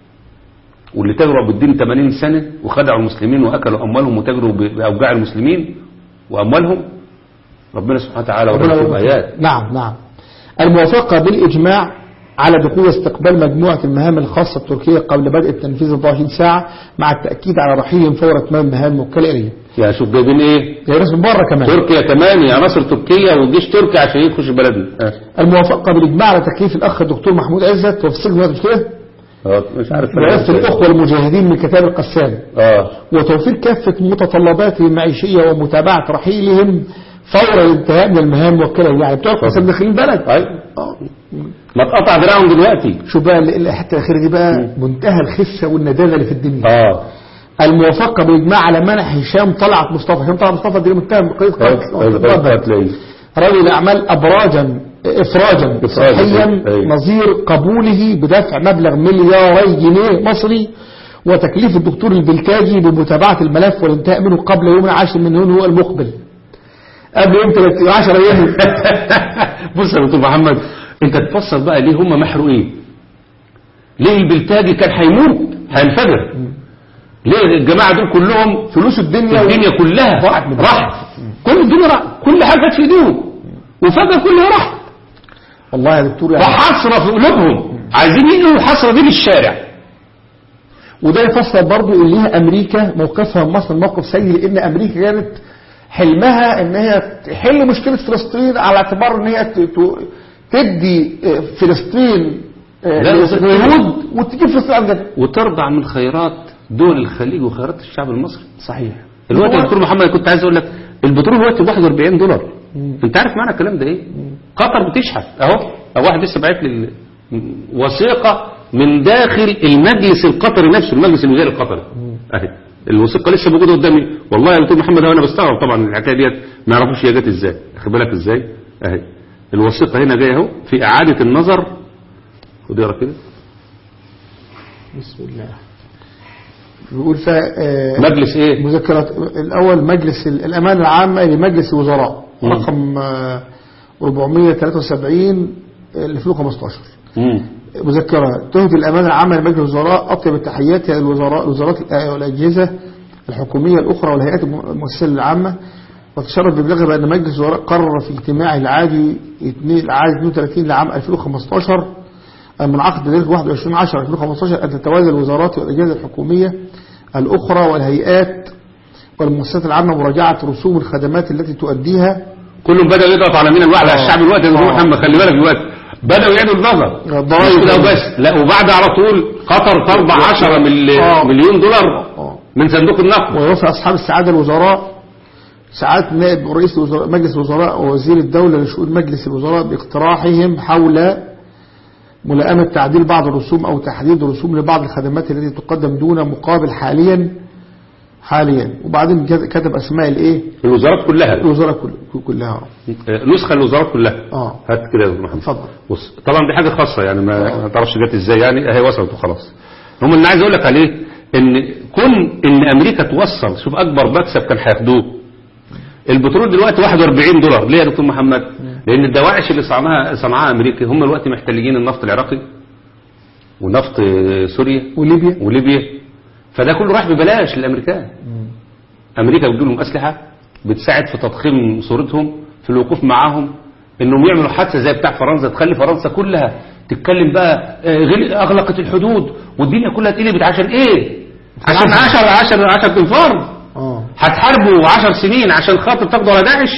واللي تجروا بالدين 80 سنة وخدعوا المسلمين وأكلوا أموالهم وتجروا ب- بأوجاع المسلمين وأموالهم ربنا سبحانه وتعالى ربنا ورد يوفقك. الآيات نعم نعم الموافقة بالإجماع على دخول واستقبال مجموعة المهام الخاصة التركية قبل بدء التنفيذ 24 ساعة مع التأكيد على رحيلهم فور إتمام المهام الموكلة إليه يا شوف جايبين إيه يا ناس من بره كمان تركيا كمان يا عناصر تركية وجيش تركي عشان يخش بلدنا آه. الموافقة بالإجماع على تكليف الأخ الدكتور محمود عزت وفي السجن دلوقتي مش كده؟ آه، مش عارف رئاسة الأخوة المجاهدين من كتاب القسام اه وتوفير كافة متطلباتهم المعيشية ومتابعة رحيلهم فور الانتهاء من المهام الموكلة إليه. يعني بتوع القسام داخلين البلد أيوة. ما تقطع دراعهم دلوقتي شوف بقى ال- الحته الاخيره دي بقى منتهى الخسه والنداله اللي في الدنيا اه الموافقه بالاجماع على منع هشام طلعت مصطفى هشام طلعت مصطفى دي متهم بقضيه قتل هتلاقيه رجل اعمال ابراجا افراجا إفراجاً، صحيا أيوة. نظير قبوله بدفع مبلغ ملياري جنيه مصري وتكليف الدكتور البلتاجي بمتابعه الملف والانتهاء منه قبل يوم العاشر من يونيو المقبل قبل يوم 10 ايام بص يا دكتور محمد انت تفسر بقى ليه هم محروقين ليه البلتاجي كان هيموت هينفجر ليه الجماعه دول كلهم فلوس الدنيا الدنيا كلها راحت من راحت كل الدنيا راحت كل حاجه كانت في ايديهم وفجاه كلها راحت والله يا دكتور يعني وحسره في قلوبهم عايزين ينقلوا الحسره دي للشارع وده يفسر برضو ان ليه امريكا موقفها من مصر موقف سيء لان امريكا كانت حلمها ان هي تحل مشكله فلسطين على اعتبار ان هي ت- ت- تدي آه، فلسطين آه، لا، لليهود وتجيب فلسطين على الجنة وترضع من خيرات دول الخليج وخيرات الشعب المصري صحيح الوقت يا دكتور محمد كنت عايز اقول لك البترول دلوقتي ب 41 دولار انت عارف معنى الكلام ده ايه قطر بتشحت اهو أهو واحد لسه باعت لي ال- وثيقه من داخل المجلس القطري نفسه المجلس الوزاري القطري اهي الوثيقه لسه موجوده قدامي والله يا دكتور محمد هو انا بستغرب طبعا الحكايه ديت ما يعرفوش هي جت ازاي واخد بالك ازاي اهي الوثيقه هنا جايه اهو في اعاده النظر خد اقرا كده بسم الله بيقول ف آه، مجلس ايه مذكرات الأول مجلس ال- الأمانة العامة لمجلس الوزراء مم. رقم آه، 473 2015 مم. مذكرة تهدي الأمانة العامة لمجلس الوزراء أطيب التحيات إلى الوزراء الوزارات الآ- والأجهزة الحكومية الأخرى والهيئات الم- المؤسسة العامة وتشرف ببلاغها بأن مجلس الوزراء قرر في اجتماعه العادي 2 العادي 32 لعام 2015 المنعقد بتاريخ 21 10 2015 أن تتوازى الوزارات والأجهزة الحكومية الأخرى والهيئات والمؤسسات العامة مراجعة رسوم الخدمات التي تؤديها كلهم بدأوا يضغطوا على مين الوعد على الشعب الوقت يا دكتور آه. محمد خلي بالك دلوقتي بدأوا يعيدوا النظر الضرايب. مش كده وبس لا وبعد على طول قطر تربع 10 مل- آه. مليون دولار آه. من صندوق النقد ويوافق أصحاب السعادة الوزراء سعادة نائب رئيس الوزراء مجلس الوزراء ووزير الدولة لشؤون مجلس الوزراء باقتراحهم حول ملائمة تعديل بعض الرسوم أو تحديد الرسوم لبعض الخدمات التي تقدم دون مقابل حاليا حاليا وبعدين كت- كتب أسماء الإيه الوزارات كلها الوزراء كل- كلها آه، نسخة الوزارات كلها اه هات كده يا دكتور محمد اتفضل بص طبعا دي حاجة خاصة يعني ما ما تعرفش جت ازاي يعني اهي وصلت وخلاص هم اللي عايز اقول لك عليه ان كون ان امريكا توصل شوف اكبر مكسب كان هياخدوه البترول دلوقتي 41 دولار ليه يا دكتور محمد لان الدواعش اللي صنعها صنعها امريكا هم دلوقتي محتلين النفط العراقي ونفط سوريا وليبيا وليبيا فده كله راح ببلاش للامريكان امريكا بتجيب لهم اسلحه بتساعد في تضخيم صورتهم في الوقوف معاهم انهم يعملوا حادثه زي بتاع فرنسا تخلي فرنسا كلها تتكلم بقى آه، غل- اغلقت الحدود والدنيا كلها اتقلبت عشان ايه عشان 10 10 10 تنفار اه هتحاربوا 10 سنين عشان خاطر تاخدوا على داعش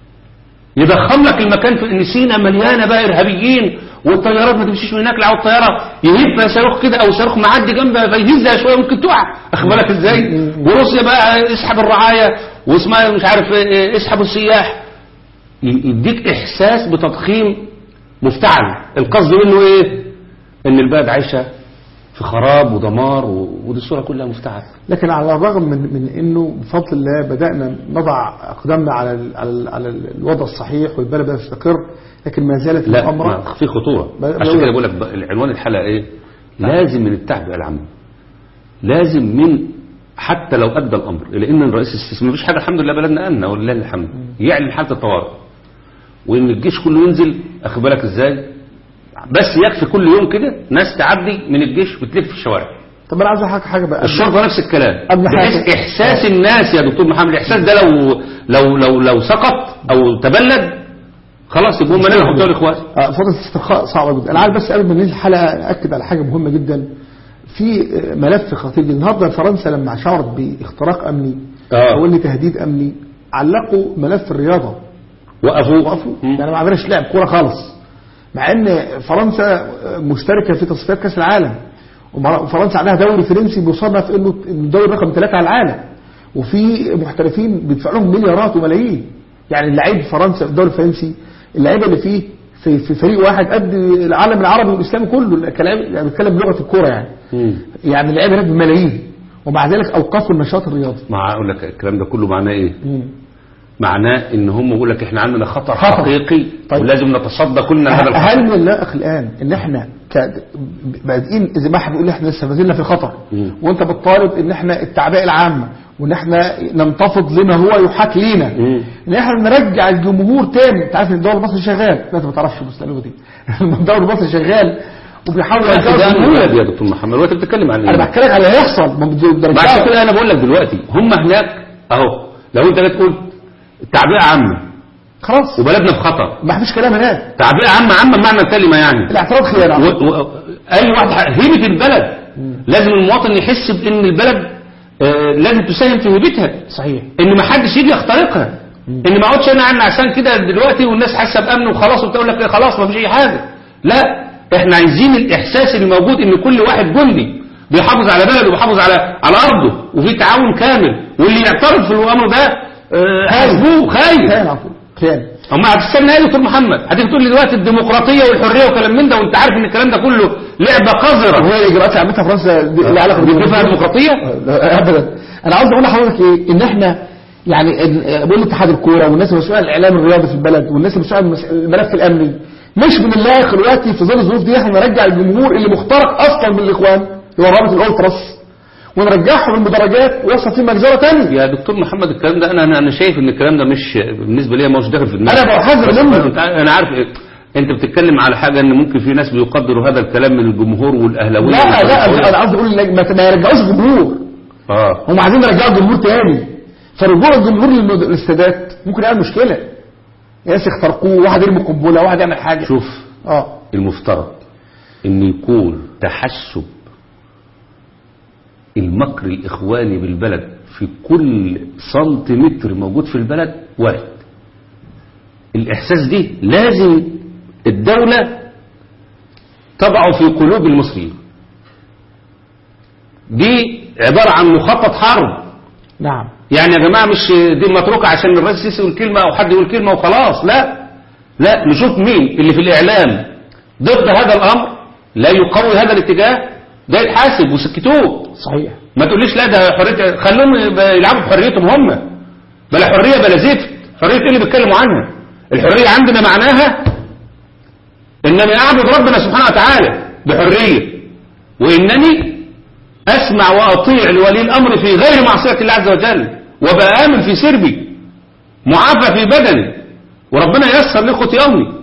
يضخم لك المكان في ان سينا مليانه بقى ارهابيين والطيارات ما تمشيش من هناك لو الطياره يهب صاروخ كده او صاروخ معدي جنبها فيهزها شويه ممكن تقع اخد بالك ازاي وروسيا بقى اسحب الرعايه واسمها مش عارف إيه، إيه، اسحبوا السياح ي- يديك احساس بتضخيم مفتعل القصد منه ايه ان البلد عايشه في خراب ودمار و- ودي الصوره كلها مفتعله لكن على الرغم من من انه بفضل الله بدانا نضع اقدامنا على ال على ال على ال الوضع الصحيح والبلد بدأت تستقر لكن ما زالت لا الامر ما في خطورة بل- عشان بل- كده بقول لك بقى العنوان الحلقة ايه لازم من التعبئة العامة لازم من حتى لو أدى الأمر إلى أن الرئيس السيسي مفيش حاجة الحمد لله بلدنا أمنة ولله الحمد يعلن حالة الطوارئ وإن الجيش كله ينزل أخد بالك إزاي بس يكفي كل يوم كده ناس تعدي من الجيش بتلف في الشوارع طب انا عايز احكي حاجه بقى الشرطة نفس الكلام قبل بحيث حاجة. إحساس الناس يا دكتور محمد الإحساس ده لو لو لو لو سقط أو تبلد خلاص يبقوا هم ناس يحطوا الإخوان آه، فتره الاسترخاء صعبه جدا انا عايز بس قبل ما ننهي الحلقه اكد على حاجه مهمه جدا في آه، ملف خطير جدا النهارده فرنسا لما شعرت باختراق امني آه. او ان تهديد امني علقوا ملف الرياضه وقفوا وقفوا يعني ما عملناش لعب كوره خالص مع ان فرنسا مشتركه في تصفيات كاس العالم ومر- وفرنسا عندها دوري فرنسي بيصنف انه الدوري رقم ثلاثة على العالم وفي محترفين بيدفع لهم مليارات وملايين يعني اللعيب في فرنسا في الدوري الفرنسي اللعيبه اللي فيه في, في فريق واحد قد العالم العربي والاسلامي كله كلام يعني بيتكلم بلغه الكوره يعني يعني اللعيبه هناك بملايين ومع ذلك اوقفوا النشاط الرياضي مع اقول لك الكلام ده كله معناه ايه مم. معناه ان هم بيقول لك احنا عندنا خطر, خطر. حقيقي طيب. ولازم نتصدى كلنا لهذا الخطر هل من اللائق الان ان احنا ك- بادئين زي ما احنا بنقول احنا لسه ما زلنا في خطر مم. وانت بتطالب ان احنا التعبئه العامه وان احنا ننتفض لما هو يحاك لينا مم. ان احنا نرجع الجمهور تاني انت عارف ان الدوري المصري شغال لا انت ما تعرفش بس المعلومه دي الدوري المصري شغال وبيحاول يا أخي يرجع ده الجمهور أمراض يا دكتور محمد الوقت بتتكلم عن انا ايه بحكي لك على اللي هيحصل ما بد- عشان كده انا بقول لك دلوقتي هم هناك اهو لو انت جيت تقول تعبئه عامه خلاص وبلدنا في خطر ما فيش كلام هناك تعبئه عامه عامه بمعنى الكلمه يعني الاعتراض خيانه و... و... اي واحد ح- هيبه البلد لازم المواطن يحس بان البلد آه لازم تساهم في هيبتها صحيح ان ما حدش يجي يخترقها ان ما اقعدش انا عن عشان كده دلوقتي والناس حاسه بامن وخلاص وتقول لك إيه خلاص ما فيش اي حاجه لا احنا عايزين الاحساس اللي موجود ان كل واحد جندي بيحافظ على بلده وبيحافظ على على ارضه وفي تعاون كامل واللي يعترض في الامر ده آه، حاسبوه خايف خيانه على طول خيانه اما هتستنى ايه يا دكتور محمد هتيجي تقول لي دلوقتي الديمقراطيه والحريه وكلام من ده وانت عارف ان الكلام ده كله لعبه قذره هو الاجراءات اللي عملتها فرنسا دي لها علاقه دي فيها ديمقراطيه لا، ابدا انا عاوز اقول لحضرتك ايه ان احنا يعني ال- بقول اتحاد الكوره والناس المسؤوله عن الاعلام الرياضي في البلد والناس المسؤوله عن المس- الملف الامني مش من الله دلوقتي في ظل الظروف دي احنا نرجع الجمهور اللي مخترق اصلا من الاخوان اللي هو رابط الالتراس ونرجعهم المدرجات ويحصل فيه مجزره ثانيه يا دكتور محمد الكلام ده انا انا انا شايف ان الكلام ده مش بالنسبه لي مش داخل في دماغي أنا بحذر بس منه. أنت عارف- انا عارف إيه. انت بتتكلم على حاجه ان ممكن في ناس بيقدروا هذا الكلام من الجمهور والاهلاويه لا لا والزملكاوية. انا قصدي اقول لك ما ما يرجعوش الجمهور اه هم عايزين يرجعوا الجمهور تاني فرجوع الجمهور للمد- للسادات ممكن يعمل مشكله ناس يخترقوه واحد يرمي قنبله واحد يعمل حاجه شوف اه المفترض ان يكون تحسب المكر الاخواني بالبلد في كل سنتيمتر موجود في البلد واحد الاحساس دي لازم الدولة تضعه في قلوب المصريين دي عبارة عن مخطط حرب نعم يعني يا جماعة مش دي متروكة عشان الرئيس السيسي يقول كلمة أو حد يقول كلمة وخلاص لا لا نشوف مين اللي في الإعلام ضد هذا الأمر لا يقوي هذا الاتجاه ده يتحاسب وسكتوه صحيح ما تقوليش لا ده حرية خلوهم يبقى يلعبوا بحريتهم هم بلا حرية بلا زفت حرية ايه اللي بيتكلموا عنها الحرية عندنا معناها انني اعبد ربنا سبحانه وتعالى بحرية وانني اسمع واطيع لولي الامر في غير معصية الله عز وجل وابقى امن في سربي معافى في بدني وربنا ييسر لي خطيئتي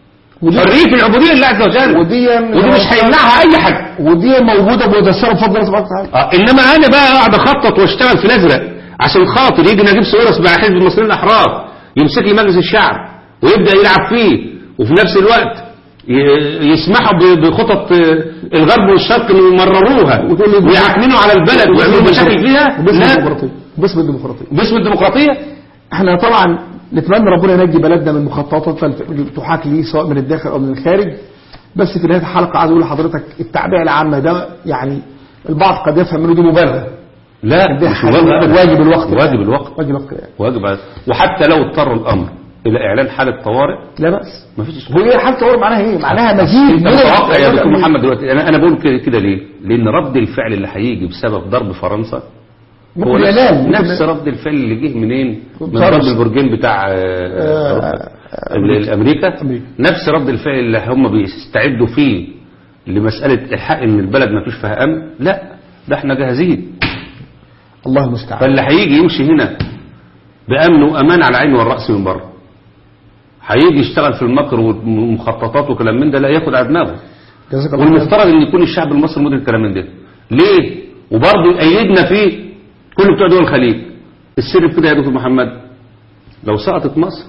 حرية العبودية لله عز وجل ودي ودي مش هيمنعها اي حد ودي موجوده بمدسره بفضل الله سبحانه وتعالى آه، انما انا بقى اقعد اخطط واشتغل في الازرق عشان خاطر يجي نجيب سويرس مع حزب المصريين الاحرار يمسك لي مجلس الشعب ويبدا يلعب فيه وفي نفس الوقت ي- يسمحوا ب- بخطط آه، الغرب والشرق انه يمرروها ويعكننوا على البلد ويعملوا مشاكل فيها باسم لا الديمقراطيه باسم الديمقراطيه باسم الديمقراطيه احنا طبعا نتمنى ربنا ينجي بلدنا من مخططات اللي تحاك ليه سواء من الداخل او من الخارج بس في نهايه الحلقه عايز اقول لحضرتك التعبئه العامه ده يعني البعض قد يفهم منه دي مبالغه لا دي مش حاجة واجب واجب الوقت واجب الوقت واجب الوقت يعني. واجب وحتى لو اضطر الامر الى اعلان حاله طوارئ لا باس مفيش هو ايه حاله طوارئ معناها ايه معناها مزيد انت من متوقع يا دكتور الأمن. محمد دلوقتي انا انا بقول كده كده ليه؟ لان رد الفعل اللي هيجي بسبب ضرب فرنسا هو ممكن نفس, ينام نفس رد الفعل اللي جه منين؟ من فرنسا. ضرب البرجين بتاع آه، آه، ال- الامريكا أمريكا. نفس رد الفعل اللي هم بيستعدوا فيه لمساله الحق ان البلد ما فيش فيها امن لا ده احنا جاهزين الله المستعان فاللي هيجي يمشي هنا بامن وامان على عينه والراس من بره هيجي يشتغل في المكر والمخططات وكلام من ده لا ياخد على دماغه جزاك الله خير. والمفترض ان يكون الشعب المصري مدرك الكلام من ده ليه وبرضه يأيدنا فيه كل بتوع دول الخليج السر في كده يا دكتور محمد لو سقطت مصر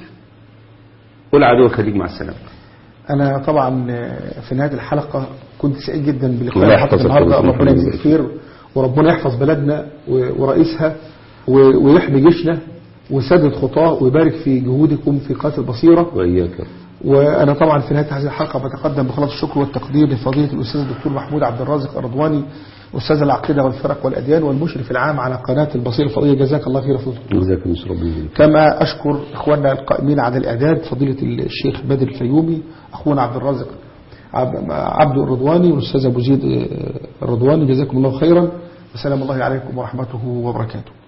قول عدو الخليج مع السلامه انا طبعا في نهايه الحلقه كنت سعيد جدا الله بلقاء حضرتك يحفظك النهارده يا دكتور ربنا محمد. يجزيك خير وربنا يحفظ بلدنا و- ورئيسها و- ويحمي جيشنا ويسدد خطاه ويبارك في جهودكم في قناه البصيره واياك وانا طبعا في نهايه هذه الحلقه بتقدم بخلاص الشكر والتقدير لفضيله الاستاذ الدكتور محمود عبد الرازق الرضواني استاذ العقيده والفرق والاديان والمشرف العام على قناه البصيره الفضائيه جزاك الله خير يا فضيله الدكتور. جزاك الله ربنا يجزيك. كما أشكر إخواننا القائمين على الإعداد فضيلة الشيخ بدر الفيومي أخونا عبد الرازق عب- عبد الرضواني والأستاذ أبو زيد آه، الرضواني جزاكم الله خيرا وسلام الله عليكم ورحمته وبركاته